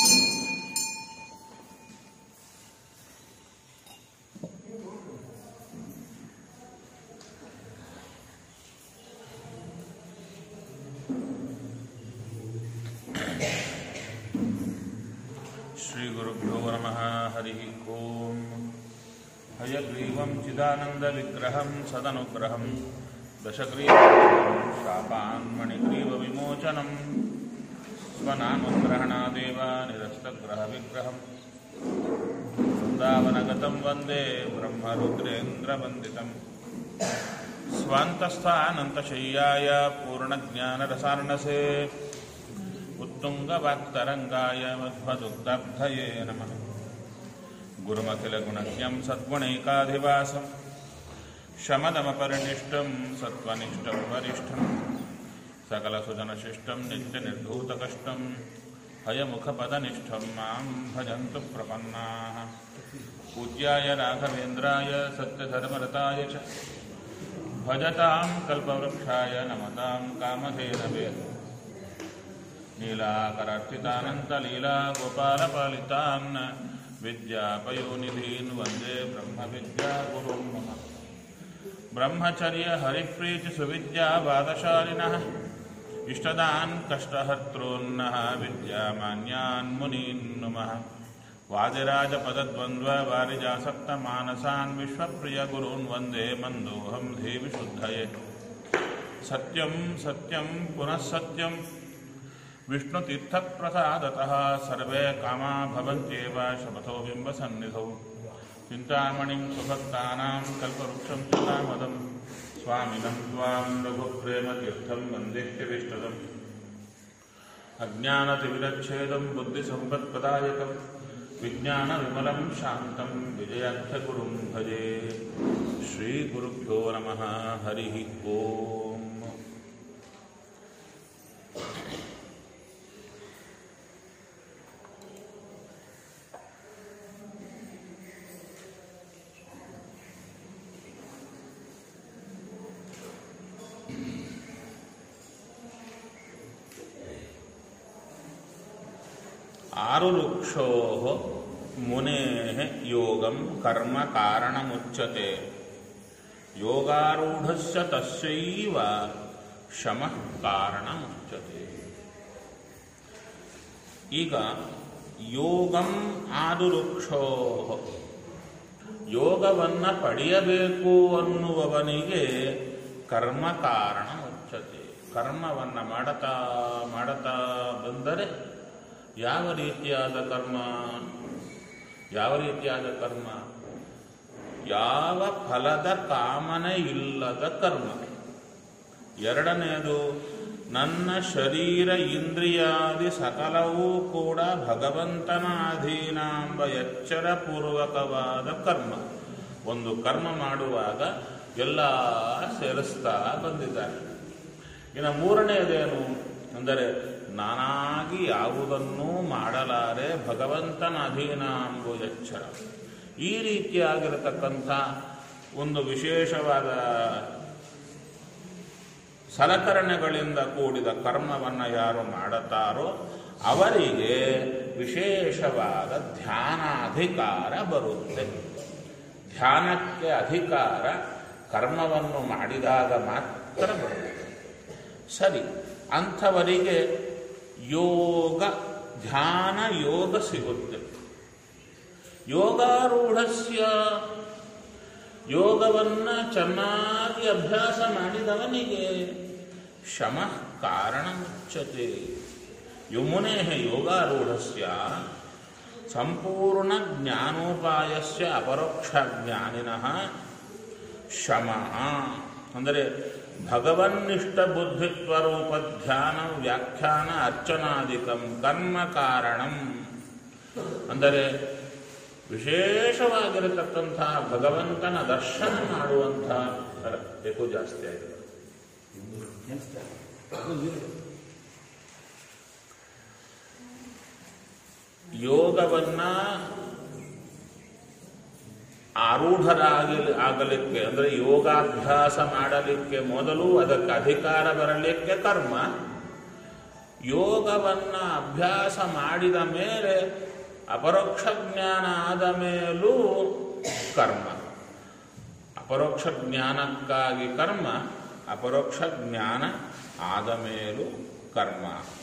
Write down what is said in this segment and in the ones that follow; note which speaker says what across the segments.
Speaker 1: श्रीगुरुभ्यो नमः हरिः ॐ हयग्रीवं चिदानन्दविग्रहं सदनुग्रहं दशग्रीवं शापान्मणिग्रीवविमोचनं स्वनामग्रहणादेव निरस्तग्रहविग्रहम् वृन्दावनगतं वन्दे ब्रह्मरुद्रेन्द्रवन्दितम् स्वान्तस्थानन्तशय्याय पूर्णज्ञानरसार्णसे उत्तुङ्गवाक्तरङ्गाय मध्वदुग्धब्धये नमः गुरुमखिलगुणज्ञं सद्गुणैकाधिवासं शमदमपरिनिष्टं सत्त्वनिष्ठं वरिष्ठं सकलसुजनशिष्टं नित्यनिर्धूतकष्टं हयमुखपदनिष्ठं मां भजन्तु प्रपन्नाः पूज्याय राघवेन्द्राय सत्यधर्मरताय च भजतां कल्पवृक्षाय नमतां कामधेनवे नीलाकरार्थितानन्तलीला गोपालपालितान् विद्यापयोनिधीन् वन्दे ब्रह्मविद्यागुरुं मम ब्रह्मचर्यहरिप्रीतिसुविद्यावादशालिनः इष्टदान् कष्टहर्तॄन्नः विद्यामान्यान् मुनीन् नुमः वादिराजपदद्वन्द्ववारिजासक्तमानसान् विश्वप्रियगुरून् वन्दे मन्दोऽहं धीविशुद्धये सत्यं सत्यं पुनः सत्यम् विष्णुतीर्थप्रसादतः सर्वे कामा भवन्त्येव शपथो बिम्बसन्निधौ चिन्तामणिं सुभक्तानां कल्पवृक्षं चितामदं स्वामिनं त्वां रघुप्रेमतीर्थं वन्देह्यविष्टदम् अज्ञानतिविरच्छेदं बुद्धिसम्पत्प्रदायकं विज्ञानविमलं शान्तं विजयाख्यगुरुं भजे श्रीगुरुभ्यो नमः हरिः ओम् ಆರುರುಕ್ಷೋ ಮುನೇ ಯೋಗಂ ಕರ್ಮ ಕಾರಣಮುಚ್ಯತೆ ಯೋಗಾರೂಢಸ್ಯ ತಸ್ಯೈವ ಶಮ ಕಾರಣಮುಚ್ಯತೆ ಈಗ ಯೋಗಂ ಆದುರುಕ್ಷೋ ಯೋಗವನ್ನ ಪಡೆಯಬೇಕು ಅನ್ನುವವನಿಗೆ ಕರ್ಮ ಕಾರಣ ಮುಚ್ಚತೆ ಕರ್ಮವನ್ನ ಮಾಡತಾ ಮಾಡತಾ ಬಂದರೆ ಯಾವ ರೀತಿಯಾದ ಕರ್ಮ ಯಾವ ರೀತಿಯಾದ ಕರ್ಮ ಯಾವ ಫಲದ ಕಾಮನೆ ಇಲ್ಲದ ಕರ್ಮ ಎರಡನೆಯದು ನನ್ನ ಶರೀರ ಇಂದ್ರಿಯಾದಿ ಸಕಲವೂ ಕೂಡ ಭಗವಂತನ ಅಧೀನ ಎಂಬ ಎಚ್ಚರಪೂರ್ವಕವಾದ ಕರ್ಮ ಒಂದು ಕರ್ಮ ಮಾಡುವಾಗ ಎಲ್ಲ ಸೇರಿಸ್ತಾ ಬಂದಿದ್ದಾರೆ ಇನ್ನು ಮೂರನೆಯದೇನು ಅಂದರೆ ನಾನಾಗಿ ಯಾವುದನ್ನೂ ಮಾಡಲಾರೆ ಭಗವಂತನ ಅಧೀನ ಎಂಬುದು ಎಚ್ಚರ ಈ ರೀತಿಯಾಗಿರತಕ್ಕಂಥ ಒಂದು ವಿಶೇಷವಾದ ಸಲಕರಣೆಗಳಿಂದ ಕೂಡಿದ ಕರ್ಮವನ್ನು ಯಾರು ಮಾಡುತ್ತಾರೋ ಅವರಿಗೆ ವಿಶೇಷವಾದ ಧ್ಯಾನಾಧಿಕಾರ ಬರುತ್ತೆ ಧ್ಯಾನಕ್ಕೆ ಅಧಿಕಾರ ಕರ್ಮವನ್ನು ಮಾಡಿದಾಗ ಮಾತ್ರ ಬರುತ್ತೆ ಸರಿ ಅಂಥವರಿಗೆ ಯೋಗ ಧ್ಯಾನ ಯೋಗ ಸಿಗುತ್ತೆ ಯೋಗಾರೂಢಸ್ಯ ಯೋಗವನ್ನ ಚೆನ್ನಾಗಿ ಅಭ್ಯಾಸ ಮಾಡಿದವನಿಗೆ ಶಮ ಕಾರಣ ಮುಚ್ಚತೆ ಯಮುನೆ ಯೋಗಾರೂಢಸ್ಯ ಸಂಪೂರ್ಣ ಜ್ಞಾನೋಪಾಯಸ್ಯ ಅಪರೋಕ್ಷ ಜ್ಞಾನಿನಃ ಶಮ ಅಂದರೆ ಭಗವನ್ನಿಷ್ಠ ಬುದ್ಧಿತ್ವ ರೂಪ ಧ್ಯಾನ ವ್ಯಾಖ್ಯಾನ ಅರ್ಚನಾದಿಕಂ ಕರ್ಮ ಕಾರಣಂ ಅಂದರೆ ವಿಶೇಷವಾಗಿರತಕ್ಕಂಥ ಭಗವಂತನ ದರ್ಶನ ಮಾಡುವಂಥ ಬೇಕು ಜಾಸ್ತಿ ಆಗಿದೆ ಯೋಗವನ್ನ ಆರೂಢರಾಗಿ ಆಗಲಿಕ್ಕೆ ಅಂದರೆ ಯೋಗಾಭ್ಯಾಸ ಮಾಡಲಿಕ್ಕೆ ಮೊದಲು ಅದಕ್ಕೆ ಅಧಿಕಾರ ಬರಲಿಕ್ಕೆ ಕರ್ಮ ಯೋಗವನ್ನ ಅಭ್ಯಾಸ ಮಾಡಿದ ಮೇಲೆ ಅಪರೋಕ್ಷ ಜ್ಞಾನ ಆದ ಮೇಲೂ ಕರ್ಮ ಅಪರೋಕ್ಷ ಜ್ಞಾನಕ್ಕಾಗಿ ಕರ್ಮ ಅಪರೋಕ್ಷ ಜ್ಞಾನ ಆದ ಮೇಲೂ ಕರ್ಮ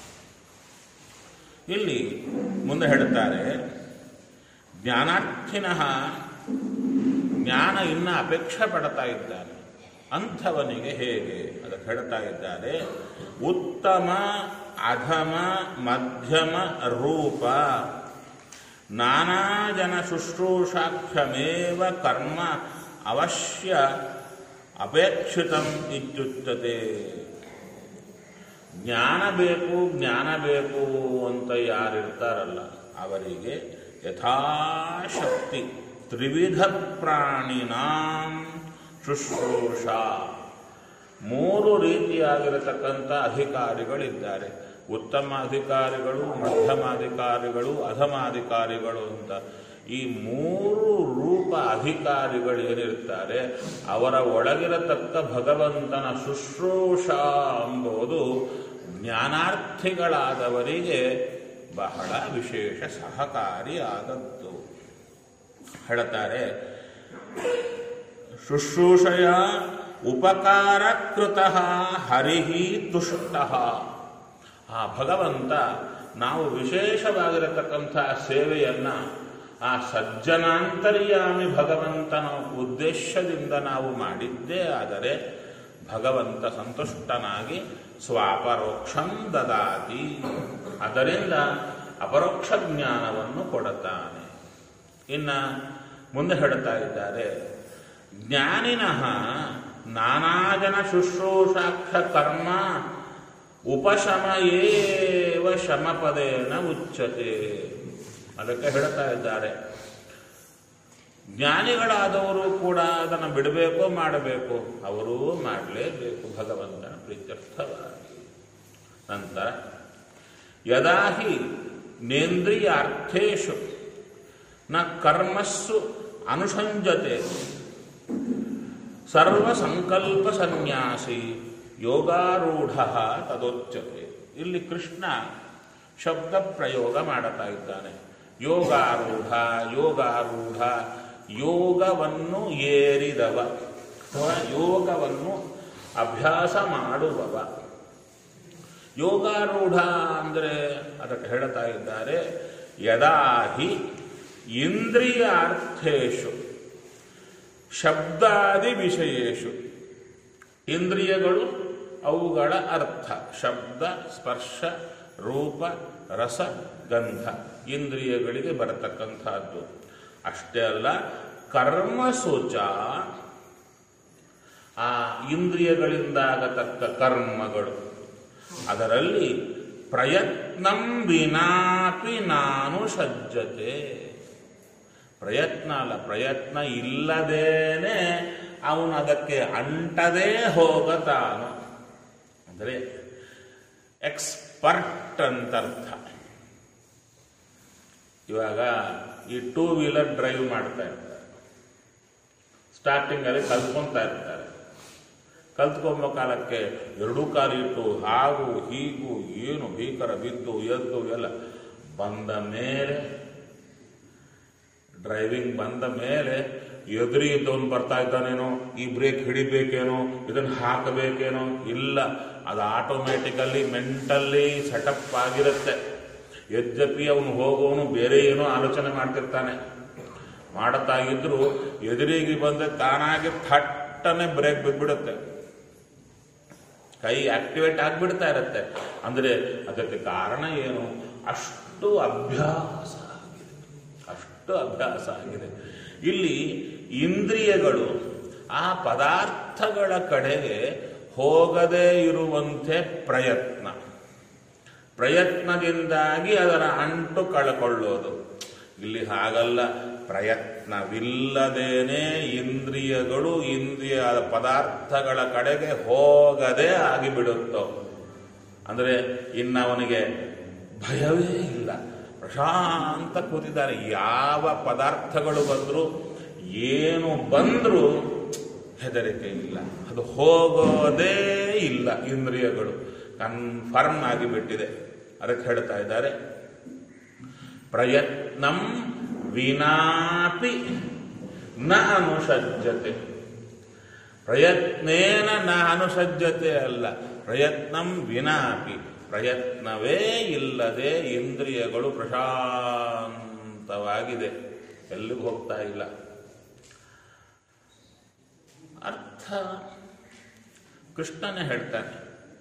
Speaker 1: ಇಲ್ಲಿ ಮುಂದೆ ಹೇಳುತ್ತಾರೆ ಜ್ಞಾನಾರ್ಥಿನಃ ಜ್ಞಾನ ಇನ್ನ ಅಪೇಕ್ಷೆ ಪಡ್ತಾ ಇದ್ದಾನೆ ಅಂಥವನಿಗೆ ಹೇಗೆ ಅದಕ್ಕೆ ಹೇಳ್ತಾ ಇದ್ದಾರೆ ಉತ್ತಮ ಅಧಮ ಮಧ್ಯಮ ರೂಪ ನಾನಾ ಜನ ಶುಶ್ರೂಷಾಖ್ಯಮೇವ ಕರ್ಮ ಅವಶ್ಯ ಅಪೇಕ್ಷಿತಂ ಇತ್ಯುಚ್ಯತೆ ಜ್ಞಾನ ಬೇಕು ಜ್ಞಾನ ಬೇಕು ಅಂತ ಯಾರಿರ್ತಾರಲ್ಲ ಅವರಿಗೆ ಯಥಾಶಕ್ತಿ ತ್ರಿವಿಧ ಪ್ರಾಣಿನಾಂ ಶುಶ್ರೂಷ ಮೂರು ರೀತಿಯಾಗಿರತಕ್ಕಂಥ ಅಧಿಕಾರಿಗಳಿದ್ದಾರೆ ಉತ್ತಮ ಅಧಿಕಾರಿಗಳು ಮಧ್ಯಮಾಧಿಕಾರಿಗಳು ಅಧಮಾಧಿಕಾರಿಗಳು ಅಂತ ಈ ಮೂರು ರೂಪ ಅಧಿಕಾರಿಗಳು ಏನಿರ್ತಾರೆ ಅವರ ಒಳಗಿರತಕ್ಕ ಭಗವಂತನ ಶುಶ್ರೂಷ ಎಂಬುದು ಜ್ಞಾನಾರ್ಥಿಗಳಾದವರಿಗೆ ಬಹಳ ವಿಶೇಷ ಸಹಕಾರಿಯಾದದ್ದು ಹೇಳ್ತಾರೆ ಶುಶ್ರೂಷಯ ಉಪಕಾರಕೃತ ಹರಿಹಿ ತುಷ್ಟ ಆ ಭಗವಂತ ನಾವು ವಿಶೇಷವಾಗಿರತಕ್ಕಂಥ ಸೇವೆಯನ್ನ ಆ ಸಜ್ಜನಾಂತರ್ಯಾಮಿ ಭಗವಂತನ ಉದ್ದೇಶದಿಂದ ನಾವು ಮಾಡಿದ್ದೇ ಆದರೆ ಭಗವಂತ ಸಂತುಷ್ಟನಾಗಿ ಸ್ವಾಪರೋಕ್ಷಂ ದದಾತಿ ಅದರಿಂದ ಅಪರೋಕ್ಷ ಜ್ಞಾನವನ್ನು ಕೊಡುತ್ತಾನೆ ಇನ್ನ ಮುಂದೆ ಹೇಳ್ತಾ ಇದ್ದಾರೆ ಜ್ಞಾನಿನಃ ನಾನಾ ಜನ ಶುಶ್ರೂಷಾಕ್ಷ ಕರ್ಮ ಉಪಶಮ ಏವ ಶಮಪದೇನ ಉಚ್ಚತೆ ಅದಕ್ಕೆ ಹೇಳ್ತಾ ಇದ್ದಾರೆ ಜ್ಞಾನಿಗಳಾದವರು ಕೂಡ ಅದನ್ನು ಬಿಡಬೇಕೋ ಮಾಡಬೇಕು ಅವರೂ ಮಾಡಲೇಬೇಕು ಭಗವಂತನ ಪ್ರೀತ್ಯರ್ಥವಾಗಿ ನಂತರ ಯದಾ ಹಿ ನೇಂದ್ರಿಯಾರ್ಥೇಶು ನ ಕರ್ಮಸ್ಸು ಅನುಸಂಜತೆ ಸರ್ವಸಂಕಲ್ಪ ಸನ್ಯಾಸಿ ಯೋಗಾರೂಢ ತದೋಚ್ಯತೆ ಇಲ್ಲಿ ಕೃಷ್ಣ ಶಬ್ದ ಪ್ರಯೋಗ ಮಾಡುತ್ತಾ ಇದ್ದಾನೆ ಯೋಗಾರೂಢ ಯೋಗಾರೂಢ ಯೋಗವನ್ನು ಏರಿದವ ಅಥವಾ ಯೋಗವನ್ನು ಅಭ್ಯಾಸ ಮಾಡುವವ ಯೋಗಾರೂಢ ಅಂದರೆ ಅದಕ್ಕೆ ಹೇಳ್ತಾ ಇದ್ದಾರೆ ಯದಾಹಿ ಇಂದ್ರಿಯಾರ್ಥೇಶು ಶಬ್ದಾದಿ ವಿಷಯೇಶು ಇಂದ್ರಿಯಗಳು ಅವುಗಳ ಅರ್ಥ ಶಬ್ದ ಸ್ಪರ್ಶ ರೂಪ ರಸ ಗಂಧ ಇಂದ್ರಿಯಗಳಿಗೆ ಬರತಕ್ಕಂಥದ್ದು ಅಷ್ಟೇ ಅಲ್ಲ ಕರ್ಮಸೂಚ ಆ ಇಂದ್ರಿಯಗಳಿಂದಾಗತಕ್ಕ ಕರ್ಮಗಳು ಅದರಲ್ಲಿ ಪ್ರಯತ್ನಂ ವಿನಾಪಿ ನಾನು ಸಜ್ಜತೆ ಪ್ರಯತ್ನ ಅಲ್ಲ ಪ್ರಯತ್ನ ಇಲ್ಲದೇನೆ ಅವನು ಅದಕ್ಕೆ ಅಂಟದೇ ಹೋಗತಾನು ಅಂದರೆ ಎಕ್ಸ್ಪರ್ಟ್ ಅಂತರ್ಥ ಇವಾಗ ಈ ಟೂ ವೀಲರ್ ಡ್ರೈವ್ ಮಾಡ್ತಾ ಇರ್ತಾರೆ ಸ್ಟಾರ್ಟಿಂಗ್ ಅಲ್ಲಿ ಕಲ್ತ್ಕೊಂತಾ ಇರ್ತಾರೆ ಕಲ್ತ್ಕೊಂಬ ಕಾಲಕ್ಕೆ ಎರಡೂ ಕಾಲು ಇಟ್ಟು ಹಾಗೂ ಹೀಗೂ ಏನು ಭೀಕರ ಬಿದ್ದು ಎದ್ದು ಎಲ್ಲ ಬಂದ ಮೇಲೆ ಡ್ರೈವಿಂಗ್ ಬಂದ ಮೇಲೆ ಎದುರಿ ಇದ್ದವನು ಬರ್ತಾ ಇದ್ದಾನೇನೋ ಈ ಬ್ರೇಕ್ ಹಿಡಿಬೇಕೇನೋ ಇದನ್ನು ಹಾಕಬೇಕೇನೋ ಇಲ್ಲ ಅದು ಆಟೋಮ್ಯಾಟಿಕಲ್ಲಿ ಮೆಂಟಲ್ಲಿ ಸೆಟಪ್ ಆಗಿರುತ್ತೆ ಯದ್ಯಪಿ ಅವನು ಹೋಗೋನು ಬೇರೆ ಏನೋ ಆಲೋಚನೆ ಮಾಡ್ತಿರ್ತಾನೆ ಮಾಡುತ್ತಾ ಇದ್ರು ಎದುರಿಗೆ ಬಂದ ತಾನಾಗಿ ಥಟ್ಟನೆ ಬ್ರೇಕ್ ಬಿದ್ಬಿಡುತ್ತೆ ಕೈ ಆಕ್ಟಿವೇಟ್ ಆಗಿಬಿಡ್ತಾ ಇರುತ್ತೆ ಅಂದ್ರೆ ಅದಕ್ಕೆ ಕಾರಣ ಏನು ಅಷ್ಟು ಅಭ್ಯಾಸ ಆಗಿದೆ ಅಷ್ಟು ಅಭ್ಯಾಸ ಆಗಿದೆ ಇಲ್ಲಿ ಇಂದ್ರಿಯಗಳು ಆ ಪದಾರ್ಥಗಳ ಕಡೆಗೆ ಹೋಗದೇ ಇರುವಂತೆ ಪ್ರಯತ್ನ ಪ್ರಯತ್ನದಿಂದಾಗಿ ಅದರ ಅಂಟು ಕಳ್ಕೊಳ್ಳೋದು ಇಲ್ಲಿ ಹಾಗಲ್ಲ ಪ್ರಯತ್ನವಿಲ್ಲದೇನೆ ಇಂದ್ರಿಯಗಳು ಇಂದ್ರಿಯ ಪದಾರ್ಥಗಳ ಕಡೆಗೆ ಹೋಗದೆ ಆಗಿಬಿಡುತ್ತೋ ಅಂದರೆ ಇನ್ನವನಿಗೆ ಭಯವೇ ಇಲ್ಲ ಪ್ರಶಾಂತ ಕೂತಿದ್ದಾನೆ ಯಾವ ಪದಾರ್ಥಗಳು ಬಂದರೂ ಏನು ಬಂದರೂ ಹೆದರಿಕೆ ಇಲ್ಲ ಅದು ಹೋಗೋದೇ ಇಲ್ಲ ಇಂದ್ರಿಯಗಳು ಕನ್ಫರ್ಮ್ ಆಗಿಬಿಟ್ಟಿದೆ ಅದಕ್ಕೆ ಹೇಳ್ತಾ ಇದ್ದಾರೆ ಪ್ರಯತ್ನಂ ವಿನಾಪಿ ನ ಅನುಸಜ್ಜತೆ ಪ್ರಯತ್ನೇನ ನ ಅನುಸಜ್ಜತೆ ಅಲ್ಲ ಪ್ರಯತ್ನಂ ವಿನಾಪಿ ಪ್ರಯತ್ನವೇ ಇಲ್ಲದೆ ಇಂದ್ರಿಯಗಳು ಪ್ರಶಾಂತವಾಗಿದೆ ಎಲ್ಲಿಗೂ ಹೋಗ್ತಾ ಇಲ್ಲ ಅರ್ಥ ಕೃಷ್ಣನೇ ಹೇಳ್ತಾನೆ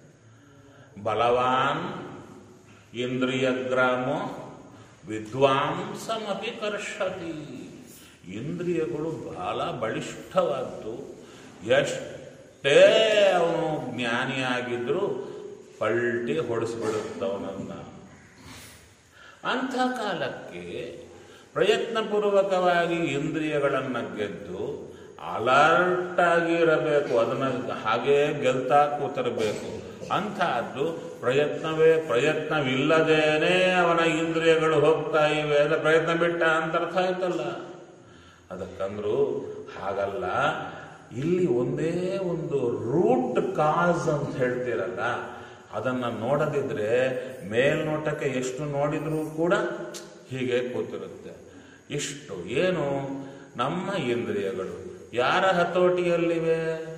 Speaker 1: ಬಲವಾನ್ ಇಂದ್ರಿಯಗ್ರಾಮೋ ವಿದ್ವಾಂಸಮಪಿ ಕರ್ಷತಿ ಇಂದ್ರಿಯಗಳು ಬಹಳ ಬಲಿಷ್ಠವಾದ್ದು ಎಷ್ಟೇ ಅವನು ಜ್ಞಾನಿಯಾಗಿದ್ರೂ ಪಲ್ಟಿ ಹೊಡೆಸ್ಬಿಡುತ್ತವನನ್ನ ಅಂಥ ಕಾಲಕ್ಕೆ ಪ್ರಯತ್ನಪೂರ್ವಕವಾಗಿ ಇಂದ್ರಿಯಗಳನ್ನು ಗೆದ್ದು ಅಲರ್ಟ್ ಆಗಿರಬೇಕು ಅದನ್ನ ಹಾಗೇ ಗೆಲ್ತಾ ಕೂತಿರಬೇಕು ಅಂತಹದ್ದು ಪ್ರಯತ್ನವೇ ಪ್ರಯತ್ನವಿಲ್ಲದೇನೆ ಅವನ ಇಂದ್ರಿಯಗಳು ಹೋಗ್ತಾ ಇವೆ ಅಂದ್ರೆ ಪ್ರಯತ್ನ ಬಿಟ್ಟ ಅಂತ ಅರ್ಥ ಆಯ್ತಲ್ಲ ಅದಕ್ಕಂದ್ರು ಹಾಗಲ್ಲ ಇಲ್ಲಿ ಒಂದೇ ಒಂದು ರೂಟ್ ಕಾಸ್ ಅಂತ ಹೇಳ್ತೀರಲ್ಲ ಅದನ್ನ ನೋಡದಿದ್ರೆ ಮೇಲ್ನೋಟಕ್ಕೆ ಎಷ್ಟು ನೋಡಿದ್ರೂ ಕೂಡ ಹೀಗೆ ಕೂತಿರುತ್ತೆ ಇಷ್ಟು ಏನು ನಮ್ಮ ಇಂದ್ರಿಯಗಳು ಯಾರ ಹತೋಟಿಯಲ್ಲಿವೆ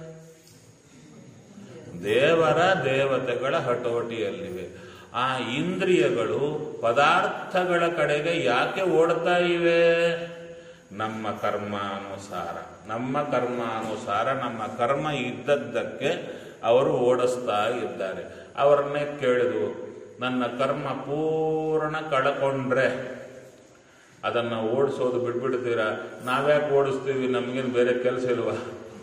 Speaker 1: ದೇವರ ದೇವತೆಗಳ ಹತೋಟಿಯಲ್ಲಿವೆ ಆ ಇಂದ್ರಿಯಗಳು ಪದಾರ್ಥಗಳ ಕಡೆಗೆ ಯಾಕೆ ಓಡ್ತಾ ಇವೆ ನಮ್ಮ ಕರ್ಮಾನುಸಾರ ನಮ್ಮ ಕರ್ಮಾನುಸಾರ ನಮ್ಮ ಕರ್ಮ ಇದ್ದದ್ದಕ್ಕೆ ಅವರು ಓಡಿಸ್ತಾ ಇದ್ದಾರೆ ಅವರನ್ನೇ ಕೇಳಿದ್ವು ನನ್ನ ಕರ್ಮ ಪೂರ್ಣ ಕಳ್ಕೊಂಡ್ರೆ ಅದನ್ನು ಓಡಿಸೋದು ಬಿಟ್ಬಿಡ್ತೀರಾ ನಾವ್ಯಾಕೆ ಓಡಿಸ್ತೀವಿ ನಮಗೇನು ಬೇರೆ ಕೆಲಸ ಇಲ್ವಾ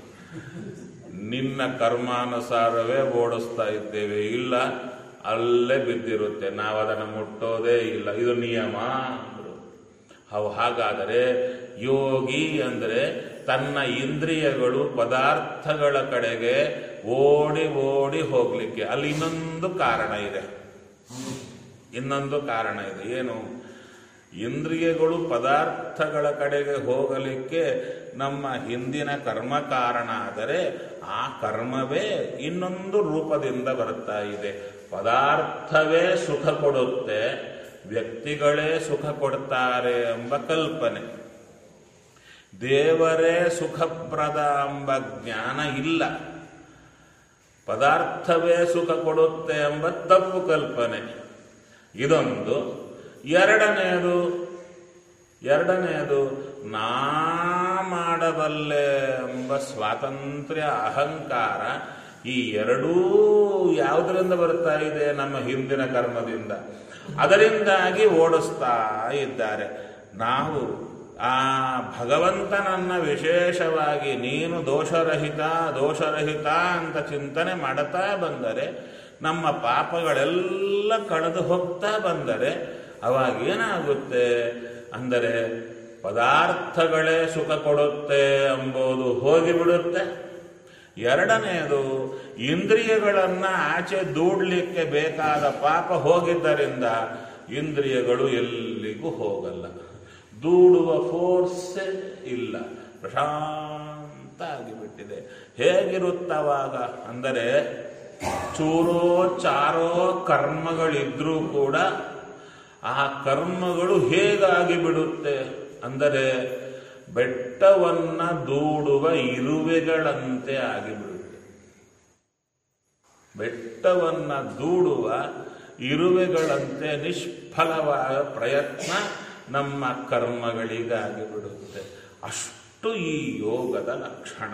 Speaker 1: ನಿನ್ನ ಕರ್ಮಾನುಸಾರವೇ ಓಡಿಸ್ತಾ ಇದ್ದೇವೆ ಇಲ್ಲ ಅಲ್ಲೇ ಬಿದ್ದಿರುತ್ತೆ ನಾವು ಅದನ್ನು ಮುಟ್ಟೋದೇ ಇಲ್ಲ ಇದು ನಿಯಮ ಅಂದ್ರು ಅವು ಹಾಗಾದರೆ ಯೋಗಿ ಅಂದರೆ ತನ್ನ ಇಂದ್ರಿಯಗಳು ಪದಾರ್ಥಗಳ ಕಡೆಗೆ ಓಡಿ ಓಡಿ ಹೋಗ್ಲಿಕ್ಕೆ ಅಲ್ಲಿ ಇನ್ನೊಂದು ಕಾರಣ ಇದೆ ಇನ್ನೊಂದು ಕಾರಣ ಇದೆ ಏನು ಇಂದ್ರಿಯಗಳು ಪದಾರ್ಥಗಳ ಕಡೆಗೆ ಹೋಗಲಿಕ್ಕೆ ನಮ್ಮ ಹಿಂದಿನ ಕರ್ಮ ಕಾರಣ ಆದರೆ ಆ ಕರ್ಮವೇ ಇನ್ನೊಂದು ರೂಪದಿಂದ ಬರ್ತಾ ಇದೆ ಪದಾರ್ಥವೇ ಸುಖ ಕೊಡುತ್ತೆ ವ್ಯಕ್ತಿಗಳೇ ಸುಖ ಕೊಡ್ತಾರೆ ಎಂಬ ಕಲ್ಪನೆ ದೇವರೇ ಸುಖಪ್ರದ ಎಂಬ ಜ್ಞಾನ ಇಲ್ಲ ಪದಾರ್ಥವೇ ಸುಖ ಕೊಡುತ್ತೆ ಎಂಬ ತಪ್ಪು ಕಲ್ಪನೆ ಇದೊಂದು ಎರಡನೆಯದು ಎರಡನೆಯದು ನಾ ಮಾಡಬಲ್ಲೆ ಎಂಬ ಸ್ವಾತಂತ್ರ್ಯ ಅಹಂಕಾರ ಈ ಎರಡೂ ಯಾವುದರಿಂದ ಬರ್ತಾ ಇದೆ ನಮ್ಮ ಹಿಂದಿನ ಕರ್ಮದಿಂದ ಅದರಿಂದಾಗಿ ಓಡಿಸ್ತಾ ಇದ್ದಾರೆ ನಾವು ಆ ಭಗವಂತನನ್ನ ವಿಶೇಷವಾಗಿ ನೀನು ದೋಷರಹಿತ ದೋಷರಹಿತ ಅಂತ ಚಿಂತನೆ ಮಾಡುತ್ತಾ ಬಂದರೆ ನಮ್ಮ ಪಾಪಗಳೆಲ್ಲ ಕಳೆದು ಹೋಗ್ತಾ ಬಂದರೆ ಅವಾಗ ಏನಾಗುತ್ತೆ ಅಂದರೆ ಪದಾರ್ಥಗಳೇ ಸುಖ ಕೊಡುತ್ತೆ ಎಂಬುದು ಹೋಗಿಬಿಡುತ್ತೆ ಎರಡನೆಯದು ಇಂದ್ರಿಯಗಳನ್ನ ಆಚೆ ದೂಡ್ಲಿಕ್ಕೆ ಬೇಕಾದ ಪಾಪ ಹೋಗಿದ್ದರಿಂದ ಇಂದ್ರಿಯಗಳು ಎಲ್ಲಿಗೂ ಹೋಗಲ್ಲ ದೂಡುವ ಫೋರ್ಸೇ ಇಲ್ಲ ಪ್ರಶಾಂತ ಆಗಿಬಿಟ್ಟಿದೆ ಹೇಗಿರುತ್ತವಾಗ ಅಂದರೆ ಚೂರೋ ಚಾರೋ ಕರ್ಮಗಳಿದ್ರೂ ಕೂಡ ಆ ಕರ್ಮಗಳು ಹೇಗಾಗಿ ಬಿಡುತ್ತೆ ಅಂದರೆ ಬೆಟ್ಟವನ್ನ ದೂಡುವ ಇರುವೆಗಳಂತೆ ಆಗಿಬಿಡುತ್ತೆ ಬೆಟ್ಟವನ್ನ ದೂಡುವ ಇರುವೆಗಳಂತೆ ನಿಷ್ಫಲವಾದ ಪ್ರಯತ್ನ ನಮ್ಮ ಕರ್ಮಗಳಿಗಾಗಿ ಬಿಡುತ್ತೆ ಅಷ್ಟು ಈ ಯೋಗದ ಲಕ್ಷಣ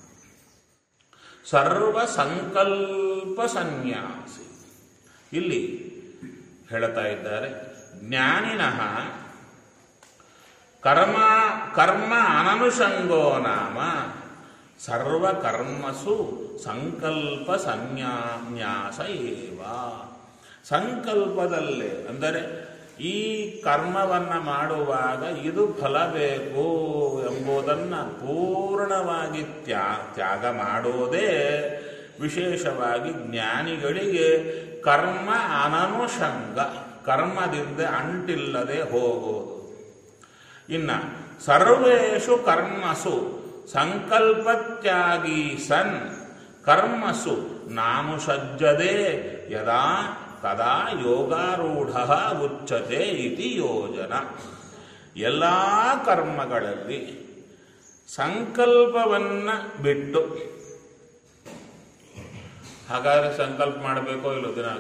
Speaker 1: ಸರ್ವ ಸಂಕಲ್ಪ ಸನ್ಯಾಸಿ ಇಲ್ಲಿ ಹೇಳ್ತಾ ಇದ್ದಾರೆ ಜ್ಞಾನಿನಃ ಕರ್ಮ ಕರ್ಮ ಅನನುಷಂಗೋ ನಾಮ ಸರ್ವಕರ್ಮಸು ಸಂಕಲ್ಪ ಸಂನ್ಯಾಸ ಏವ ಸಂಕಲ್ಪದಲ್ಲೇ ಅಂದರೆ ಈ ಕರ್ಮವನ್ನ ಮಾಡುವಾಗ ಇದು ಫಲ ಬೇಕು ಎಂಬುದನ್ನು ಪೂರ್ಣವಾಗಿ ತ್ಯಾ ತ್ಯಾಗ ಮಾಡೋದೇ ವಿಶೇಷವಾಗಿ ಜ್ಞಾನಿಗಳಿಗೆ ಕರ್ಮ ಅನನುಷಂಗ ಕರ್ಮದಿಂದ ಅಂಟಿಲ್ಲದೆ ಹೋಗೋದು ಇನ್ನ ಸರ್ವೇಷು ಕರ್ಮಸು ಸಂಕಲ್ಪತ್ಯಾಗಿ ಸನ್ ಕರ್ಮಸು ನಾನು ಸಜ್ಜದೆ ಯದಾ ತದಾ ಯೋಗಾರೂಢ ಉಚ್ಚತೆ ಇತಿ ಯೋಜನ ಎಲ್ಲ ಕರ್ಮಗಳಲ್ಲಿ ಸಂಕಲ್ಪವನ್ನ ಬಿಟ್ಟು ಹಾಗಾದ್ರೆ ಸಂಕಲ್ಪ ಮಾಡಬೇಕೋ ಇಲ್ಲೋ ದಿನ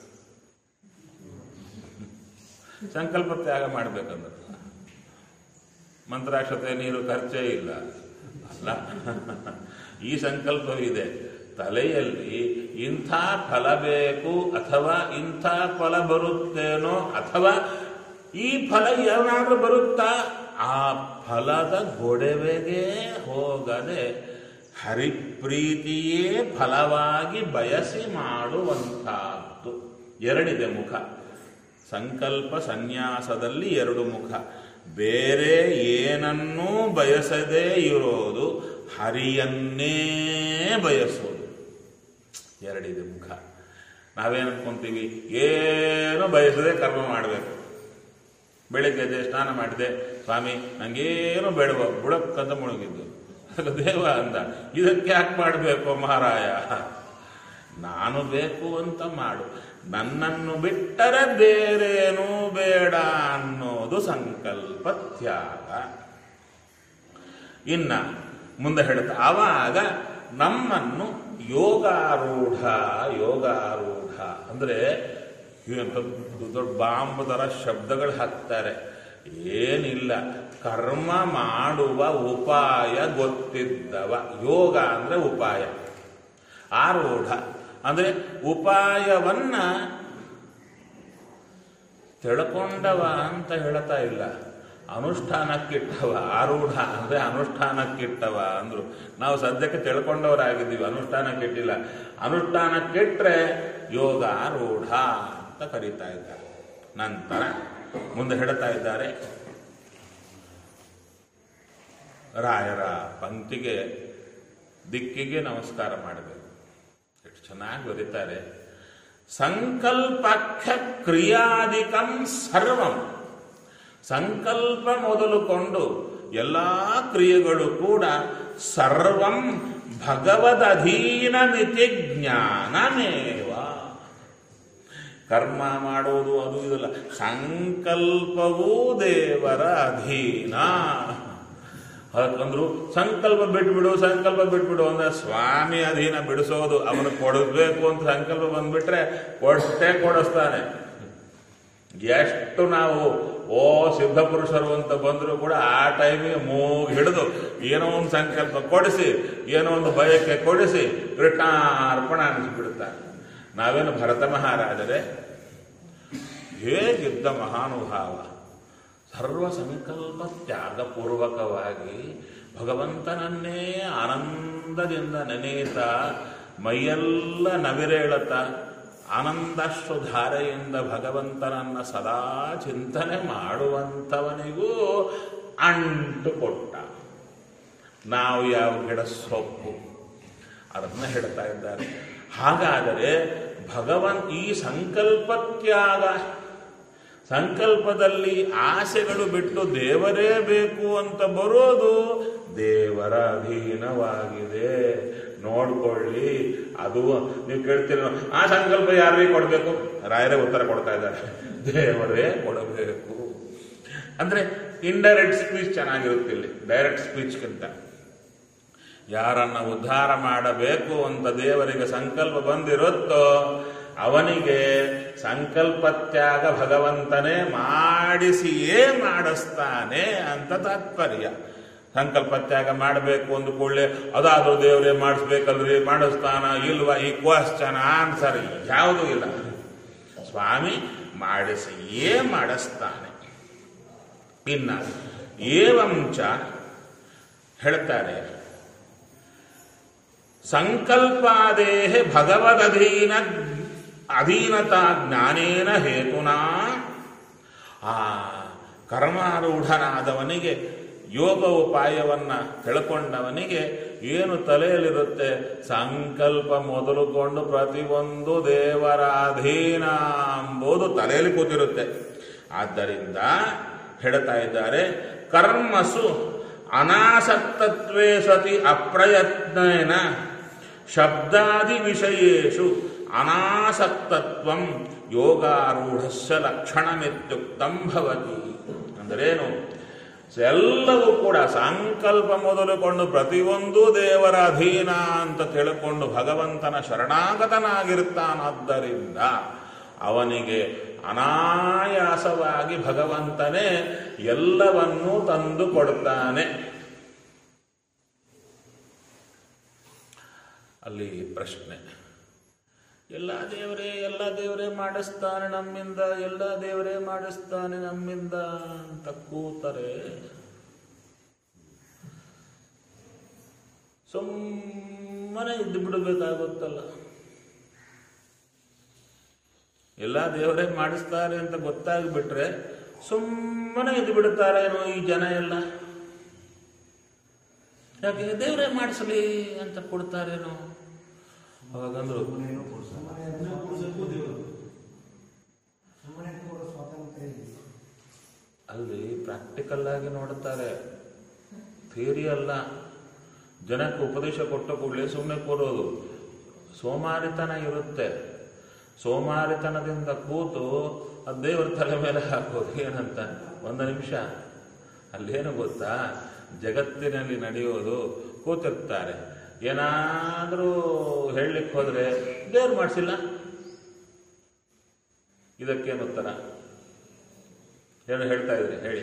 Speaker 1: ಸಂಕಲ್ಪ ತ್ಯಾಗ ಮಾಡಬೇಕಂದ್ರೆ ಮಂತ್ರಾಕ್ಷತೆ ನೀರು ಖರ್ಚೇ ಇಲ್ಲ ಅಲ್ಲ ಈ ಸಂಕಲ್ಪವಿದೆ ತಲೆಯಲ್ಲಿ ಇಂಥ ಫಲ ಬೇಕು ಅಥವಾ ಇಂಥ ಫಲ ಬರುತ್ತೇನೋ ಅಥವಾ ಈ ಫಲ ಏನಾದ್ರೂ ಬರುತ್ತಾ ಆ ಫಲದ ಗೊಡವೆಗೆ ಹೋಗದೆ ಹರಿಪ್ರೀತಿಯೇ ಫಲವಾಗಿ ಬಯಸಿ ಮಾಡುವಂತಹದ್ದು ಎರಡಿದೆ ಮುಖ ಸಂಕಲ್ಪ ಸನ್ಯಾಸದಲ್ಲಿ ಎರಡು ಮುಖ ಬೇರೆ ಏನನ್ನೂ ಬಯಸದೇ ಇರೋದು ಹರಿಯನ್ನೇ ಬಯಸೋದು ಎರಡಿದೆ ಮುಖ ನಾವೇನು ಅನ್ಕೊಂತೀವಿ ಏನು ಬಯಸದೆ ಕರ್ಮ ಮಾಡಬೇಕು ಬೆಳಿಗ್ಗೆ ಎದ್ದೆ ಸ್ನಾನ ಮಾಡಿದೆ ಸ್ವಾಮಿ ನಂಗೇನು ಬೇಡವ ಬುಡಕ್ಕಂತ ಮುಳುಗಿದ್ದು ಅದಕ್ಕೆ ದೇವ ಅಂದ ಇದಕ್ಕೆ ಯಾಕೆ ಮಾಡಬೇಕು ಮಹಾರಾಯ ನಾನು ಬೇಕು ಅಂತ ಮಾಡು ನನ್ನನ್ನು ಬಿಟ್ಟರೆ ಬೇರೇನೂ ಬೇಡ ಅನ್ನೋದು ಸಂಕಲ್ಪ ತ್ಯಾಗ ಇನ್ನ ಮುಂದೆ ಹೇಳ್ತಾ ಆವಾಗ ನಮ್ಮನ್ನು ಯೋಗಾರೂಢ ಯೋಗಾರೂಢ ಅಂದ್ರೆ ಏನು ದೊಡ್ಡ ದೊಡ್ಡ ಬಾಂಬ್ ಥರ ಶಬ್ದಗಳು ಹಾಕ್ತಾರೆ ಏನಿಲ್ಲ ಕರ್ಮ ಮಾಡುವ ಉಪಾಯ ಗೊತ್ತಿದ್ದವ ಯೋಗ ಅಂದ್ರೆ ಉಪಾಯ ಆರೂಢ ಅಂದ್ರೆ ಉಪಾಯವನ್ನ ತಿಳ್ಕೊಂಡವ ಅಂತ ಹೇಳ್ತಾ ಇಲ್ಲ ಅನುಷ್ಠಾನಕ್ಕಿಟ್ಟವ ಆರೂಢ ಅಂದ್ರೆ ಅನುಷ್ಠಾನಕ್ಕಿಟ್ಟವ ಅಂದ್ರು ನಾವು ಸದ್ಯಕ್ಕೆ ತಿಳ್ಕೊಂಡವರಾಗಿದ್ದೀವಿ ಅನುಷ್ಠಾನಕ್ಕಿಟ್ಟಿಲ್ಲ ಅನುಷ್ಠಾನಕ್ಕಿಟ್ರೆ ಯೋಗ ಆರೂಢ ಅಂತ ಕರೀತಾ ಇದ್ದಾರೆ ನಂತರ ಮುಂದೆ ಹೇಳ್ತಾ ಇದ್ದಾರೆ ರಾಯರ ಪಂಕ್ತಿಗೆ ದಿಕ್ಕಿಗೆ ನಮಸ್ಕಾರ ಮಾಡಬೇಕು ಎಷ್ಟು ಚೆನ್ನಾಗಿ ಬರೀತಾರೆ ಸಂಕಲ್ಪಖ್ಯ ಕ್ರಿಯಾದಿಕಂ ಸರ್ವಂ ಸಂಕಲ್ಪ ಮೊದಲುಕೊಂಡು ಎಲ್ಲ ಕ್ರಿಯೆಗಳು ಕೂಡ ಸರ್ವಂ ಭಗವದಧೀನ ಮಿತಿ ಜ್ಞಾನಮೇವ ಕರ್ಮ ಮಾಡೋದು ಅದು ಇದಲ್ಲ ಸಂಕಲ್ಪವೂ ದೇವರ ಅಧೀನ ಅದಕ್ಕಂದ್ರು ಸಂಕಲ್ಪ ಬಿಟ್ಬಿಡು ಸಂಕಲ್ಪ ಬಿಟ್ಬಿಡು ಅಂದ್ರೆ ಸ್ವಾಮಿ ಅಧೀನ ಬಿಡಿಸೋದು ಅವನು ಕೊಡಬೇಕು ಅಂತ ಸಂಕಲ್ಪ ಬಂದ್ಬಿಟ್ರೆ ಕೊಟ್ಟೆ ಕೊಡಿಸ್ತಾನೆ ಎಷ್ಟು ನಾವು ಓ ಸಿದ್ಧ ಪುರುಷರು ಅಂತ ಬಂದರೂ ಕೂಡ ಆ ಟೈಮಿಗೆ ಮೂಗ್ ಹಿಡಿದು ಏನೋ ಒಂದು ಸಂಕಲ್ಪ ಕೊಡಿಸಿ ಏನೋ ಒಂದು ಬಯಕೆ ಕೊಡಿಸಿ ಕೃಷ್ಣಾರ್ಪಣ ಅನಿಸ್ಬಿಡ್ತಾರೆ ನಾವೇನು ಭರತ ಮಹಾರಾಜರೇ ಹೇಗಿದ್ದ ಮಹಾನುಭಾವ ಸರ್ವ ಸಂಕಲ್ಪ ತ್ಯಾಗಪೂರ್ವಕವಾಗಿ ಭಗವಂತನನ್ನೇ ಆನಂದದಿಂದ ನೆನೆಯುತ್ತಾ ಮೈಯೆಲ್ಲ ನವಿರೇಳುತ್ತ ಆನಂದಾಶ್ರುಧಾರೆಯಿಂದ ಭಗವಂತನನ್ನ ಸದಾ ಚಿಂತನೆ ಮಾಡುವಂಥವನಿಗೂ ಅಂಟು ಕೊಟ್ಟ ನಾವು ಯಾವ ಗಿಡ ಸೊಪ್ಪು ಅದನ್ನ ಹೇಳ್ತಾ ಇದ್ದಾರೆ ಹಾಗಾದರೆ ಭಗವನ್ ಈ ಸಂಕಲ್ಪ ತ್ಯಾಗ ಸಂಕಲ್ಪದಲ್ಲಿ ಆಸೆಗಳು ಬಿಟ್ಟು ದೇವರೇ ಬೇಕು ಅಂತ ಬರೋದು ದೇವರ ಅಧೀನವಾಗಿದೆ ನೋಡ್ಕೊಳ್ಳಿ ಅದು ನೀವು ಕೇಳ್ತೀರ ಆ ಸಂಕಲ್ಪ ಯಾರಿಗೆ ಕೊಡಬೇಕು ರಾಯರೇ ಉತ್ತರ ಕೊಡ್ತಾ ಇದ್ದಾರೆ ದೇವರೇ ಕೊಡಬೇಕು ಅಂದ್ರೆ ಇಂಡೈರೆಕ್ಟ್ ಸ್ಪೀಚ್ ಚೆನ್ನಾಗಿರುತ್ತೆ ಇಲ್ಲಿ ಡೈರೆಕ್ಟ್ ಸ್ಪೀಚ್ಗಿಂತ ಯಾರನ್ನ ಉದ್ಧಾರ ಮಾಡಬೇಕು ಅಂತ ದೇವರಿಗೆ ಸಂಕಲ್ಪ ಬಂದಿರುತ್ತೋ ಅವನಿಗೆ ಸಂಕಲ್ಪ ತ್ಯಾಗ ಭಗವಂತನೇ ಮಾಡಿಸಿಯೇ ಮಾಡಿಸ್ತಾನೆ ಅಂತ ತಾತ್ಪರ್ಯ ಸಂಕಲ್ಪ ತ್ಯಾಗ ಮಾಡಬೇಕು ಅಂದ ಕೂಡಲೇ ಅದಾದ್ರೂ ದೇವರೇ ಮಾಡಿಸ್ಬೇಕಲ್ರಿ ಮಾಡಿಸ್ತಾನ ಇಲ್ವಾ ಈ ಕ್ವಶನ್ ಆನ್ಸರ್ ಯಾವುದೂ ಇಲ್ಲ ಸ್ವಾಮಿ ಮಾಡಿಸಿಯೇ ಮಾಡಿಸ್ತಾನೆ ಇನ್ನ ಏವಂಚ ಹೇಳ್ತಾರೆ ಸಂಕಲ್ಪಾದೇ ಭಗವದಧೀನ ಅಧೀನತಾ ಜ್ಞಾನೇನ ಹೇತುನಾ ಆ ಕರ್ಮಾರೂಢನಾದವನಿಗೆ ಯೋಗ ಉಪಾಯವನ್ನ ತಿಳ್ಕೊಂಡವನಿಗೆ ಏನು ತಲೆಯಲ್ಲಿರುತ್ತೆ ಸಂಕಲ್ಪ ಮೊದಲುಕೊಂಡು ಪ್ರತಿಯೊಂದು ದೇವರ ಅಧೀನ ಎಂಬುದು ತಲೆಯಲ್ಲಿ ಕೂತಿರುತ್ತೆ ಆದ್ದರಿಂದ ಹೇಳ್ತಾ ಇದ್ದಾರೆ ಕರ್ಮಸು ಅನಾಸಕ್ತತ್ವೇ ಸತಿ ಅಪ್ರಯತ್ನೇನ ಶಬ್ದಾದಿ ವಿಷಯೇಶು ಅನಾಸಕ್ತತ್ವಂ ಯೋಗಾರೂಢಸ್ಯ ಲಕ್ಷಣಮಿತ್ಯುಕ್ತಂ ಭವತಿ ಅಂದರೇನು ಎಲ್ಲವೂ ಕೂಡ ಸಂಕಲ್ಪ ಮೊದಲುಕೊಂಡು ಪ್ರತಿಯೊಂದು ದೇವರ ಅಧೀನ ಅಂತ ತಿಳ್ಕೊಂಡು ಭಗವಂತನ ಶರಣಾಗತನಾಗಿರ್ತಾನಾದ್ದರಿಂದ ಅವನಿಗೆ ಅನಾಯಾಸವಾಗಿ ಭಗವಂತನೇ ಎಲ್ಲವನ್ನೂ ತಂದು ಕೊಡ್ತಾನೆ ಅಲ್ಲಿ ಪ್ರಶ್ನೆ ಎಲ್ಲ ದೇವರೇ ಎಲ್ಲ ದೇವರೇ ಮಾಡಿಸ್ತಾನೆ ನಮ್ಮಿಂದ ಎಲ್ಲ ದೇವರೇ ಮಾಡಿಸ್ತಾನೆ ನಮ್ಮಿಂದ ಅಂತ ಕೂತರೆ ಸುಮ್ಮನೆ ಇದ್ದು ಬಿಡಬೇಕಾಗುತ್ತಲ್ಲ ಎಲ್ಲ ದೇವರೇ ಮಾಡಿಸ್ತಾರೆ ಅಂತ ಗೊತ್ತಾಗ್ಬಿಟ್ರೆ ಸುಮ್ಮನೆ ಇದ್ದು ಬಿಡುತ್ತಾರೇನೋ ಈ ಜನ ಎಲ್ಲ ಯಾಕೆ ದೇವರೇ ಮಾಡಿಸಲಿ ಅಂತ ಕೊಡ್ತಾರೇನೋ ಅವಾಗಂದ್ರು
Speaker 2: ಸುಮ್ಮನೆ ಕೂಡ ಸ್ವಾತಂತ್ರ್ಯ ಇದೆ
Speaker 1: ಅಲ್ಲಿ ಪ್ರಾಕ್ಟಿಕಲ್ ಆಗಿ ನೋಡುತ್ತಾರೆ ಥಿಯರಿ ಅಲ್ಲ ಜನಕ್ಕೆ ಉಪದೇಶ ಕೊಟ್ಟ ಕೂಡಲೇ ಸುಮ್ಮನೆ ಕೂರೋದು ಸೋಮಾರಿತನ ಇರುತ್ತೆ ಸೋಮಾರಿತನದಿಂದ ಕೂತು ಆ ದೇವರ ತಲೆ ಮೇಲೆ ಹಾಕೋದು ಏನಂತ ಒಂದು ನಿಮಿಷ ಅಲ್ಲೇನು ಗೊತ್ತಾ ಜಗತ್ತಿನಲ್ಲಿ ನಡೆಯೋದು ಕೂತಿರ್ತಾರೆ ಏನಾದರೂ ಹೇಳಲಿಕ್ಕೆ ಹೋದ್ರೆ ದೇವ್ರು ಮಾಡಿಸಿಲ್ಲ ಇದಕ್ಕೇನು ಉತ್ತರ ಏನು ಹೇಳ್ತಾ ಇದ್ರಿ ಹೇಳಿ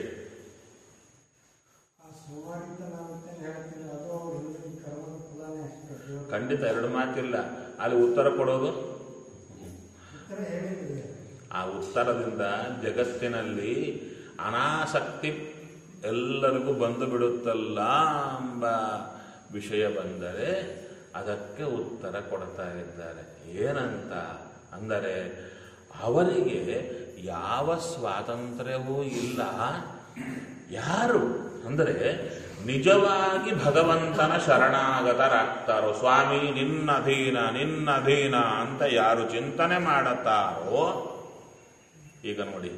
Speaker 2: ಆ ಸೋಮಾರಿತನ ಅಂತ ಹೇಳ್ತೀನಿ ಅದು ಅವ್ರ ಹಿಂದಿನ ಕರ್ಮದ ಫಲನೇ ಅಷ್ಟೇ ದೇವ್ರ
Speaker 1: ಖಂಡಿತ ಎರಡು ಮಾತಿಲ್ಲ ಅಲ್ಲಿ ಉತ್ತರ ಕೊಡೋದು
Speaker 2: ಉತ್ತರ ಹೇಳಿದ್ರೆ
Speaker 1: ಆ ಉತ್ತರದಿಂದ ಜಗತ್ತಿನಲ್ಲಿ ಅನಾಸಕ್ತಿ ಎಲ್ಲರಿಗೂ ಬಂದು ಬಿಡುತ್ತಲ್ಲ ಎಂಬ ವಿಷಯ ಬಂದರೆ ಅದಕ್ಕೆ ಉತ್ತರ ಕೊಡ್ತಾ ಇದ್ದಾರೆ ಏನಂತ ಅಂದರೆ ಅವರಿಗೆ ಯಾವ ಸ್ವಾತಂತ್ರ್ಯವೂ ಇಲ್ಲ ಯಾರು ಅಂದರೆ ನಿಜವಾಗಿ ಭಗವಂತನ ಶರಣಾಗತರಾಗ್ತಾರೋ ಸ್ವಾಮಿ ನಿನ್ನಧೀನ ನಿನ್ನಧೀನ ಅಂತ ಯಾರು ಚಿಂತನೆ ಮಾಡುತ್ತಾರೋ ಈಗ ನೋಡಿ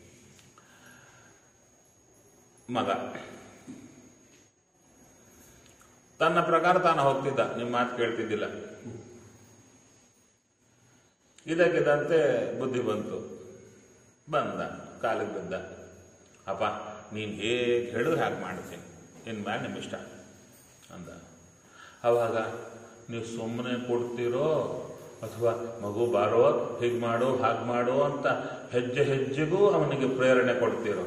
Speaker 1: ಮಗ ತನ್ನ ಪ್ರಕಾರ ತಾನು ಹೋಗ್ತಿದ್ದ ನಿಮ್ಮ ಮಾತು ಕೇಳ್ತಿದ್ದಿಲ್ಲ ಇದಕ್ಕಿದಂತೆ ಬುದ್ಧಿ ಬಂತು ಬಂದ ಕಾಲಿಗೆ ಬಿದ್ದ ಅಪ್ಪ ನೀನು ಹೇಗೆ ಹೇಳಿದ್ರೆ ಹಾಗೆ ಮಾಡ್ತೀನಿ ಇನ್ನು ಮೇಲೆ ನಿಮ್ಮ ಇಷ್ಟ ಅಂದ ಅವಾಗ ನೀವು ಸುಮ್ಮನೆ ಕೊಡ್ತೀರೋ ಅಥವಾ ಮಗು ಬಾರೋ ಹೀಗೆ ಮಾಡು ಹಾಗೆ ಮಾಡು ಅಂತ ಹೆಜ್ಜೆ ಹೆಜ್ಜೆಗೂ ಅವನಿಗೆ ಪ್ರೇರಣೆ ಕೊಡ್ತೀರೋ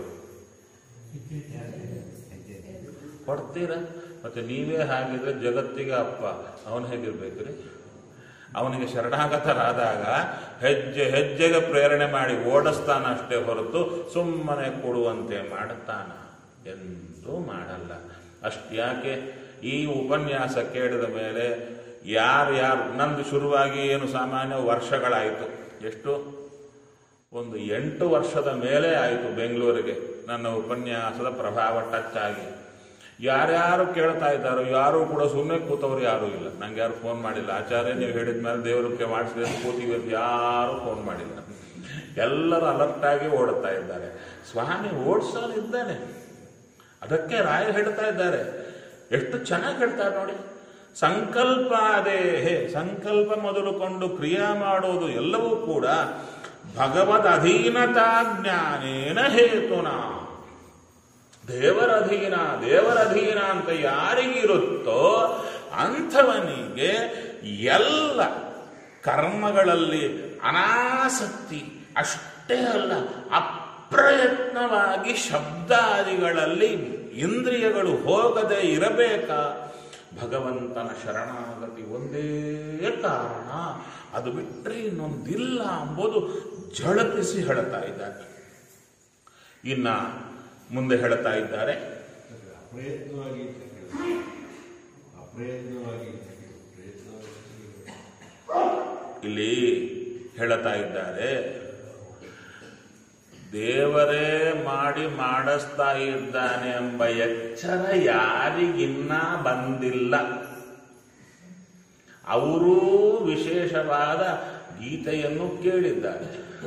Speaker 1: ಕೊಡ್ತೀರ ಮತ್ತೆ ನೀವೇ ಹಾಗಿದ್ರೆ ಜಗತ್ತಿಗೆ ಅಪ್ಪ ಅವನು ಹೇಗಿರ್ಬೇಕ್ರಿ ಅವನಿಗೆ ಶರಣಾಗತರಾದಾಗ ಹೆಜ್ಜೆ ಹೆಜ್ಜೆಗೆ ಪ್ರೇರಣೆ ಮಾಡಿ ಓಡಿಸ್ತಾನ ಅಷ್ಟೇ ಹೊರತು ಸುಮ್ಮನೆ ಕೊಡುವಂತೆ ಮಾಡುತ್ತಾನ ಎಂದೂ ಮಾಡಲ್ಲ ಅಷ್ಟ್ಯಾಕೆ ಈ ಉಪನ್ಯಾಸ ಕೇಳಿದ ಮೇಲೆ ಯಾರು ಯಾರು ನಂದು ಶುರುವಾಗಿ ಏನು ಸಾಮಾನ್ಯ ವರ್ಷಗಳಾಯಿತು ಎಷ್ಟು ಒಂದು ಎಂಟು ವರ್ಷದ ಮೇಲೆ ಆಯಿತು ಬೆಂಗಳೂರಿಗೆ ನನ್ನ ಉಪನ್ಯಾಸದ ಪ್ರಭಾವ ಟಚ್ ಆಗಿ ಯಾರ್ಯಾರು ಕೇಳ್ತಾ ಇದ್ದಾರೋ ಯಾರು ಕೂಡ ಸುಮ್ಮನೆ ಕೂತವ್ರು ಯಾರೂ ಇಲ್ಲ ನಂಗೆ ಯಾರು ಫೋನ್ ಮಾಡಿಲ್ಲ ಆಚಾರ್ಯ ನೀವು ಹೇಳಿದ ಮೇಲೆ ದೇವರಿಗೆ ಮಾಡಿಸಿದ್ರೆ ಕೂತೀವಿ ಅಂತ ಯಾರು ಫೋನ್ ಮಾಡಿಲ್ಲ ಎಲ್ಲರೂ ಅಲರ್ಟ್ ಆಗಿ ಓಡುತ್ತಾ ಇದ್ದಾರೆ ಸ್ವಾಮಿ ಓಡಿಸೋನು ಇದ್ದಾನೆ ಅದಕ್ಕೆ ರಾಯ ಹೇಳ್ತಾ ಇದ್ದಾರೆ ಎಷ್ಟು ಚೆನ್ನಾಗಿ ಹೇಳ್ತಾರೆ ನೋಡಿ ಸಂಕಲ್ಪ ಅದೇ ಹೇ ಸಂಕಲ್ಪ ಮೊದಲುಕೊಂಡು ಕ್ರಿಯಾ ಮಾಡೋದು ಎಲ್ಲವೂ ಕೂಡ ಭಗವದ್ ಅಧೀನತಾ ಜ್ಞಾನೇನ ಹೇತುನಾ ದೇವರ ಅಧೀನ ದೇವರ ಅಧೀನ ಅಂತ ಯಾರಿಗಿರುತ್ತೋ ಅಂಥವನಿಗೆ ಎಲ್ಲ ಕರ್ಮಗಳಲ್ಲಿ ಅನಾಸಕ್ತಿ ಅಷ್ಟೇ ಅಲ್ಲ ಅಪ್ರಯತ್ನವಾಗಿ ಶಬ್ದಾದಿಗಳಲ್ಲಿ ಇಂದ್ರಿಯಗಳು ಹೋಗದೆ ಇರಬೇಕಾ ಭಗವಂತನ ಶರಣಾಗತಿ ಒಂದೇ ಕಾರಣ ಅದು ಬಿಟ್ಟರೆ ಇನ್ನೊಂದಿಲ್ಲ ಎಂಬುದು ಝಳಪಿಸಿ ಹೇಳ್ತಾ ಇದ್ದಾರೆ ಇನ್ನ ಮುಂದೆ ಹೇಳ್ತಾ ಇದ್ದಾರೆ
Speaker 3: ಅಪ್ರಯತ್ನವಾಗಿ ಅಪ್ರಯತ್ನವಾಗಿ ಪ್ರಯತ್ನವಾಗಿ
Speaker 1: ಇಲ್ಲಿ ಹೇಳ್ತಾ ಇದ್ದಾರೆ ದೇವರೇ ಮಾಡಿ ಮಾಡಿಸ್ತಾ ಇದ್ದಾನೆ ಎಂಬ ಎಚ್ಚರ ಯಾರಿಗಿನ್ನ ಬಂದಿಲ್ಲ ಅವರೂ ವಿಶೇಷವಾದ ಗೀತೆಯನ್ನು ಕೇಳಿದ್ದಾರೆ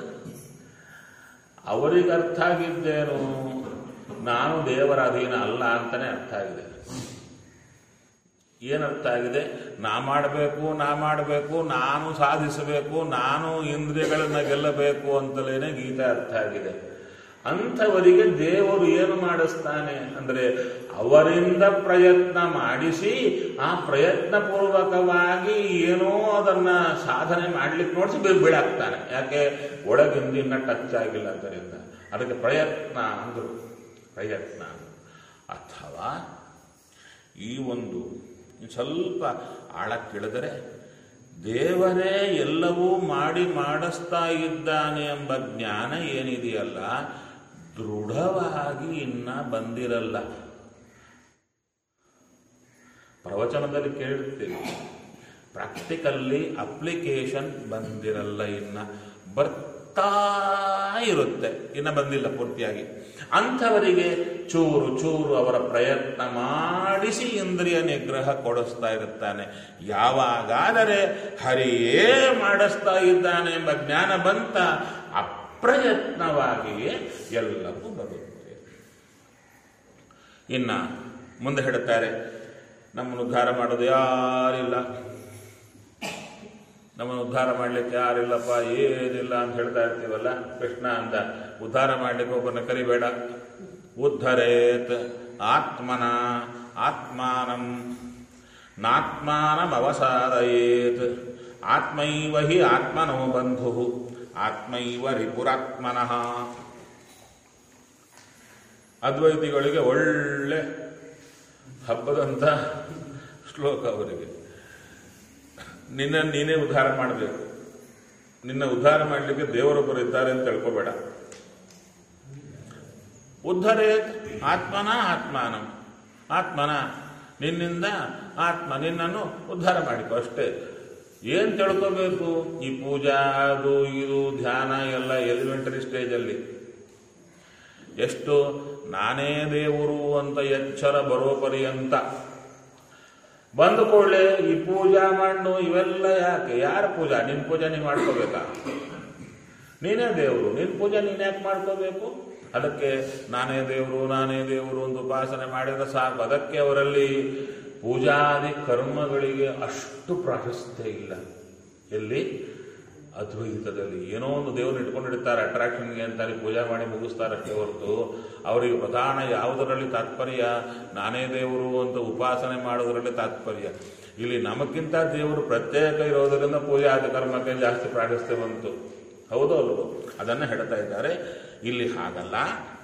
Speaker 1: ಅವರಿಗೆ ಅರ್ಥ ಆಗಿದ್ದೇನು ನಾನು ದೇವರ ಅಧೀನ ಅಲ್ಲ ಅಂತಾನೆ ಅರ್ಥ ಆಗಿದೆ ಏನರ್ಥ ಆಗಿದೆ ನಾ ಮಾಡಬೇಕು ನಾ ಮಾಡಬೇಕು ನಾನು ಸಾಧಿಸಬೇಕು ನಾನು ಇಂದ್ರಿಯಗಳನ್ನು ಗೆಲ್ಲಬೇಕು ಅಂತಲೇನೆ ಗೀತೆ ಅರ್ಥ ಆಗಿದೆ ಅಂಥವರಿಗೆ ದೇವರು ಏನು ಮಾಡಿಸ್ತಾನೆ ಅಂದರೆ ಅವರಿಂದ ಪ್ರಯತ್ನ ಮಾಡಿಸಿ ಆ ಪ್ರಯತ್ನ ಪೂರ್ವಕವಾಗಿ ಏನೋ ಅದನ್ನ ಸಾಧನೆ ಮಾಡ್ಲಿಕ್ಕೆ ನೋಡಿಸಿ ಬೀಳ್ ಬೀಳಾಕ್ತಾನೆ ಯಾಕೆ ಒಳಗಿಂದ ಇನ್ನ ಟಚ್ ಆಗಿಲ್ಲ ಅದರಿಂದ ಅದಕ್ಕೆ ಪ್ರಯತ್ನ ಅಂದರು ಪ್ರಯತ್ನ ಅಥವಾ ಈ ಒಂದು ಸ್ವಲ್ಪ ಆಳಕ್ಕಿಳಿದರೆ ದೇವರೇ ಎಲ್ಲವೂ ಮಾಡಿ ಮಾಡಿಸ್ತಾ ಇದ್ದಾನೆ ಎಂಬ ಜ್ಞಾನ ಏನಿದೆಯಲ್ಲ ದೃಢವಾಗಿ ಇನ್ನ ಬಂದಿರಲ್ಲ ಪ್ರವಚನದಲ್ಲಿ ಕೇಳಿರ್ತೀವಿ ಪ್ರಾಕ್ಟಿಕಲ್ಲಿ ಅಪ್ಲಿಕೇಶನ್ ಬಂದಿರಲ್ಲ ಇನ್ನ ಬರ್ತಾ ಇರುತ್ತೆ ಇನ್ನ ಬಂದಿಲ್ಲ ಪೂರ್ತಿಯಾಗಿ ಅಂಥವರಿಗೆ ಚೂರು ಚೂರು ಅವರ ಪ್ರಯತ್ನ ಮಾಡಿಸಿ ಇಂದ್ರಿಯ ನಿಗ್ರಹ ಕೊಡಿಸ್ತಾ ಇರುತ್ತಾನೆ ಯಾವಾಗಾದರೆ ಹರಿಯೇ ಮಾಡಿಸ್ತಾ ಇದ್ದಾನೆ ಎಂಬ ಜ್ಞಾನ ಬಂತ ಅಪ್ರಯತ್ನವಾಗಿಯೇ ಎಲ್ಲವೂ ಬರುತ್ತೆ ಇನ್ನ ಮುಂದೆ ಹೇಳುತ್ತಾರೆ ನಮ್ಮನ್ನು ಉದ್ಧಾರ ಮಾಡೋದು ಯಾರಿಲ್ಲ ನಮ್ಮನ್ನು ಉದ್ಧಾರ ಮಾಡ್ಲಿಕ್ಕೆ ಯಾರಿಲ್ಲಪ್ಪ ಏನಿಲ್ಲ ಅಂತ ಹೇಳ್ತಾ ಇರ್ತೀವಲ್ಲ ಕೃಷ್ಣ ಅಂದ ಉದ್ಧಾರ ಮಾಡ್ಲಿಕ್ಕೆ ಒಬ್ಬನ ಕರಿಬೇಡ ಉದ್ಧರೇತ್ ಆತ್ಮನ ಆತ್ಮಾನಂ ನಾತ್ಮಾನಂ ಅವಸಾದಯೇತ್ ಆತ್ಮೈವ ಹಿ ಆತ್ಮನೋ ಬಂಧು ಆತ್ಮೈವ ರಿಪುರಾತ್ಮನಃ ಅದ್ವೈತಿಗಳಿಗೆ ಒಳ್ಳೆ ಹಬ್ಬದಂತ ಶ್ಲೋಕ ಅವರಿಗೆ ನಿನ್ನ ನೀನೇ ಉದ್ಧಾರ ಮಾಡಬೇಕು ನಿನ್ನ ಉದ್ಧಾರ ಮಾಡಲಿಕ್ಕೆ ದೇವರೊಬ್ಬರು ಇದ್ದಾರೆ ಅಂತ ತಿಳ್ಕೊಬೇಡ ಉದ್ಧರೇತ್ ಆತ್ಮನ ಆತ್ಮಾನಂ ಆತ್ಮನ ನಿನ್ನಿಂದ ಆತ್ಮ ನಿನ್ನನ್ನು ಉದ್ಧಾರ ಮಾಡಿಕೊ ಅಷ್ಟೇ ಏನ್ ತಿಳ್ಕೋಬೇಕು ಈ ಪೂಜಾ ಅದು ಇದು ಧ್ಯಾನ ಎಲ್ಲ ಎಲಿಮೆಂಟರಿ ಸ್ಟೇಜಲ್ಲಿ ಎಷ್ಟು ನಾನೇ ದೇವರು ಅಂತ ಎಚ್ಚರ ಬರೋ ಪರ್ಯಂತ ಬಂದ ಕೂಡಲೇ ಈ ಪೂಜಾ ಮಣ್ಣು ಇವೆಲ್ಲ ಯಾಕೆ ಯಾರ ಪೂಜಾ ನಿನ್ ಪೂಜೆ ನೀನ್ ಮಾಡ್ಕೋಬೇಕಾ ನೀನೇ ದೇವರು ನಿನ್ ಪೂಜೆ ನೀನ್ ಯಾಕೆ ಮಾಡ್ಕೋಬೇಕು ಅದಕ್ಕೆ ನಾನೇ ದೇವರು ನಾನೇ ದೇವರು ಒಂದು ಉಪಾಸನೆ ಮಾಡಿದ್ರೆ ಸಾಕು ಅದಕ್ಕೆ ಅವರಲ್ಲಿ ಪೂಜಾದಿ ಕರ್ಮಗಳಿಗೆ ಅಷ್ಟು ಪ್ರಾಶಸ್ತ್ಯ ಇಲ್ಲ ಎಲ್ಲಿ ಅದ್ವೈತದಲ್ಲಿ ಏನೋ ಒಂದು ದೇವ್ರನ್ನ ಇಟ್ಕೊಂಡಿರ್ತಾರೆ ಅಟ್ರಾಕ್ಷನ್ಗೆ ಅಂತಾರೆ ಪೂಜೆ ಮಾಡಿ ಮುಗಿಸ್ತಾರಷ್ಟೇ ಹೊರತು ಅವರಿಗೆ ಪ್ರಧಾನ ಯಾವುದರಲ್ಲಿ ತಾತ್ಪರ್ಯ ನಾನೇ ದೇವರು ಅಂತ ಉಪಾಸನೆ ಮಾಡೋದರಲ್ಲಿ ತಾತ್ಪರ್ಯ ಇಲ್ಲಿ ನಮಗಿಂತ ದೇವರು ಪ್ರತ್ಯೇಕ ಇರೋದರಿಂದ ಪೂಜೆ ಆದ ಕರ್ಮಕ್ಕೆ ಜಾಸ್ತಿ ಪ್ರಾಶಸ್ತ್ಯ ಬಂತು ಹೌದೋ ಅಲ್ವೋ ಅದನ್ನು ಹೇಳ್ತಾ ಇದ್ದಾರೆ ಇಲ್ಲಿ ಹಾಗಲ್ಲ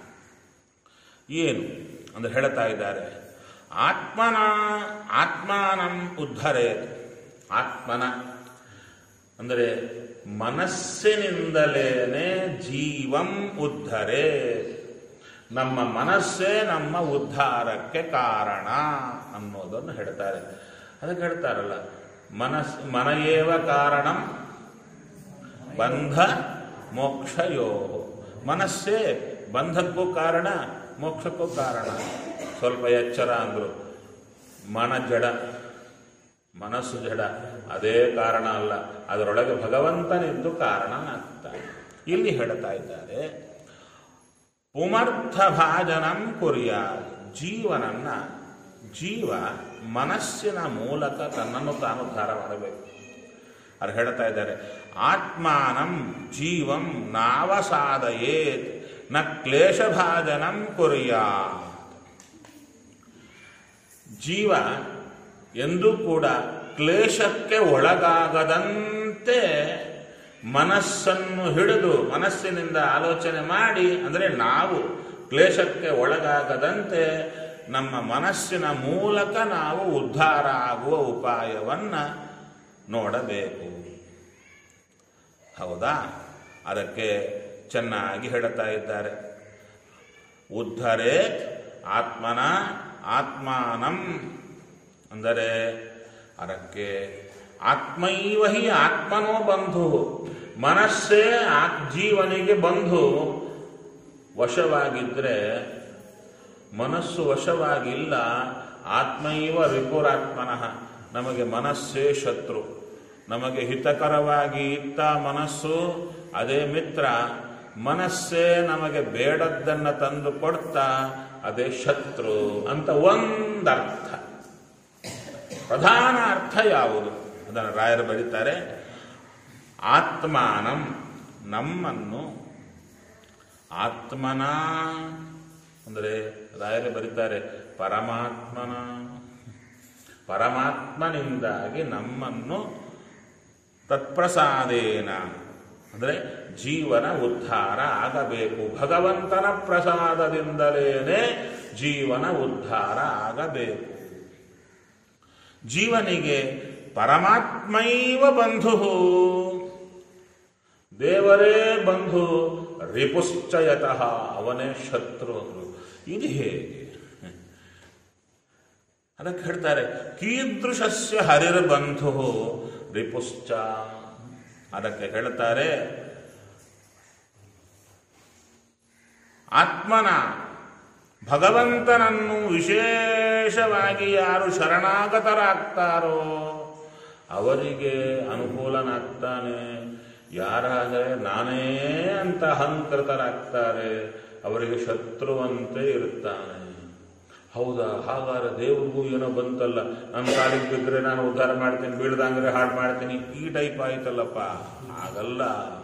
Speaker 1: ಏನು ಅಂದ್ರೆ ಹೇಳ್ತಾ ಇದ್ದಾರೆ ಆತ್ಮನ ಆತ್ಮಾನಂ ಉದ್ಧರೇ ಆತ್ಮನ ಅಂದರೆ ಮನಸ್ಸಿನಿಂದಲೇನೆ ಜೀವಂ ಉದ್ಧರೆ ನಮ್ಮ ಮನಸ್ಸೇ ನಮ್ಮ ಉದ್ಧಾರಕ್ಕೆ ಕಾರಣ ಅನ್ನೋದನ್ನು ಹೇಳ್ತಾರೆ ಅದಕ್ಕೆ ಹೇಳ್ತಾರಲ್ಲ ಮನಸ್ ಮನಯೇವ ಕಾರಣಂ ಬಂಧ ಮೋಕ್ಷಯೋ ಮನಸ್ಸೇ ಬಂಧಕ್ಕೂ ಕಾರಣ ಮೋಕ್ಷಕ್ಕೂ ಕಾರಣ ಸ್ವಲ್ಪ ಎಚ್ಚರ ಅಂದ್ರು ಮನ ಜಡ ಮನಸ್ಸು ಜಡ ಅದೇ ಕಾರಣ ಅಲ್ಲ ಅದರೊಳಗೆ ಭಗವಂತನಿದ್ದು ಕಾರಣ ಆಗ್ತಾನೆ ಇಲ್ಲಿ ಹೇಳ್ತಾ ಇದ್ದಾರೆ ಪುಮರ್ಥ ಭಾಜನಂ ಕುರಿಯ ಜೀವನನ್ನ ಜೀವ ಮನಸ್ಸಿನ ಮೂಲಕ ತನ್ನನ್ನು ತಾನು ಉದ್ಧಾರ ಮಾಡಬೇಕು ಅದು ಹೇಳ್ತಾ ಇದ್ದಾರೆ ಆತ್ಮಾನಂ ಜೀವಂ ನಾವಸಾದಯೇತ್ ನ ಕ್ಲೇಶಭಾಜನಂ ಕುರಿಯ ಜೀವ ಎಂದೂ ಕೂಡ ಕ್ಲೇಶಕ್ಕೆ ಒಳಗಾಗದಂತೆ ಮನಸ್ಸನ್ನು ಹಿಡಿದು ಮನಸ್ಸಿನಿಂದ ಆಲೋಚನೆ ಮಾಡಿ ಅಂದರೆ ನಾವು ಕ್ಲೇಶಕ್ಕೆ ಒಳಗಾಗದಂತೆ ನಮ್ಮ ಮನಸ್ಸಿನ ಮೂಲಕ ನಾವು ಉದ್ಧಾರ ಆಗುವ ಉಪಾಯವನ್ನ ನೋಡಬೇಕು ಹೌದಾ ಅದಕ್ಕೆ ಚೆನ್ನಾಗಿ ಹೇಳ್ತಾ ಇದ್ದಾರೆ ಉದ್ಧರೇ ಆತ್ಮನ ಆತ್ಮಾನಂ ಅಂದರೆ ಅದಕ್ಕೆ ಆತ್ಮೈವ ಹಿ ಆತ್ಮನೋ ಬಂಧು ಮನಸ್ಸೇ ಆ ಜೀವನಿಗೆ ಬಂಧು ವಶವಾಗಿದ್ರೆ ಮನಸ್ಸು ವಶವಾಗಿಲ್ಲ ಆತ್ಮೈವ ರಿಪುರಾತ್ಮನಃ ನಮಗೆ ಮನಸ್ಸೇ ಶತ್ರು ನಮಗೆ ಹಿತಕರವಾಗಿ ಇತ್ತ ಮನಸ್ಸು ಅದೇ ಮಿತ್ರ ಮನಸ್ಸೇ ನಮಗೆ ಬೇಡದ್ದನ್ನ ತಂದು ಕೊಡ್ತಾ ಅದೇ ಶತ್ರು ಅಂತ ಒಂದರ್ಥ ಪ್ರಧಾನ ಅರ್ಥ ಯಾವುದು ಅದನ್ನು ರಾಯರು ಬರೀತಾರೆ ಆತ್ಮಾನಂ ನಮ್ಮನ್ನು ಆತ್ಮನ ಅಂದರೆ ರಾಯರೇ ಬರೀತಾರೆ ಪರಮಾತ್ಮನ ಪರಮಾತ್ಮನಿಂದಾಗಿ ನಮ್ಮನ್ನು ತತ್ಪ್ರಸಾದೇನ ಅಂದರೆ ಜೀವನ ಉದ್ಧಾರ ಆಗಬೇಕು ಭಗವಂತನ ಪ್ರಸಾದದಿಂದಲೇನೆ ಜೀವನ ಉದ್ಧಾರ ಆಗಬೇಕು ಜೀವನಿಗೆ ಪರಮಾತ್ಮೈವ ಬಂಧು ದೇವರೇ ಬಂಧು ರಿಪುಶ್ಚಯತಃ ಅವನೇ ಶತ್ರು ಅಂದ್ರು ಇದು ಹೇಗೆ ಅದಕ್ಕೆ ಹೇಳ್ತಾರೆ ಕೀದೃಶಸ್ಯ ಹರಿರ್ಬಂಧು ರಿಪುಶ್ಚ ಅದಕ್ಕೆ ಹೇಳ್ತಾರೆ ಆತ್ಮನ ಭಗವಂತನನ್ನು ವಿಶೇಷವಾಗಿ ಯಾರು ಶರಣಾಗತರಾಗ್ತಾರೋ ಅವರಿಗೆ ಅನುಕೂಲನಾಗ್ತಾನೆ ಯಾರಾದರೆ ನಾನೇ ಅಂತ ಅಹಂಕೃತರಾಗ್ತಾರೆ ಅವರಿಗೆ ಶತ್ರುವಂತೆ ಇರುತ್ತಾನೆ ಹೌದಾ ಹಾಗಾದ್ರೆ ದೇವ್ರಿಗೂ ಏನೋ ಬಂತಲ್ಲ ನನ್ನ ಕಾಲಿಗೆ ಬಿದ್ದರೆ ನಾನು ಉದ್ಧಾರ ಮಾಡ್ತೀನಿ ಬೀಳ್ದಂಗ್ರೆ ಹಾಳು ಮಾಡ್ತೀನಿ ಈ ಟೈಪ್ ಆಯ್ತಲ್ಲಪ್ಪ ಹಾಗಲ್ಲ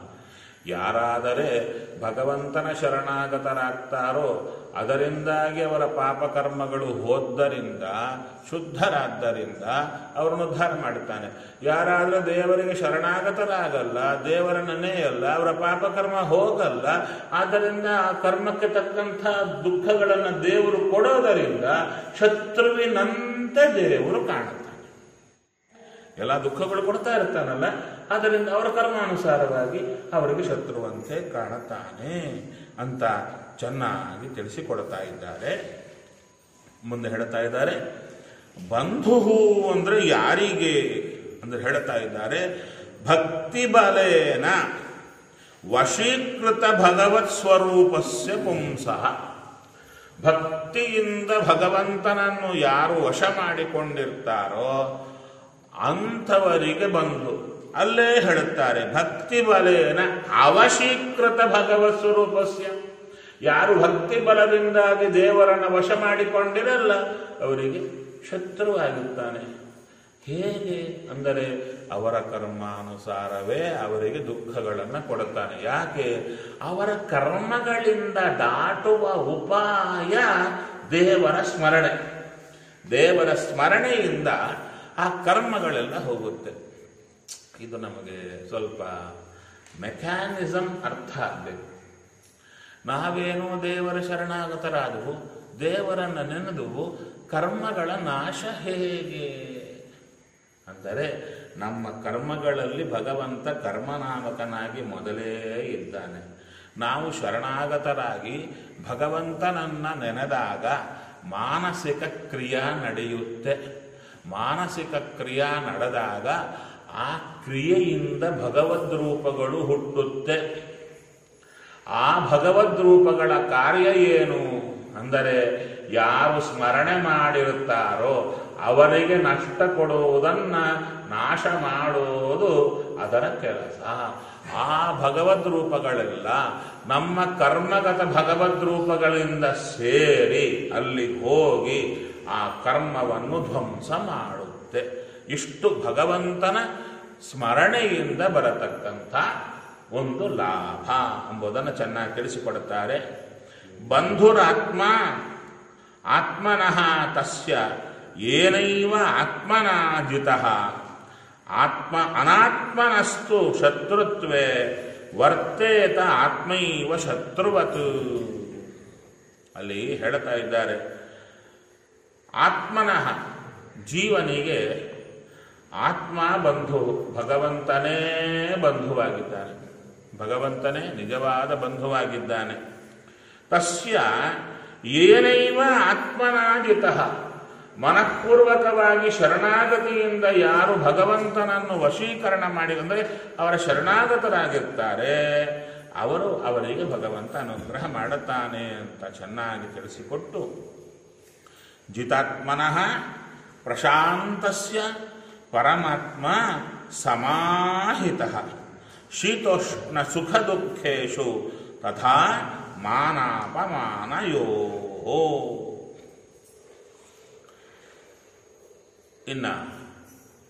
Speaker 1: ಯಾರಾದರೆ ಭಗವಂತನ ಶರಣಾಗತರಾಗ್ತಾರೋ ಅದರಿಂದಾಗಿ ಅವರ ಪಾಪಕರ್ಮಗಳು ಹೋದ್ದರಿಂದ ಶುದ್ಧರಾದ್ದರಿಂದ ಅವರನ್ನು ಉದ್ಧಾರ ಮಾಡುತ್ತಾನೆ ಯಾರಾದರೂ ದೇವರಿಗೆ ಶರಣಾಗತರಾಗಲ್ಲ ದೇವರ ನೆನೆಯಲ್ಲ ಅವರ ಪಾಪಕರ್ಮ ಹೋಗಲ್ಲ ಆದ್ದರಿಂದ ಆ ಕರ್ಮಕ್ಕೆ ತಕ್ಕಂಥ ದುಃಖಗಳನ್ನು ದೇವರು ಕೊಡೋದರಿಂದ ಶತ್ರುವಿನಂತೆ ದೇವರು ಕಾಣುತ್ತಾನೆ ಎಲ್ಲ ದುಃಖಗಳು ಕೊಡ್ತಾ ಇರ್ತಾನಲ್ಲ ಆದ್ದರಿಂದ ಅವರ ಕರ್ಮಾನುಸಾರವಾಗಿ ಅವರಿಗೆ ಶತ್ರುವಂತೆ ಕಾಣುತ್ತಾನೆ ಅಂತ ಚೆನ್ನಾಗಿ ತಿಳಿಸಿಕೊಡ್ತಾ ಇದ್ದಾರೆ ಮುಂದೆ ಹೇಳ್ತಾ ಇದ್ದಾರೆ ಬಂಧು ಅಂದ್ರೆ ಯಾರಿಗೆ ಅಂದ್ರೆ ಹೇಳ್ತಾ ಇದ್ದಾರೆ ಭಕ್ತಿ ಬಲೇನ ವಶೀಕೃತ ಭಗವತ್ ಸ್ವರೂಪಸ್ಯ ಪುಂಸಃ ಭಕ್ತಿಯಿಂದ ಭಗವಂತನನ್ನು ಯಾರು ವಶ ಮಾಡಿಕೊಂಡಿರ್ತಾರೋ ಅಂಥವರಿಗೆ ಬಂಧು ಅಲ್ಲೇ ಹೇಳುತ್ತಾರೆ ಭಕ್ತಿ ಬಲೇನ ಅವಶೀಕೃತ ಭಗವತ್ ಸ್ವರೂಪಸ್ಯ ಯಾರು ಭಕ್ತಿ ಬಲದಿಂದಾಗಿ ದೇವರನ್ನ ವಶ ಮಾಡಿಕೊಂಡಿರಲ್ಲ ಅವರಿಗೆ ಶತ್ರುವಾಗಿರ್ತಾನೆ ಹೇಗೆ ಅಂದರೆ ಅವರ ಕರ್ಮಾನುಸಾರವೇ ಅವರಿಗೆ ದುಃಖಗಳನ್ನು ಕೊಡುತ್ತಾನೆ ಯಾಕೆ ಅವರ ಕರ್ಮಗಳಿಂದ ದಾಟುವ ಉಪಾಯ ದೇವರ ಸ್ಮರಣೆ ದೇವರ ಸ್ಮರಣೆಯಿಂದ ಆ ಕರ್ಮಗಳೆಲ್ಲ ಹೋಗುತ್ತೆ ಇದು ನಮಗೆ ಸ್ವಲ್ಪ ಮೆಕ್ಯಾನಿಸಮ್ ಅರ್ಥ ಆಗಬೇಕು ನಾವೇನೋ ದೇವರ ಶರಣಾಗತರಾದವು ದೇವರನ್ನು ನೆನೆದು ಕರ್ಮಗಳ ನಾಶ ಹೇಗೆ ಅಂದರೆ ನಮ್ಮ ಕರ್ಮಗಳಲ್ಲಿ ಭಗವಂತ ಕರ್ಮನಾಮಕನಾಗಿ ಮೊದಲೇ ಇದ್ದಾನೆ ನಾವು ಶರಣಾಗತರಾಗಿ ಭಗವಂತನನ್ನ ನೆನೆದಾಗ ಮಾನಸಿಕ ಕ್ರಿಯಾ ನಡೆಯುತ್ತೆ ಮಾನಸಿಕ ಕ್ರಿಯಾ ನಡೆದಾಗ ಆ ಕ್ರಿಯೆಯಿಂದ ಭಗವದ್ ರೂಪಗಳು ಹುಟ್ಟುತ್ತೆ ಆ ಭಗವದ್ ರೂಪಗಳ ಕಾರ್ಯ ಏನು ಅಂದರೆ ಯಾರು ಸ್ಮರಣೆ ಮಾಡಿರುತ್ತಾರೋ ಅವರಿಗೆ ನಷ್ಟ ಕೊಡುವುದನ್ನ ನಾಶ ಮಾಡುವುದು ಅದರ ಕೆಲಸ ಆ ಭಗವದ್ ರೂಪಗಳೆಲ್ಲ ನಮ್ಮ ಕರ್ಮಗತ ಭಗವದ್ ರೂಪಗಳಿಂದ ಸೇರಿ ಅಲ್ಲಿ ಹೋಗಿ ಆ ಕರ್ಮವನ್ನು ಧ್ವಂಸ ಮಾಡುತ್ತೆ ಇಷ್ಟು ಭಗವಂತನ ಸ್ಮರಣೆಯಿಂದ ಬರತಕ್ಕಂಥ ಒಂದು ಲಾಭ ಎಂಬುದನ್ನು ಚೆನ್ನಾಗಿ ತಿಳಿಸಿಕೊಡುತ್ತಾರೆ ಬಂಧುರಾತ್ಮ ಆತ್ಮನಃ ತಸ್ಯ ಏನೈವ ಆತ್ಮನಾಜಿತ ಆತ್ಮ ಅನಾತ್ಮನಸ್ತು ಶತ್ರುತ್ವೇ ವರ್ತೇತ ಆತ್ಮೈವ ಶತ್ರುವತ್ ಅಲ್ಲಿ ಹೇಳ್ತಾ ಇದ್ದಾರೆ ಆತ್ಮನಃ ಜೀವನಿಗೆ ಆತ್ಮ ಬಂಧು ಭಗವಂತನೇ ಬಂಧುವಾಗಿದ್ದಾನೆ ಭಗವಂತನೇ ನಿಜವಾದ ಬಂಧುವಾಗಿದ್ದಾನೆ ತಸ್ಯ ಏನೈವ ಆತ್ಮನಾಜಿತ ಮನಃಪೂರ್ವಕವಾಗಿ ಶರಣಾಗತಿಯಿಂದ ಯಾರು ಭಗವಂತನನ್ನು ವಶೀಕರಣ ಮಾಡಿ ಅಂದರೆ ಅವರ ಶರಣಾಗತರಾಗಿರ್ತಾರೆ ಅವರು ಅವರಿಗೆ ಭಗವಂತ ಅನುಗ್ರಹ ಮಾಡುತ್ತಾನೆ ಅಂತ ಚೆನ್ನಾಗಿ ತಿಳಿಸಿಕೊಟ್ಟು ಜಿತಾತ್ಮನಃ ಪ್ರಶಾಂತಸ್ಯ ಪರಮಾತ್ಮ ಸಮಾಹಿತ ಶೀತೋಷ್ಣ ಸುಖ ದುಃಖೇಶು ತಥಾ ಮಾನಾಪಮಾನಯೋ ಇನ್ನ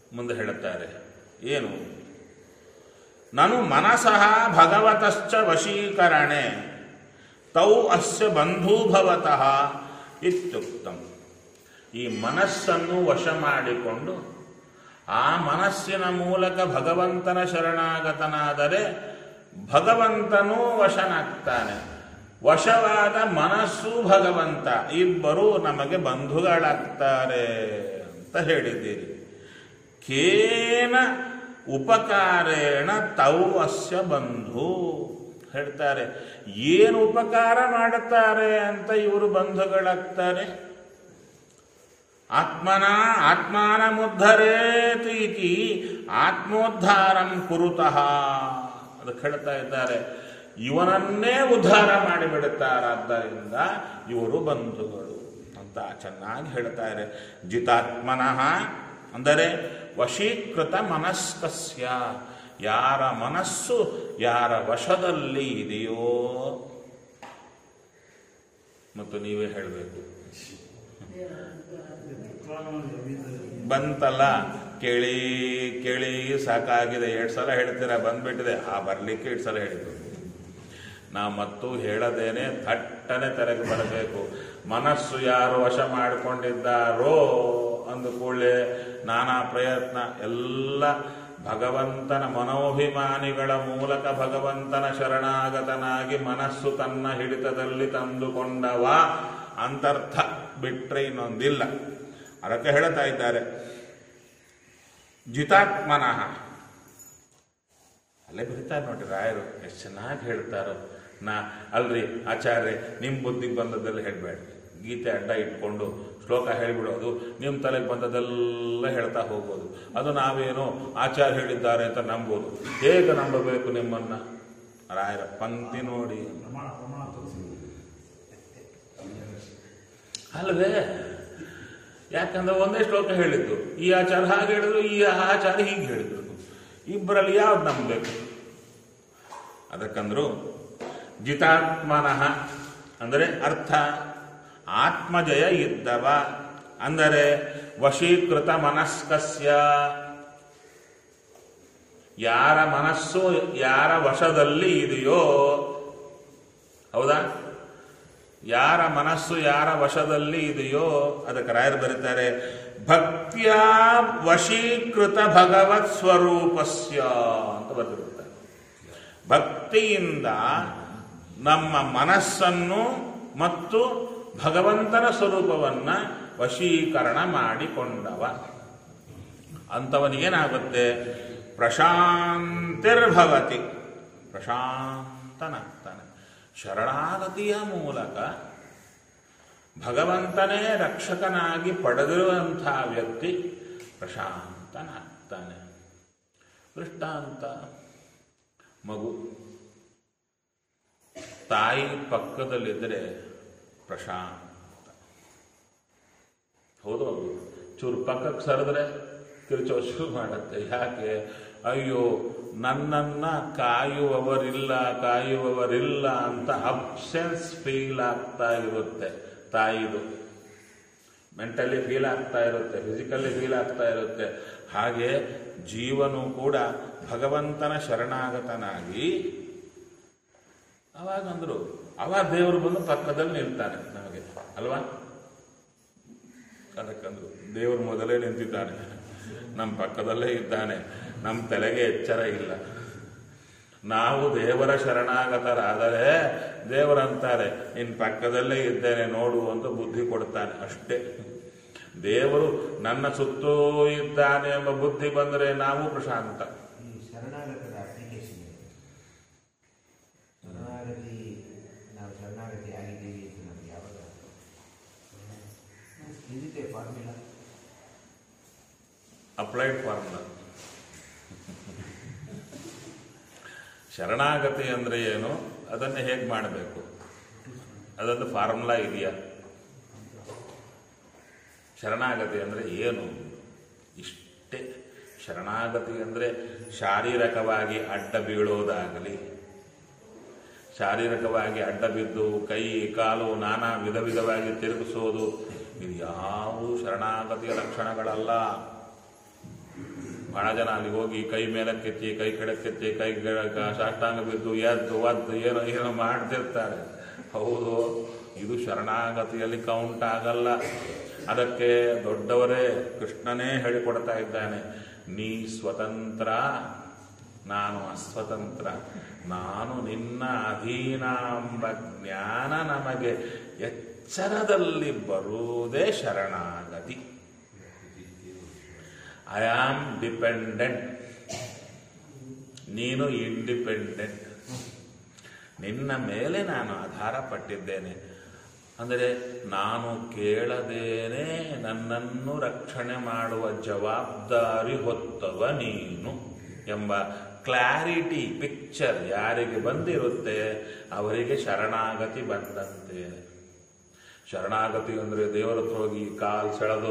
Speaker 1: ಮುಂದೆ ಹೇಳುತ್ತಾರೆ ಏನು ನನು ಮನಸಃ ಭಗವತಶ್ಚ ವಶೀಕರಣೆ ತೌ ಅಸ್ಯ ಬಂಧೂಭವತಃ ಇತ್ಯುಕ್ತಂ ಈ ಮನಸ್ಸನ್ನು ವಶ ಮಾಡಿಕೊಂಡು ಆ ಮನಸ್ಸಿನ ಮೂಲಕ ಭಗವಂತನ ಶರಣಾಗತನಾದರೆ ಭಗವಂತನೂ ವಶನಾಗ್ತಾನೆ ವಶವಾದ ಮನಸ್ಸು ಭಗವಂತ ಇಬ್ಬರೂ ನಮಗೆ ಬಂಧುಗಳಾಗ್ತಾರೆ ಅಂತ ಹೇಳಿದ್ದೀರಿ ಕೇನ ಉಪಕಾರೇಣ ತೌ ಅಸ್ಯ ಬಂಧು ಹೇಳ್ತಾರೆ ಏನು ಉಪಕಾರ ಮಾಡುತ್ತಾರೆ ಅಂತ ಇವರು ಬಂಧುಗಳಾಗ್ತಾರೆ ಆತ್ಮನ ಆತ್ಮಾನಮುದ್ಧರೇತೀತಿ ಆತ್ಮೋದ್ಧಾರಂ ಕುರುತಃ ಅದಕ್ಕೆ ಹೇಳ್ತಾ ಇದ್ದಾರೆ ಇವನನ್ನೇ ಉದ್ಧಾರ ಮಾಡಿಬಿಡುತ್ತಾರಾದ್ದರಿಂದ ಇವರು ಬಂಧುಗಳು ಅಂತ ಚೆನ್ನಾಗಿ ಹೇಳ್ತಾರೆ ಜಿತಾತ್ಮನಃ ಅಂದರೆ ವಶೀಕೃತ ಮನಸ್ಕಸ್ಯ ಯಾರ ಮನಸ್ಸು ಯಾರ ವಶದಲ್ಲಿ ಇದೆಯೋ ಮತ್ತು ನೀವೇ ಹೇಳಬೇಕು ಬಂತಲ್ಲ ಕೇಳಿ ಕೇಳಿ ಸಾಕಾಗಿದೆ ಎರಡು ಸಲ ಹೇಳ್ತೀರಾ ಬಂದ್ಬಿಟ್ಟಿದೆ ಆ ಬರ್ಲಿಕ್ಕೆ ಎರಡು ಸಲ ಹೇಳಿದ್ರು ನಾವು ಮತ್ತು ಹೇಳದೇನೆ ಥಟ್ಟನೆ ತೆರೆಗೆ ಬರಬೇಕು ಮನಸ್ಸು ಯಾರು ವಶ ಮಾಡಿಕೊಂಡಿದ್ದಾರೋ ಅಂದ ಕೂಡಲೇ ನಾನಾ ಪ್ರಯತ್ನ ಎಲ್ಲ ಭಗವಂತನ ಮನೋಭಿಮಾನಿಗಳ ಮೂಲಕ ಭಗವಂತನ ಶರಣಾಗತನಾಗಿ ಮನಸ್ಸು ತನ್ನ ಹಿಡಿತದಲ್ಲಿ ತಂದುಕೊಂಡವ ಅಂತರ್ಥ ಬಿಟ್ರೆ ಇನ್ನೊಂದಿಲ್ಲ ಅದಕ್ಕೆ ಹೇಳ್ತಾ ಇದ್ದಾರೆ ಜಿತಾತ್ಮನಃ ಅಲ್ಲೇ ಬರೀತಾರೆ ನೋಡ್ರಿ ರಾಯರು ಎಷ್ಟು ಚೆನ್ನಾಗಿ ಹೇಳ್ತಾರೋ ನಾ ಅಲ್ರಿ ಆಚಾರ್ಯ ನಿಮ್ಮ ಬುದ್ಧಿಗೆ ಬಂದದ್ದೆಲ್ಲ ಹೇಳಬೇಡ ಗೀತೆ ಅಡ್ಡ ಇಟ್ಕೊಂಡು ಶ್ಲೋಕ ಹೇಳಿಬಿಡೋದು ನಿಮ್ಮ ತಲೆಗೆ ಬಂದದ್ದೆಲ್ಲ ಹೇಳ್ತಾ ಹೋಗೋದು ಅದು ನಾವೇನೋ ಆಚಾರ್ಯ ಹೇಳಿದ್ದಾರೆ ಅಂತ ನಂಬೋದು ಹೇಗೆ ನಂಬಬೇಕು ನಿಮ್ಮನ್ನ ರಾಯರ ಪಂಕ್ತಿ ನೋಡಿ
Speaker 4: ಪ್ರಮಾಣ ಪ್ರಮಾಣ ತೋರಿಸಿ
Speaker 1: ಅಲ್ಲವೇ ಯಾಕಂದ್ರೆ ಒಂದೇ ಶ್ಲೋಕ ಹೇಳಿದ್ದು ಈ ಆಚಾರ ಹಾಗೆ ಹೇಳಿದ್ರು ಈ ಆಚಾರ ಹೀಗೆ ಹೇಳಿದ್ರು ಇಬ್ಬರಲ್ಲಿ ಯಾವ್ದು ನಂಬಬೇಕು ಅದಕ್ಕಂದ್ರು ಜಿತಾತ್ಮನಃ ಅಂದರೆ ಅರ್ಥ ಆತ್ಮಜಯ ಇದ್ದವ ಅಂದರೆ ವಶೀಕೃತ ಮನಸ್ಕಸ್ಯ ಯಾರ ಮನಸ್ಸು ಯಾರ ವಶದಲ್ಲಿ ಇದೆಯೋ ಹೌದಾ ಯಾರ ಮನಸ್ಸು ಯಾರ ವಶದಲ್ಲಿ ಇದೆಯೋ ಅದಕ್ಕೆ ರಾಯರು ಬರೀತಾರೆ ಭಕ್ತಿಯ ವಶೀಕೃತ ಭಗವತ್ ಸ್ವರೂಪಸ್ಯ ಅಂತ ಬರೆದಿರುತ್ತಾರೆ ಭಕ್ತಿಯಿಂದ ನಮ್ಮ ಮನಸ್ಸನ್ನು ಮತ್ತು ಭಗವಂತನ ಸ್ವರೂಪವನ್ನ ವಶೀಕರಣ ಮಾಡಿಕೊಂಡವ ಅಂಥವನಿಗೇನಾಗುತ್ತೆ ಪ್ರಶಾಂತಿರ್ಭವತಿ ಪ್ರಶಾಂತನಾಗ್ತಾನೆ ಶರಣಾಗತಿಯ ಮೂಲಕ ಭಗವಂತನೇ ರಕ್ಷಕನಾಗಿ ಪಡೆದಿರುವಂಥ ವ್ಯಕ್ತಿ ಪ್ರಶಾಂತನಾಗ್ತಾನೆ ದೃಷ್ಟಾಂತ ಮಗು ತಾಯಿ ಪಕ್ಕದಲ್ಲಿದ್ದರೆ ಪ್ರಶಾಂತ ಹೌದು ಹೌದು ಚೂರು ಪಕ್ಕಕ್ಕೆ ಸರಿದ್ರೆ ಕಿರುಚೋ ಶುರು ಮಾಡುತ್ತೆ ಯಾಕೆ ಅಯ್ಯೋ ನನ್ನನ್ನ ಕಾಯುವವರಿಲ್ಲ ಕಾಯುವವರಿಲ್ಲ ಅಂತ ಅಬ್ಸೆನ್ಸ್ ಫೀಲ್ ಆಗ್ತಾ ಇರುತ್ತೆ ತಾಯಿದು ಮೆಂಟಲಿ ಫೀಲ್ ಆಗ್ತಾ ಇರುತ್ತೆ ಫಿಸಿಕಲಿ ಫೀಲ್ ಆಗ್ತಾ ಇರುತ್ತೆ ಹಾಗೆ ಜೀವನು ಕೂಡ ಭಗವಂತನ ಶರಣಾಗತನಾಗಿ ಅವಾಗಂದ್ರು ಅವಾಗ ದೇವರು ಬಂದು ಪಕ್ಕದಲ್ಲಿ ನಿಲ್ತಾನೆ ನಮಗೆ ಅಲ್ವಾ ಅದಕ್ಕಂದ್ರು ದೇವರು ಮೊದಲೇ ನಿಂತಿದ್ದಾನೆ ನಮ್ಮ ಪಕ್ಕದಲ್ಲೇ ಇದ್ದಾನೆ ನಮ್ಮ ತಲೆಗೆ ಎಚ್ಚರ ಇಲ್ಲ ನಾವು ದೇವರ ಶರಣಾಗತರಾದರೆ ದೇವರಂತಾರೆ ನಿನ್ನ ಪಕ್ಕದಲ್ಲೇ ಇದ್ದೇನೆ ನೋಡು ಅಂತ ಬುದ್ಧಿ ಕೊಡ್ತಾನೆ ಅಷ್ಟೇ ದೇವರು ನನ್ನ ಸುತ್ತೂ ಇದ್ದಾನೆ ಎಂಬ ಬುದ್ಧಿ ಬಂದರೆ ನಾವು ಪ್ರಶಾಂತ
Speaker 5: ಈ ಶರಣಾಗತದ ಅಪ್ಲಿಕೇಶನ್ ಇದೆ ಶರಣಾಗತಿ ನಾವು ಶರಣಾಗತಿ ಆಗಿದ್ದೀವಿ ಅಂತ ನಮ್ಗೆ ಯಾವಾಗ ಇದಿದೆ ಫಾರ್ಮುಲಾ
Speaker 1: ಅಪ್ಲೈಡ್ ಫಾರ್ಮುಲಾ ಶರಣಾಗತಿ ಅಂದ್ರೆ ಏನು ಅದನ್ನು ಹೇಗೆ ಮಾಡಬೇಕು ಅದೊಂದು ಫಾರ್ಮುಲಾ ಇದೆಯಾ ಶರಣಾಗತಿ ಅಂದರೆ ಏನು ಇಷ್ಟೇ ಶರಣಾಗತಿ ಅಂದರೆ ಶಾರೀರಕವಾಗಿ ಅಡ್ಡ ಬೀಳೋದಾಗಲಿ ಶಾರೀರಕವಾಗಿ ಅಡ್ಡ ಬಿದ್ದು ಕೈ ಕಾಲು ನಾನಾ ವಿಧ ವಿಧವಾಗಿ ತಿರುಗಿಸೋದು ಇದು ಯಾವುವು ಶರಣಾಗತಿಯ ಲಕ್ಷಣಗಳಲ್ಲ ಬಹಳ ಜನ ಅಲ್ಲಿಗೆ ಹೋಗಿ ಕೈ ಮೇಲಕ್ಕೆತ್ತಿ ಕೈ ಕೆಳಕ್ಕೆತ್ತಿ ಕೈ ಕೆಳಗೆ ಸಾಷ್ಟಾಂಗ ಬಿದ್ದು ಎದ್ದು ಒದ್ದು ಏನೋ ಏನೋ ಮಾಡ್ತಿರ್ತಾರೆ ಹೌದು ಇದು ಶರಣಾಗತಿಯಲ್ಲಿ ಕೌಂಟ್ ಆಗಲ್ಲ ಅದಕ್ಕೆ ದೊಡ್ಡವರೇ ಕೃಷ್ಣನೇ ಹೇಳಿಕೊಡ್ತಾ ಇದ್ದಾನೆ ನೀ ಸ್ವತಂತ್ರ ನಾನು ಅಸ್ವತಂತ್ರ ನಾನು ನಿನ್ನ ಅಧೀನ ಎಂಬ ಜ್ಞಾನ ನಮಗೆ ಎಚ್ಚರದಲ್ಲಿ ಬರುವುದೇ ಶರಣಾಗತಿ ಐ ಆಮ್ ಡಿಪೆಂಡೆಂಟ್ ನೀನು ಇಂಡಿಪೆಂಡೆಂಟ್ ನಿನ್ನ ಮೇಲೆ ನಾನು ಆಧಾರ ಪಟ್ಟಿದ್ದೇನೆ ಅಂದರೆ ನಾನು ಕೇಳದೇನೆ ನನ್ನನ್ನು ರಕ್ಷಣೆ ಮಾಡುವ ಜವಾಬ್ದಾರಿ ಹೊತ್ತವ ನೀನು ಎಂಬ ಕ್ಲಾರಿಟಿ ಪಿಕ್ಚರ್ ಯಾರಿಗೆ ಬಂದಿರುತ್ತೆ ಅವರಿಗೆ ಶರಣಾಗತಿ ಬಂದಂತೆ ಶರಣಾಗತಿ ಅಂದರೆ ದೇವರ ಹತ್ರ ಹೋಗಿ ಕಾಲ್ ಸೆಳೆದು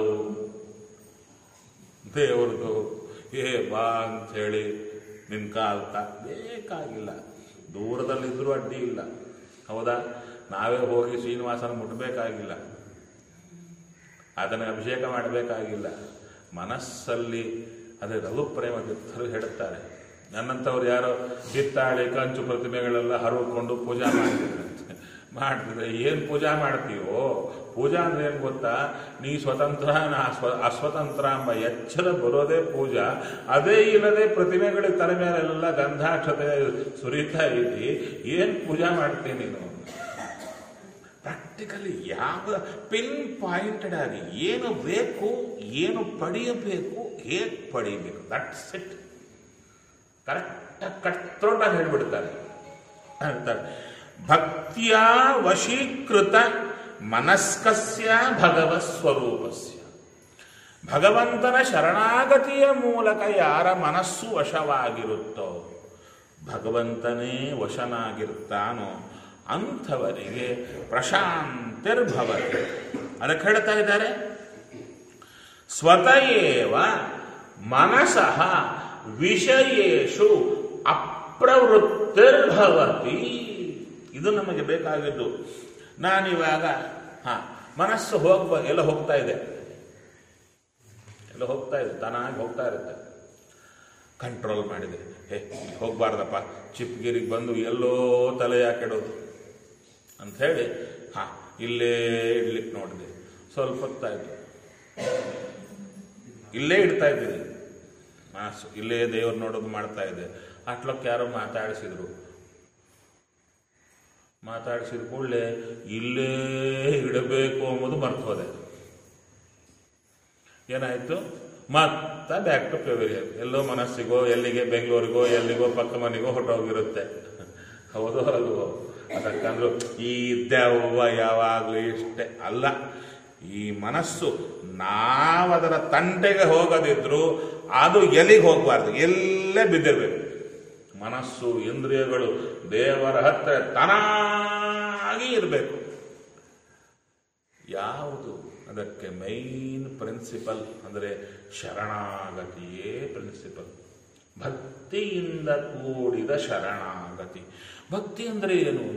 Speaker 1: ದೇವ್ರದ್ದು ಏ ಬಾ ಅಂತ ಹೇಳಿ ನಿನ್ ಕಾಲ್ ತಾ- ಬೇಕಾಗಿಲ್ಲ ದೂರದಲ್ಲಿದ್ದರೂ ಅಡ್ಡಿ ಇಲ್ಲ ಹೌದಾ ನಾವೇ ಹೋಗಿ ಶ್ರೀನಿವಾಸನ ಮುಟ್ಟಬೇಕಾಗಿಲ್ಲ ಅದನ್ನು ಅಭಿಷೇಕ ಮಾಡಬೇಕಾಗಿಲ್ಲ ಮನಸ್ಸಲ್ಲಿ ಅದೇ ರಘುಪ್ರೇಮ ತೀರ್ಥರು ಹೇಳುತ್ತಾರೆ ನನ್ನಂಥವ್ರು ಯಾರೋ ಹಿತ್ತಾಳಿ ಕಂಚು ಪ್ರತಿಮೆಗಳೆಲ್ಲ ಹರಡ್ಕೊಂಡು ಪೂಜಾ ಮಾಡ್ತಿದ್ರಂತೆ ಮಾಡ್ತಿದ್ರೆ ಏನು ಪೂಜಾ ಮಾಡ್ತೀವೋ ಪೂಜಾ ಅಂದ್ರೆ ಏನು ಗೊತ್ತಾ ನೀ ಸ್ವತಂತ್ರ ನಾ ಸ್ವ ಅಸ್ವತಂತ್ರ ಎಂಬ ಎಚ್ಚರ ಬರೋದೇ ಪೂಜಾ ಅದೇ ಇಲ್ಲದೆ ಪ್ರತಿಮೆಗಳಿಗೆ ತಲೆ ಮೇಲೆಲ್ಲ ಗಂಧಾಕ್ಷತೆ ಸುರಿತಾ ಇದ್ದಿ ಏನು ಪೂಜಾ ಮಾಡ್ತೀನಿ ನೀನು ಪ್ರಾಕ್ಟಿಕಲಿ ಯಾವ ಪಿನ್ ಪಾಯಿಂಟೆಡ್ ಆಗಿ ಏನು ಬೇಕು ಏನು ಪಡೆಯಬೇಕು ಹೇಗೆ ಪಡೆಯಬೇಕು ದಟ್ಸ್ ಇಟ್ ಕರೆಕ್ಟಾಗಿ ಕಟ್ತೊಂಡಾಗಿ ಹೇಳ್ಬಿಡ್ತಾರೆ ಹೇಳ್ತಾರೆ ಭಕ್ತಿಯ ವಶೀಕೃತ ಮನಸ್ಕಸ್ಯ ಭಗವತ್ ಸ್ವರೂಪಸ್ಯ ಭಗವಂತನ ಶರಣಾಗತಿಯ ಮೂಲಕ ಯಾರ ಮನಸ್ಸು ವಶವಾಗಿರುತ್ತೋ ಭಗವಂತನೇ ವಶನಾಗಿರ್ತಾನೋ ಅಂಥವರಿಗೆ ಪ್ರಶಾಂತಿರ್ಭವತಿ ಅದಕ್ಕೆ ಹೇಳ್ತಾ ಇದ್ದಾರೆ ಸ್ವತಯೇವ ಮನಸಃ ವಿಷಯೇಶು ಅಪ್ರವೃತ್ತಿರ್ಭವತಿ ಇದು ನಮಗೆ ಬೇಕಾಗಿದ್ದು ನಾನಿವಾಗ ಹಾ ಮನಸ್ಸು ಹೋಗ್ಬ ಎಲ್ಲ ಹೋಗ್ತಾ ಇದೆ ಎಲ್ಲ ಹೋಗ್ತಾ ಇದೆ ತಾನಾಗಿ ಹೋಗ್ತಾ ಇರುತ್ತೆ ಕಂಟ್ರೋಲ್ ಮಾಡಿದೆ ಹೇ ಇಲ್ಲಿ ಹೋಗ್ಬಾರ್ದಪ್ಪ ಚಿಪ್ಗಿರಿಗೆ ಬಂದು ಎಲ್ಲೋ ತಲೆ ಯಾಕೆಡೋದು ಅಂಥೇಳಿ ಹಾ ಇಲ್ಲೇ ಇಡ್ಲಿಕ್ಕೆ ನೋಡಿದೆ ಸ್ವಲ್ಪ ಹೊತ್ತಾಯ್ತು ಇಲ್ಲೇ ಇಡ್ತಾ ಇದ್ದೀನಿ ಮನಸ್ಸು ಇಲ್ಲೇ ದೇವ್ರು ನೋಡೋದು ಮಾಡ್ತಾ ಇದೆ ಅಟ್ಲಕ್ಕೆ ಯಾರೋ ಮಾತಾಡಿಸಿದ್ರು ಮಾತಾಡಿಸಿದ ಕೂಡಲೇ ಇಲ್ಲೇ ಇಡಬೇಕು ಎಂಬುದು ಮರ್ತು ಹೋದೆ ಏನಾಯ್ತು ಮತ್ತ ಬ್ಯಾಕ್ ಟು ಪೆವಿಲಿಯನ್ ಎಲ್ಲೋ ಮನಸ್ಸಿಗೋ ಎಲ್ಲಿಗೆ ಬೆಂಗಳೂರಿಗೋ ಎಲ್ಲಿಗೋ ಪಕ್ಕ ಮನೆಗೋ ಹೊರಟೋಗಿರುತ್ತೆ ಹೌದು ಅಲ್ವೋ ಅದಕ್ಕಂದ್ರು ಈ ದೆವ್ವ ಯಾವಾಗಲೂ ಇಷ್ಟೇ ಅಲ್ಲ ಈ ಮನಸ್ಸು ನಾವದರ ತಂಟೆಗೆ ಹೋಗದಿದ್ರು ಅದು ಎಲ್ಲಿಗೆ ಹೋಗಬಾರ್ದು ಎಲ್ಲೇ ಬಿದ್ದಿರ್ಬೇಕು ಮನಸ್ಸು ಇಂದ್ರಿಯಗಳು ದೇವರ ಹತ್ರ ತನಾಗಿ ಇರಬೇಕು ಯಾವುದು ಅದಕ್ಕೆ ಮೈನ್ ಪ್ರಿನ್ಸಿಪಲ್ ಅಂದರೆ ಶರಣಾಗತಿಯೇ ಪ್ರಿನ್ಸಿಪಲ್ ಭಕ್ತಿಯಿಂದ ಕೂಡಿದ ಶರಣಾಗತಿ ಭಕ್ತಿ ಅಂದರೆ ಏನು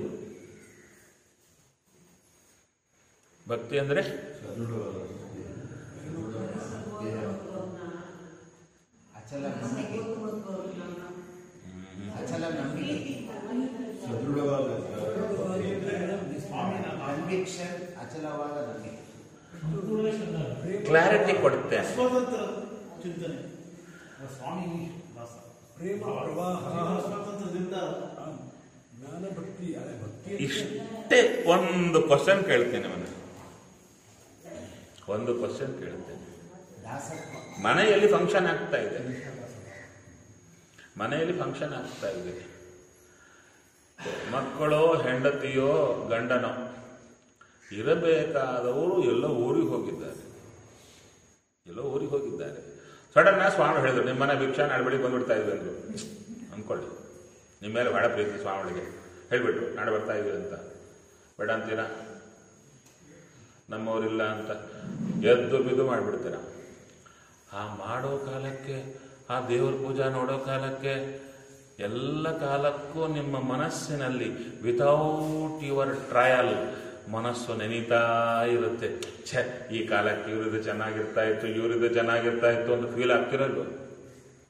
Speaker 1: ಭಕ್ತಿ ಅಂದರೆ
Speaker 5: ಅಚಲ ನಂಬಿಕೆ ಅಚಲ ನಂಬಿಕೆ
Speaker 3: ಸದೃಢವಾದ
Speaker 5: ಕನ್ವಿಕ್ಷನ್ ಅಚಲವಾದ ನಂಬಿಕೆ
Speaker 1: ಕ್ಲಾರಿಟಿ ಕೊಡುತ್ತೆ
Speaker 4: ಸ್ವತಂತ್ರ ಚಿಂತನೆ ಸ್ವಾಮಿ ವಾಸ
Speaker 2: ಪ್ರೇಮ ಪ್ರವಾಹ
Speaker 4: ಸ್ವತಂತ್ರದಿಂದ
Speaker 2: ಜ್ಞಾನ ಭಕ್ತಿ ಅದೇ ಭಕ್ತಿ
Speaker 1: ಇಷ್ಟೇ ಒಂದು ಕ್ವಶನ್ ಕೇಳ್ತೇನೆ ಅವನು ಒಂದು ಕ್ವಶನ್ ಕೇಳ್ತೇನೆ
Speaker 5: ದಾಸತ್ವ
Speaker 1: ಮನೆಯಲ್ಲಿ ಫಂಕ್ಷನ್ ಆಗ್ತಾ ಇದೆ ಮನೆಯಲ್ಲಿ ಫಂಕ್ಷನ್ ಆಗ್ತಾ ಇದೆ ಮಕ್ಕಳೋ ಹೆಂಡತಿಯೋ ಗಂಡನೋ ಇರಬೇಕಾದವರು ಎಲ್ಲ ಊರಿಗೆ ಹೋಗಿದ್ದಾರೆ ಎಲ್ಲೋ ಊರಿಗೆ ಹೋಗಿದ್ದಾರೆ ಸಡನ್ ಸ್ವಾಮಿ ಹೇಳಿದ್ರು ನಿಮ್ಮ ಮನೆ ಭಿಕ್ಷಾ ನಾಳೆ ಬೆಳಿಗ್ಗೆ ಬಂದ್ಬಿಡ್ತಾ ಇದ್ವಿ ಅಂದ್ರು ಅಂದ್ಕೊಳ್ಳಿ ನಿಮ್ಮ ಮೇಲೆ ಬಹಳ ಪ್ರೀತಿ ಸ್ವಾಮಿಗಳಿಗೆ ಹೇಳ್ಬಿಟ್ರು ನಾಳೆ ಬರ್ತಾ ಇದ್ವಿ ಅಂತ ಬೇಡ ಅಂತೀರಾ ನಮ್ಮವರಿಲ್ಲ ಅಂತ ಎದ್ದು ಬಿದ್ದು ಮಾಡಿಬಿಡ್ತೀರಾ ಆ ಮಾಡೋ ಕಾಲಕ್ಕೆ ಆ ದೇವ್ರ ಪೂಜಾ ನೋಡೋ ಕಾಲಕ್ಕೆ ಎಲ್ಲ ಕಾಲಕ್ಕೂ ನಿಮ್ಮ ಮನಸ್ಸಿನಲ್ಲಿ ವಿತೌಟ್ ಯುವರ್ ಟ್ರಯಲ್ ಮನಸ್ಸು ನೆನೀತಾ ಇರುತ್ತೆ ಛೆ ಈ ಕಾಲಕ್ಕೆ ಇವರಿದು ಚೆನ್ನಾಗಿರ್ತಾ ಇತ್ತು ಇವರಿದು ಚೆನ್ನಾಗಿರ್ತಾ ಇತ್ತು ಅಂತ ಫೀಲ್ ಆಗ್ತಿರಲ್ವ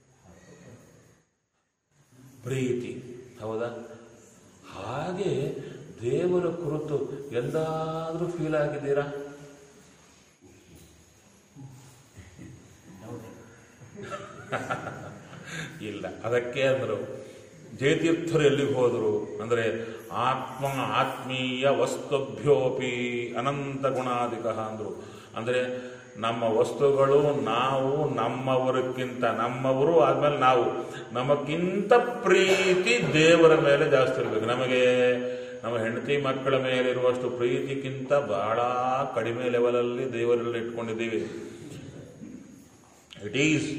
Speaker 1: ಪ್ರೀತಿ ಹೌದಾ ಹಾಗೆ ದೇವರ ಕುರಿತು ಎಂದಾದರೂ ಫೀಲ್ ಆಗಿದ್ದೀರಾ ಇಲ್ಲ ಅದಕ್ಕೆ ಅಂದರು ಜಯತೀರ್ಥರು ಎಲ್ಲಿಗೆ ಹೋದರು ಅಂದರೆ ಆತ್ಮ ಆತ್ಮೀಯ ವಸ್ತುಭ್ಯೋಪಿ ಅನಂತ ಗುಣಾಧಿಕ ಅಂದರು ಅಂದರೆ ನಮ್ಮ ವಸ್ತುಗಳು ನಾವು ನಮ್ಮವರಕ್ಕಿಂತ ನಮ್ಮವರು ಆದ್ಮೇಲೆ ನಾವು ನಮಗಿಂತ ಪ್ರೀತಿ ದೇವರ ಮೇಲೆ ಜಾಸ್ತಿ ಇರಬೇಕು ನಮಗೆ ನಮ್ಮ ಹೆಂಡತಿ ಮಕ್ಕಳ ಮೇಲೆ ಇರುವಷ್ಟು ಪ್ರೀತಿಗಿಂತ ಬಹಳ ಕಡಿಮೆ ಲೆವೆಲಲ್ಲಿ ದೇವರಲ್ಲಿ ಇಟ್ಕೊಂಡಿದ್ದೀವಿ it is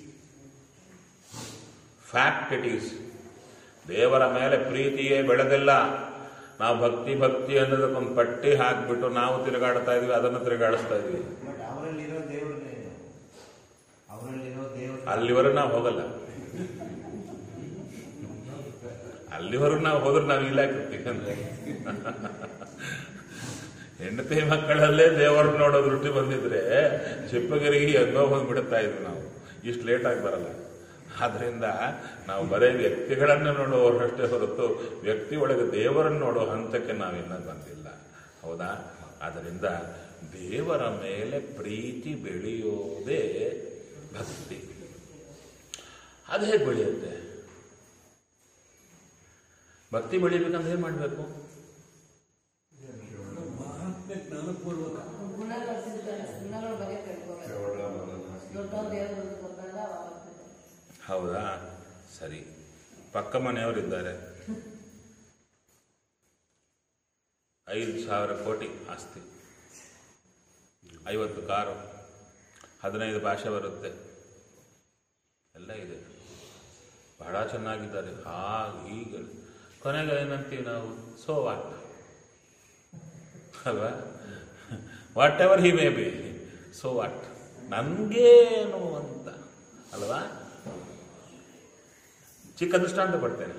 Speaker 1: fact it is ದೇವರ ಮೇಲೆ ಪ್ರೀತಿಯೇ ಬೆಳೆದಿಲ್ಲ ನಾವು ಭಕ್ತಿ ಭಕ್ತಿ ಅನ್ನೋದಕ್ಕೊಂದು ಪಟ್ಟಿ ಹಾಕ್ಬಿಟ್ಟು ನಾವು ತಿರುಗಾಡ್ತಾ ಇದೀವಿ ಅದನ್ನು ತಿರುಗಾಡಿಸ್ತಾ ಇದೀವಿ
Speaker 5: ಬಟ್ ಅವರಲ್ಲಿರೋ ದೇವ್ರನ್ನೇ ಇದು ಅವರಲ್ಲಿರೋ ದೇವ್ರ
Speaker 1: ಅಲ್ಲಿವರೆಗೂ ನಾವು ಹೋಗಲ್ಲ ಅಲ್ಲಿವರೆಗೂ ನಾವು ಹೋದ್ರೆ ನಾವು ಇಲ್ಲ ಇರ್ತೀವಿ ಅಂತ ಹೆಂಡತಿ ಮಕ್ಕಳಲ್ಲೇ ದೇವರು ನೋಡೋ ದೃಷ್ಟಿ ಬಂದಿದ್ರೆ ಚಿಪ್ಪಗಿರಿಗೆ ಅನುಭವ ಬಂದ್ಬಿಡುತ್ತಾ ಇದ್ವಿ ನಾವು ಇಷ್ಟು ಲೇಟ್ ಆಗಿ ಬರಲ್ಲ ಆದ್ರಿಂದ ನಾವು ಬರೇ ವ್ಯಕ್ತಿಗಳನ್ನು ನೋಡುವವರಷ್ಟೇ ಹೊರತು ವ್ಯಕ್ತಿ ಒಳಗೆ ದೇವರನ್ನು ನೋಡೋ ಹಂತಕ್ಕೆ ನಾವಿನ್ನ ಬಂದಿಲ್ಲ ಹೌದಾ ಆದ್ದರಿಂದ ದೇವರ ಮೇಲೆ ಪ್ರೀತಿ ಬೆಳೆಯೋದೇ ಭಕ್ತಿ ಅದು ಹೇಗೆ ಬೆಳೆಯುತ್ತೆ ಭಕ್ತಿ ಬೆಳಿಬೇಕಂದ್ರೆ ಏನ್ ಮಾಡಬೇಕು
Speaker 4: ಮಹಾತ್ಮೆ ಜ್ಞಾನಪೂರ್ವಕ
Speaker 6: ಗುಣಗಳು ಸಿಗ್ತವೆ ಗುಣಗಳ ಬಗ್ಗೆ ತಿಳ್ಕೋಬೇಕು ದೊಡ್ಡ ದೇವರು ಗೊತ್ತಾಗ ಅವಾಗ
Speaker 1: ಹೌದಾ ಸರಿ ಪಕ್ಕ ಮನೆಯವರಿದ್ದಾರೆ ಐದು ಸಾವಿರ ಕೋಟಿ ಆಸ್ತಿ ಐವತ್ತು ಕಾರು ಹದಿನೈದು ಭಾಷೆ ಬರುತ್ತೆ ಎಲ್ಲ ಇದೆ ಬಹಳ ಚೆನ್ನಾಗಿದ್ದಾರೆ ಹಾಗೆ ಹೀಗೆ ಕೊನೆಗೆ ಏನಂತೀವಿ ನಾವು ಸೋ ವಾಟ್ ಅಲ್ವಾ whatever he may be so what ನನ್ಗೇನು ಅಂತ ಅಲ್ವಾ ಚಿಕ್ಕ ದೃಷ್ಟಾಂತ ಕೊಡ್ತೇನೆ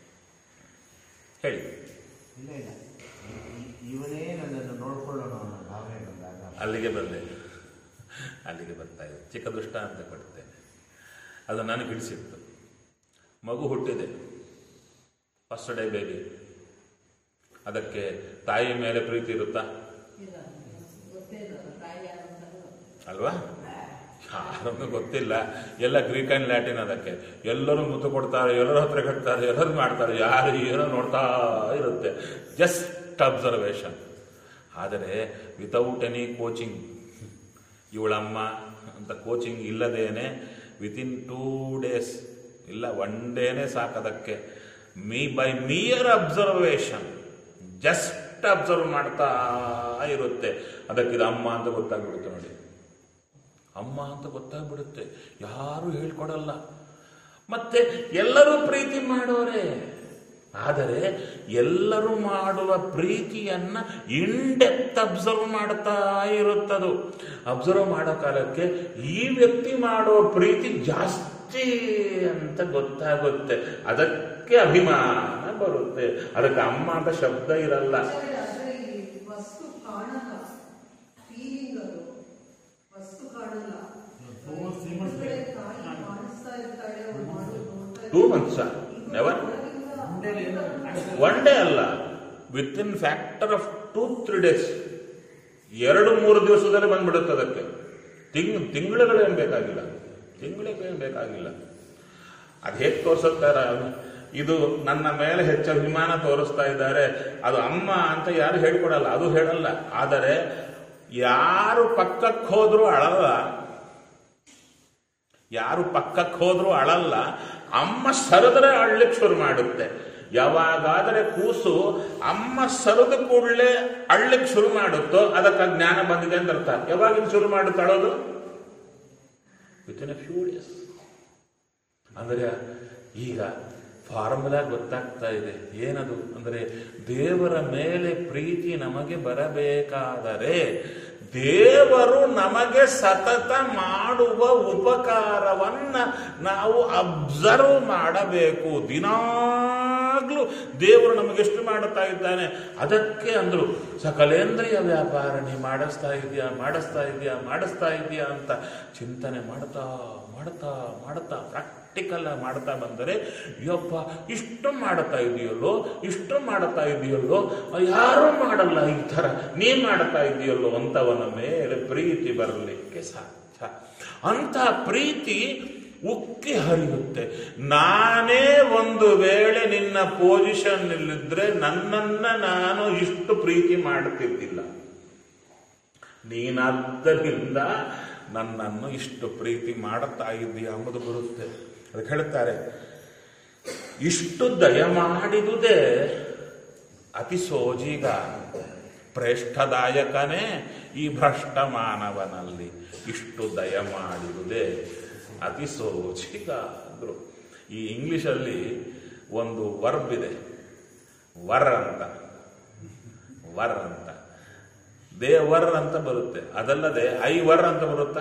Speaker 1: ಹೇಳಿ
Speaker 5: ಇಲ್ಲ ಇಲ್ಲ ಇ- ಇವನೇ ನನ್ನನ್ನು ನೋಡ್ಕೊಳ್ಳೋಣ ಅನ್ನೋ ಭಾವನೆ ಬಂದಾಗ
Speaker 1: ಅಲ್ಲಿಗೆ ಬಂದೆ ಅಲ್ಲಿಗೆ ಬರ್ತಾ ಇದೆ ಚಿಕ್ಕ ದೃಷ್ಟಾಂತ ಕೊಡ್ತೇನೆ ಅದು ನನಗೆ ಹಿಡಿಸಿತ್ತು ಮಗು ಹುಟ್ಟಿದೆ ಫಸ್ಟ್ ಡೇ ಬೇಬಿ ಅದಕ್ಕೆ ತಾಯಿ ಮೇಲೆ ಪ್ರೀತಿ ಇರುತ್ತಾ
Speaker 6: ಇಲ್ಲ ಗೊತ್ತೇ ಇಲ್ಲ ತಾಯಿ ಯಾರು ಅಂತ
Speaker 1: ಅಲ್ವಾ ಯಾರನ್ನು ಗೊತ್ತಿಲ್ಲ ಎಲ್ಲ ಗ್ರೀಕ್ ಆ್ಯಂಡ್ ಲ್ಯಾಟಿನ್ ಅದಕ್ಕೆ ಎಲ್ಲರೂ ಮುತ್ತು ಕೊಡ್ತಾರೆ ಎಲ್ಲರ ಹತ್ರ ಕಟ್ತಾರೆ ಎಲ್ಲರೂ ಮಾಡ್ತಾರೆ ಯಾರು ಏನೋ ನೋಡ್ತಾ ಇರುತ್ತೆ ಜಸ್ಟ್ ಅಬ್ಸರ್ವೇಷನ್ ಆದರೆ ವಿತೌಟ್ ಎನಿ ಕೋಚಿಂಗ್ ಇವಳಮ್ಮ ಅಂತ ಕೋಚಿಂಗ್ ಇಲ್ಲದೇನೆ ವಿತಿನ್ ಟೂ ಡೇಸ್ ಇಲ್ಲ ಒನ್ ಡೇನೇ ಸಾಕದಕ್ಕೆ me by mere observation just observe ಮಾಡ್ತಾ ಇರುತ್ತೆ ಅದಕ್ಕೆ ಇದು ಅಮ್ಮ ಅಂತ ಗೊತ್ತಾಗ್ಬಿಡುತ್ತೆ ನೋಡಿ ಅಮ್ಮ ಅಂತ ಗೊತ್ತಾಗ್ಬಿಡುತ್ತೆ ಯಾರು ಹೇಳ್ಕೊಡಲ್ಲ ಮತ್ತೆ ಎಲ್ಲರೂ ಪ್ರೀತಿ ಮಾಡೋರೆ ಆದರೆ ಎಲ್ಲರೂ ಮಾಡುವ ಪ್ರೀತಿಯನ್ನ ಇಂಡೆಪ್ತ್ ಅಬ್ಸರ್ವ್ ಮಾಡ್ತಾ ಇರುತ್ತದು ಅಬ್ಸರ್ವ್ ಮಾಡೋ ಕಾಲಕ್ಕೆ ಈ ವ್ಯಕ್ತಿ ಮಾಡೋ ಪ್ರೀತಿ ಜಾಸ್ತಿ ಅಂತ ಗೊತ್ತಾಗುತ್ತೆ ಅದಕ್ಕೆ ಅಭಿಮಾನ ಬರುತ್ತೆ ಅದಕ್ಕೆ ಅಮ್ಮ ಅಂತ ಶಬ್ದ ಇರಲ್ಲ
Speaker 7: ಆಚಾರ್ಯ, ಆದ್ರೆ ಈ ವಸ್ತು ಕಾಣಲ್ಲ ಫೀಲಿಂಗ್ ಅದು ವಸ್ತು ಕಾಣಲ್ಲ
Speaker 4: ತುಂಬಾ ಶ್ರೀಮಂತ.
Speaker 7: ಈ ಕಡೆ ತಾಯಿ ಕಾಣಿಸ್ತಾ ಇರ್ತಾಳೆ ಅವ್ಳು ಮಾಡೋದು ನೋಡ್ತಾ
Speaker 1: ಟೂ ಮಂತ್ಸ್ ನೆವರ್
Speaker 4: ಗುಂಡೆಯಲ್ಲಿ ಏನೋ ಕಾಣಿಸ್ತದೆ.
Speaker 1: ಒನ್ ಡೇ ಅಲ್ಲ within factor of two three days ಎರಡು ಮೂರು ದಿವಸದಲ್ಲಿ ಬಂದ್ಬಿಡುತ್ತೆ ಅದಕ್ಕೆ ತಿಂಗ್ ತಿಂಗಳುಗಳೇನು ಬೇಕಾಗಿಲ್ಲ ತಿಂಗಳೇನು ಬೇಕಾಗಿಲ್ಲ ಅದು ಹೇಗೆ ತೋರಿಸುತ್ತಾರೆ ಇದು ನನ್ನ ಮೇಲೆ ಹೆಚ್ಚು ಅಭಿಮಾನ ತೋರಿಸ್ತಾ ಇದ್ದಾರೆ ಅದು ಅಮ್ಮ ಅಂತ ಯಾರು ಹೇಳ್ಕೊಡಲ್ಲ ಅದು ಹೇಳಲ್ಲ ಆದರೆ ಯಾರು ಪಕ್ಕಕ್ಕೆ ಹೋದ್ರೂ ಅಳಲ್ಲ ಯಾರು ಪಕ್ಕಕ್ಕೆ ಹೋದ್ರೂ ಅಳಲ್ಲ ಅಮ್ಮ ಸರಿದ್ರೆ ಅಳ್ಲಿಕ್ಕೆ ಶುರು ಮಾಡುತ್ತೆ ಯಾವಾಗಾದರೆ ಕೂಸು ಅಮ್ಮ ಸರಿದ ಕೂಡಲೇ ಅಳ್ಲಿಕ್ಕೆ ಶುರು ಮಾಡುತ್ತೋ ಅದಕ್ಕೆ ಆ ಜ್ಞಾನ ಬಂದಿದೆ ಅಂತ ಅರ್ಥ ಯಾವಾಗಿಂದ ಶುರು ಮಾಡುತ್ತೆ ಅಳೋದು within a few days ಅಂದರೆ ಈಗ ಫಾರ್ಮುಲಾ ಗೊತ್ತಾಗ್ತಾ ಇದೆ ಏನದು ಅಂದರೆ ದೇವರ ಮೇಲೆ ಪ್ರೀತಿ ನಮಗೆ ಬರಬೇಕಾದರೆ ದೇವರು ನಮಗೆ ಸತತ ಮಾಡುವ ಉಪಕಾರವನ್ನ ನಾವು ಅಬ್ಸರ್ವ್ ಮಾಡಬೇಕು ದಿನಾಗ್ಲೂ ದೇವರು ನಮಗೆಷ್ಟು ಮಾಡುತ್ತಾ ಇದ್ದಾನೆ ಅದಕ್ಕೆ ಅಂದ್ರು ಸಕಲೇಂದ್ರಿಯ ವ್ಯಾಪಾರ ನೀ ಮಾಡಿಸ್ತಾ ಇದೆಯಾ ಮಾಡಿಸ್ತಾ ಇದೆಯಾ ಮಾಡಿಸ್ತಾ ಇದೆಯಾ ಅಂತ ಚಿಂತನೆ ಮಾಡ್ತಾ ಮಾಡ್ತಾ ಮಾಡ್ತಾ ಪ್ರಾಕ್ಟಿಕಲ್ ಪ್ರಾಕ್ಟಿಕಲ್ ಮಾಡ್ತಾ ಬಂದರೆ ಯಪ್ಪ ಇಷ್ಟು ಮಾಡ್ತಾ ಇದೆಯಲ್ಲೋ ಇಷ್ಟು ಮಾಡ್ತಾ ಇದೆಯಲ್ಲೋ ಯಾರೂ ಮಾಡಲ್ಲ ಈ ಥರ ನೀ ಮಾಡ್ತಾ ಇದೆಯಲ್ಲೋ ಅಂತವನ ಮೇಲೆ ಪ್ರೀತಿ ಬರಲಿಕ್ಕೆ ಸಾಧ್ಯ ಅಂತ ಪ್ರೀತಿ ಉಕ್ಕಿ ಹರಿಯುತ್ತೆ ನಾನೇ ಒಂದು ವೇಳೆ ನಿನ್ನ ಪೊಸಿಷನ್ ಇಲ್ಲಿದ್ರೆ ನನ್ನನ್ನ ನಾನು ಇಷ್ಟು ಪ್ರೀತಿ ಮಾಡ್ತಿದ್ದಿಲ್ಲ ನೀನಾದ್ದರಿಂದ ನನ್ನನ್ನು ಇಷ್ಟು ಪ್ರೀತಿ ಮಾಡುತ್ತಾ ಇದ್ದೀಯ ಎಂಬುದು ಬರುತ್ತೆ ಅದಕ್ಕೆ ಹೇಳ್ತಾರೆ ಇಷ್ಟು ದಯ ಮಾಡಿದುದೇ ಅತಿ ಸೋಜಿಗ ಪ್ರೇಷ್ಠದಾಯಕನೇ ಈ ಭ್ರಷ್ಟ ಮಾನವನಲ್ಲಿ ಇಷ್ಟು ದಯ ಮಾಡಿದುದೇ ಅತಿ ಸೋಜಿಗ ಅಂದ್ರು ಈ ಇಂಗ್ಲಿಷಲ್ಲಿ ಒಂದು ವರ್ಬ್ ಇದೆ ವರ್ ಅಂತ ವರ್ ಅಂತ ದೇವರ್ ಅಂತ ಬರುತ್ತೆ ಅದಲ್ಲದೆ ಐ ವರ್ ಅಂತ ಬರುತ್ತಾ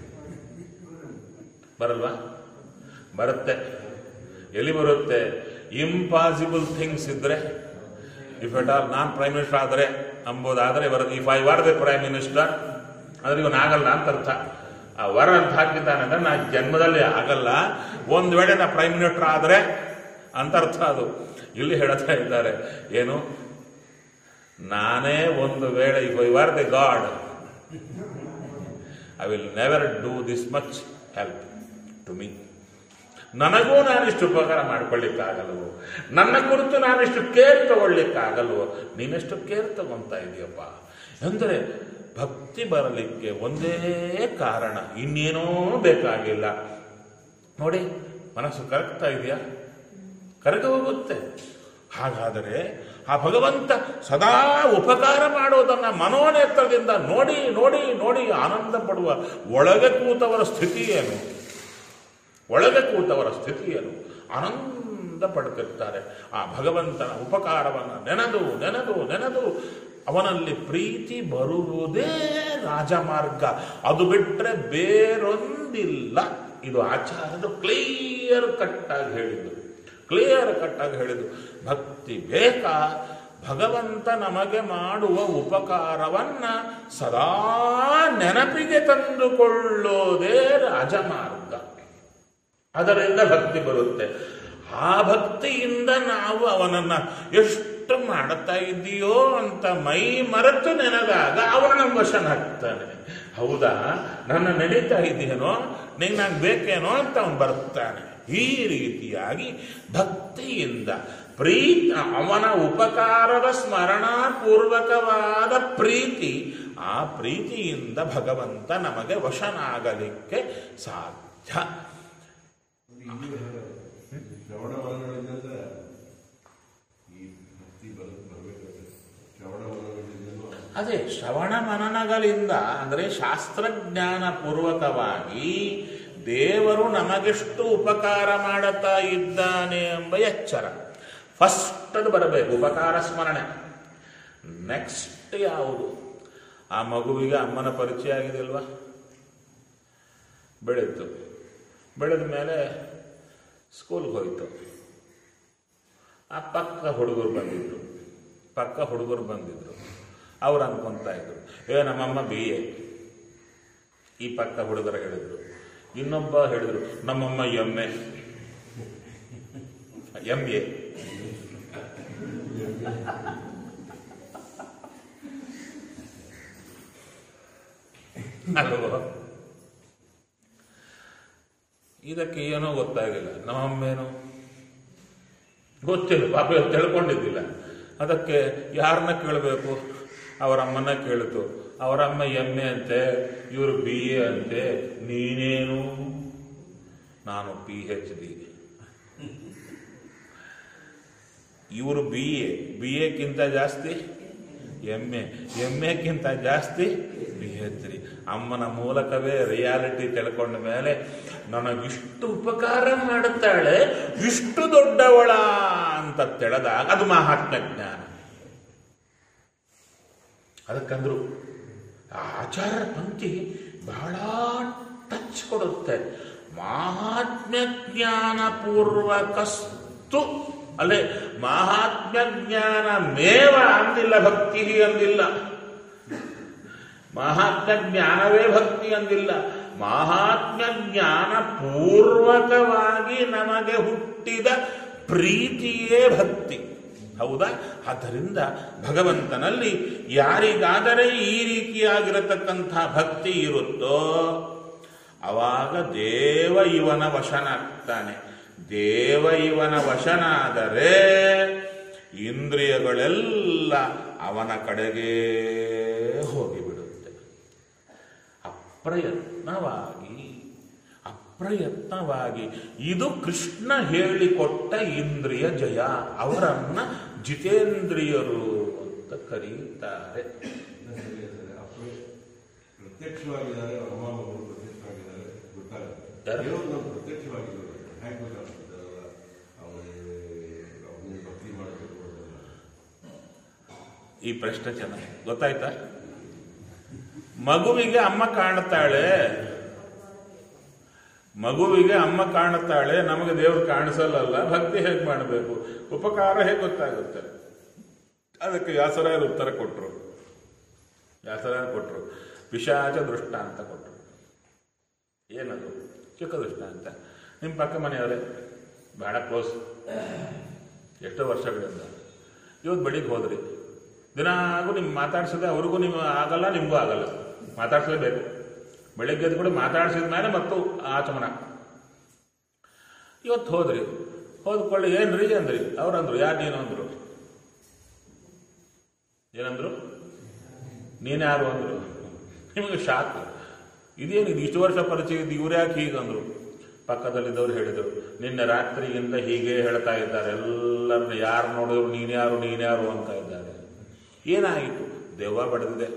Speaker 1: ಬರಲ್ವಾ ಬರುತ್ತೆ ಎಲ್ಲಿ ಬರುತ್ತೆ ಇಂಪಾಸಿಬಲ್ ಥಿಂಗ್ಸ್ ಇದ್ರೆ ಇಫ್ ಎಟ್ ಆಲ್ ನಾನ್ ಪ್ರೈಮ್ ಮಿನಿಸ್ಟರ್ ಆದರೆ ಅಂಬೋದಾದ್ರೆ ಬರುತ್ತೆ if I were the prime minister ಅಂದ್ರೆ ಇವನು ಆಗಲ್ಲ ಅಂತ ಅರ್ಥ ಆ ವರ ಅಂತ ಹಾಕಿದ್ದಾನೆ ಅಂದ್ರೆ ನಾ ಜನ್ಮದಲ್ಲಿ ಆಗಲ್ಲ ಒಂದ್ ವೇಳೆ ನಾ ಪ್ರೈಮ್ ಮಿನಿಸ್ಟರ್ ಆದ್ರೆ ಅಂತ ಅರ್ಥ ಅದು ಇಲ್ಲಿ ಹೇಳ್ತಾ ಇದ್ದಾರೆ ಏನು ನಾನೇ ಒಂದು ವೇಳೆ if I were the god I will never do this much help to me ನನಗೂ ನಾನಿಷ್ಟು ಉಪಕಾರ ಮಾಡ್ಕೊಳ್ಳಿಕ್ಕಾಗಲ್ವೋ ನನ್ನ ಕುರಿತು ನಾನಿಷ್ಟು ಕೇರ್ ತಗೊಳ್ಳಿಕ್ಕಾಗಲ್ವೋ ನೀನೆಷ್ಟು ಕೇರ್ ತಗೊಂತ ಇದೆಯಪ್ಪ ಅಂದರೆ ಭಕ್ತಿ ಬರಲಿಕ್ಕೆ ಒಂದೇ ಕಾರಣ ಇನ್ನೇನೋ ಬೇಕಾಗಿಲ್ಲ ನೋಡಿ ಮನಸ್ಸು ಕರಗ್ತಾ ಇದೆಯಾ ಕರಗ ಹೋಗುತ್ತೆ ಹಾಗಾದರೆ ಆ ಭಗವಂತ ಸದಾ ಉಪಕಾರ ಮಾಡೋದನ್ನ ಮನೋನೇತ್ರದಿಂದ ನೋಡಿ ನೋಡಿ ನೋಡಿ ಆನಂದ ಪಡುವ ಒಳಗೆ ಕೂತವರ ಸ್ಥಿತಿ ಏನು ಒಳಗೆ ಕೂತವರ ಸ್ಥಿತಿ ಏನು ಆನಂದ ಪಡ್ತಿರ್ತಾರೆ ಆ ಭಗವಂತನ ಉಪಕಾರವನ್ನು ನೆನೆದು ನೆನೆದು ನೆನೆದು ಅವನಲ್ಲಿ ಪ್ರೀತಿ ಬರುವುದೇ ರಾಜಮಾರ್ಗ ಅದು ಬಿಟ್ಟರೆ ಬೇರೊಂದಿಲ್ಲ ಇದು ಆಚಾರ್ಯರು ಕ್ಲಿಯರ್ ಕಟ್ಟಾಗಿ ಹೇಳಿದ್ದು ಕ್ಲಿಯರ್ ಕಟ್ಟಾಗಿ ಹೇಳಿದ್ದು ಭಕ್ತಿ ಬೇಕಾ ಭಗವಂತ ನಮಗೆ ಮಾಡುವ ಉಪಕಾರವನ್ನ ಸದಾ ನೆನಪಿಗೆ ತಂದುಕೊಳ್ಳೋದೇ ರಾಜಮಾರ್ಗ ಅದರಿಂದ ಭಕ್ತಿ ಬರುತ್ತೆ ಆ ಭಕ್ತಿಯಿಂದ ನಾವು ಅವನನ್ನ ಎಷ್ಟು ಮಾಡುತ್ತಾ ಇದ್ದೀಯೋ ಅಂತ ಮೈ ಮರೆತು ನೆನೆದಾಗ ಅವನ ನಮ್ಮ ವಶನಾಗ್ತಾನೆ ಹೌದಾ ನನ್ನ ನಡೀತಾ ಇದೆಯೇನೋ ನಿಂಗೆ ನಂಗೆ ಬೇಕೇನೋ ಅಂತ ಅವನು ಬರ್ತಾನೆ ಈ ರೀತಿಯಾಗಿ ಭಕ್ತಿಯಿಂದ ಪ್ರೀತಿ ಅವನ ಉಪಕಾರದ ಸ್ಮರಣಾಪೂರ್ವಕವಾದ ಪ್ರೀತಿ ಆ ಪ್ರೀತಿಯಿಂದ ಭಗವಂತ ನಮಗೆ ವಶನಾಗಲಿಕ್ಕೆ ಸಾಧ್ಯ
Speaker 3: ಶ್ರವಣ ಮನಗಳಿಂದ ಈ ಭಕ್ತಿ ಬರ ಬರಬೇಕಾದ್ರೆ ಶ್ರವಣ ಮನಗಳಿಂದಲೂ
Speaker 1: ಅದೇ ಶ್ರವಣ ಮನನಗಳಿಂದ ಅಂದರೆ ಶಾಸ್ತ್ರಜ್ಞಾನ ಪೂರ್ವಕವಾಗಿ ದೇವರು ನಮಗೆಷ್ಟು ಉಪಕಾರ ಮಾಡುತ್ತಾ ಇದ್ದಾನೆ ಎಂಬ ಎಚ್ಚರ ಫಸ್ಟ್ ಅದು ಬರಬೇಕು ಉಪಕಾರ ಸ್ಮರಣೆ ನೆಕ್ಸ್ಟ್ ಯಾವುದು ಆ ಮಗುವಿಗೆ ಅಮ್ಮನ ಪರಿಚಯ ಆಗಿದೆ ಅಲ್ವಾ ಬೆಳೀತು ಬೆಳೆದ ಮೇಲೆ ಸ್ಕೂಲ್ಗೆ ಹೋಯಿತು ಆ ಪಕ್ಕ ಹುಡುಗರು ಬಂದಿದ್ರು ಪಕ್ಕ ಹುಡುಗರು ಬಂದಿದ್ರು ಅವ್ರು ಅನ್ಕೊಂತ ಇದ್ರು ಏ ನಮ್ಮಮ್ಮ ಬಿ ಎ ಈ ಪಕ್ಕ ಹುಡುಗರು ಹೇಳಿದ್ರು ಇನ್ನೊಬ್ಬ ಹೇಳಿದ್ರು ನಮ್ಮಮ್ಮ ಎಂ ಎ ಎಂ ಎ ಅಲ್ವೋ? ಇದಕ್ಕೆ ಏನೋ ಗೊತ್ತಾಗಿಲ್ಲ ನಮ್ಮಮ್ಮೇನು ಗೊತ್ತಿಲ್ಲ ಪಾಪ ಇವತ್ತು ತಿಳ್ಕೊಂಡಿದ್ದಿಲ್ಲ ಅದಕ್ಕೆ ಯಾರನ್ನ ಕೇಳಬೇಕು ಅವರಮ್ಮನ ಕೇಳಿತು ಅವರಮ್ಮ ಎಮ್ ಎ ಅಂತೆ ಇವರು ಬಿ ಎ ಅಂತೆ ನೀನೇನು ನಾನು ಪಿ ಎಚ್ ಡಿ ಇವರು ಬಿ ಎ ಬಿ ಎಕ್ಕಿಂತ ಜಾಸ್ತಿ ಎಮ್ ಎ ಎಮ್ ಎಕ್ಕಿಂತ ಜಾಸ್ತಿ ಬಿ ಎಚ್ ಡಿ ಅಮ್ಮನ ಮೂಲಕವೇ ರಿಯಾಲಿಟಿ ತಿಳ್ಕೊಂಡ ಮೇಲೆ ನನಗಿಷ್ಟು ಉಪಕಾರ ಮಾಡುತ್ತಾಳೆ ಇಷ್ಟು ದೊಡ್ಡವಳ ಅಂತ ತಿಳಿದಾಗ ಅದು ಮಹಾತ್ಮ ಜ್ಞಾನ ಅದಕ್ಕಂದ್ರು ಆ ಆಚಾರ್ಯರ ಪಂಕ್ತಿ ಬಹಳ ಟಚ್ ಕೊಡುತ್ತೆ ಮಹಾತ್ಮ್ಯ ಜ್ಞಾನ ಪೂರ್ವಕಸ್ತು ಅಲ್ಲೇ ಮಹಾತ್ಮ್ಯ ಜ್ಞಾನ ಮೇವ ಅಂದಿಲ್ಲ ಭಕ್ತಿ ಅಂದಿಲ್ಲ ಮಹಾತ್ಮ ಜ್ಞಾನವೇ ಭಕ್ತಿ ಅಂದಿಲ್ಲ ಮಹಾತ್ಮ್ಯ ಜ್ಞಾನ ಪೂರ್ವಕವಾಗಿ ನಮಗೆ ಹುಟ್ಟಿದ ಪ್ರೀತಿಯೇ ಭಕ್ತಿ ಹೌದಾ ಆದ್ದರಿಂದ ಭಗವಂತನಲ್ಲಿ ಯಾರಿಗಾದರೆ ಈ ರೀತಿಯಾಗಿರತಕ್ಕಂಥ ಭಕ್ತಿ ಇರುತ್ತೋ ಅವಾಗ ದೇವ ಇವನ ವಶನಾಗ್ತಾನೆ ದೇವ ಇವನ ವಶನಾದರೆ ಇಂದ್ರಿಯಗಳೆಲ್ಲ ಅವನ ಕಡೆಗೆ ಹೋಗಿಬಿಡುತ್ತೆ ಅಪ್ರಯತ್ನವಾಗಿ ಅಪ್ರಯತ್ನವಾಗಿ ಇದು ಕೃಷ್ಣ ಹೇಳಿಕೊಟ್ಟ ಇಂದ್ರಿಯ ಜಯ ಅವರನ್ನ ಜಿತೇಂದ್ರಿಯರು ಅಂತ ಕರೀತಾರೆ
Speaker 3: ಸರಿ, ಸರಿ. ಅಪ್ಪ ಪ್ರತ್ಯಕ್ಷವಾಗಿದ್ದಾರೆ ಅಮ್ಮ ಮಗಳು ಪ್ರತ್ಯಕ್ಷವಾಗಿದ್ದಾರೆ ಗೊತ್ತಾಗುತ್ತೆ
Speaker 1: ಯಾರು?
Speaker 3: ದೇವರು ನಾವು ಪ್ರತ್ಯಕ್ಷವಾಗಿದ್ದಾರೆ ಹೇಗೆ ಗೊತ್ತಾಗ್ತದೆ ಅವನಿಗೆ ಅವನಿಗೆ ಭಕ್ತಿ ಮಾಡಬೇಕು ಅದೆಲ್ಲ
Speaker 1: ಈ ಪ್ರಶ್ನೆ ಚೆನ್ನಾಗಿ ಗೊತ್ತಾಯ್ತಾ ಮಗುವಿಗೆ ಅಮ್ಮ ಕಾಣುತ್ತಾಳೆ ಮಗುವಿಗೆ ಅಮ್ಮ ಕಾಣುತ್ತಾಳೆ ನಮಗೆ ದೇವರು ಕಾಣಿಸಲ್ಲಲ್ಲ ಭಕ್ತಿ ಹೇಗೆ ಮಾಡಬೇಕು ಉಪಕಾರ ಹೇಗೆ ಗೊತ್ತಾಗುತ್ತೆ ಅದಕ್ಕೆ ವ್ಯಾಸರಾಯರು ಉತ್ತರ ಕೊಟ್ಟರು ವ್ಯಾಸರಾಯರು ಕೊಟ್ಟರು ಪಿಶಾಚ ದೃಷ್ಟ ಅಂತ ಕೊಟ್ಟರು ಏನದು ಚಿಕ್ಕ ದೃಷ್ಟ ಅಂತ ನಿಮ್ಮ ಪಕ್ಕ ಮನೆಯವರೇ ಬಹಳ ಕ್ಲೋಸ್ ಎಷ್ಟೋ ವರ್ಷಗಳಿಂದ ಇವತ್ತು ಬೆಳಿಗ್ಗೆ ಹೋದ್ರಿ ದಿನಾಗೂ ನಿಮ್ಗೆ ಮಾತಾಡ್ಸಿದ್ರೆ ಅವ್ರಿಗೂ ನಿಮ್ಮ ಆಗಲ್ಲ ನಿಮಗೂ ಆಗಲ್ಲ ಮಾತಾಡ್ಸಲೇಬೇಕು ಬೆಳಿಗ್ಗೆ ಎದ್ದು ಕೂಡ ಮಾತಾಡ್ಸಿದ ಮೇಲೆ ಮತ್ತು ಆಚಮನ ಇವತ್ತು ಹೋದ್ರಿ ಹೋದ್ಕೊಳ್ಳಿ ಏನ್ರಿ ಅಂದ್ರಿ ಅವ್ರಂದ್ರು ಯಾರು ನೀನು ಅಂದ್ರು ಏನಂದ್ರು ನೀನ್ಯಾರು ಅಂದ್ರು ನಿಮಗೆ ಶಾಕ್ ಇದೇನಿದು ಇಷ್ಟು ವರ್ಷ ಪರಿಚಯ ಇದ್ದು ಇವ್ರು ಯಾಕೆ ಹೀಗಂದ್ರು ಪಕ್ಕದಲ್ಲಿದ್ದವ್ರು ಹೇಳಿದರು ನಿನ್ನೆ ರಾತ್ರಿಯಿಂದ ಹೀಗೆ ಹೇಳ್ತಾ ಇದ್ದಾರೆ ಎಲ್ಲರನ್ನ ಯಾರು ನೋಡಿದ್ರು ನೀನ್ಯಾರು ನೀನ್ಯಾರು ಅಂತ ಇದ್ದಾರೆ ಏನಾಯಿತು ದೆವ್ವ ಬಡಿದಿದೆ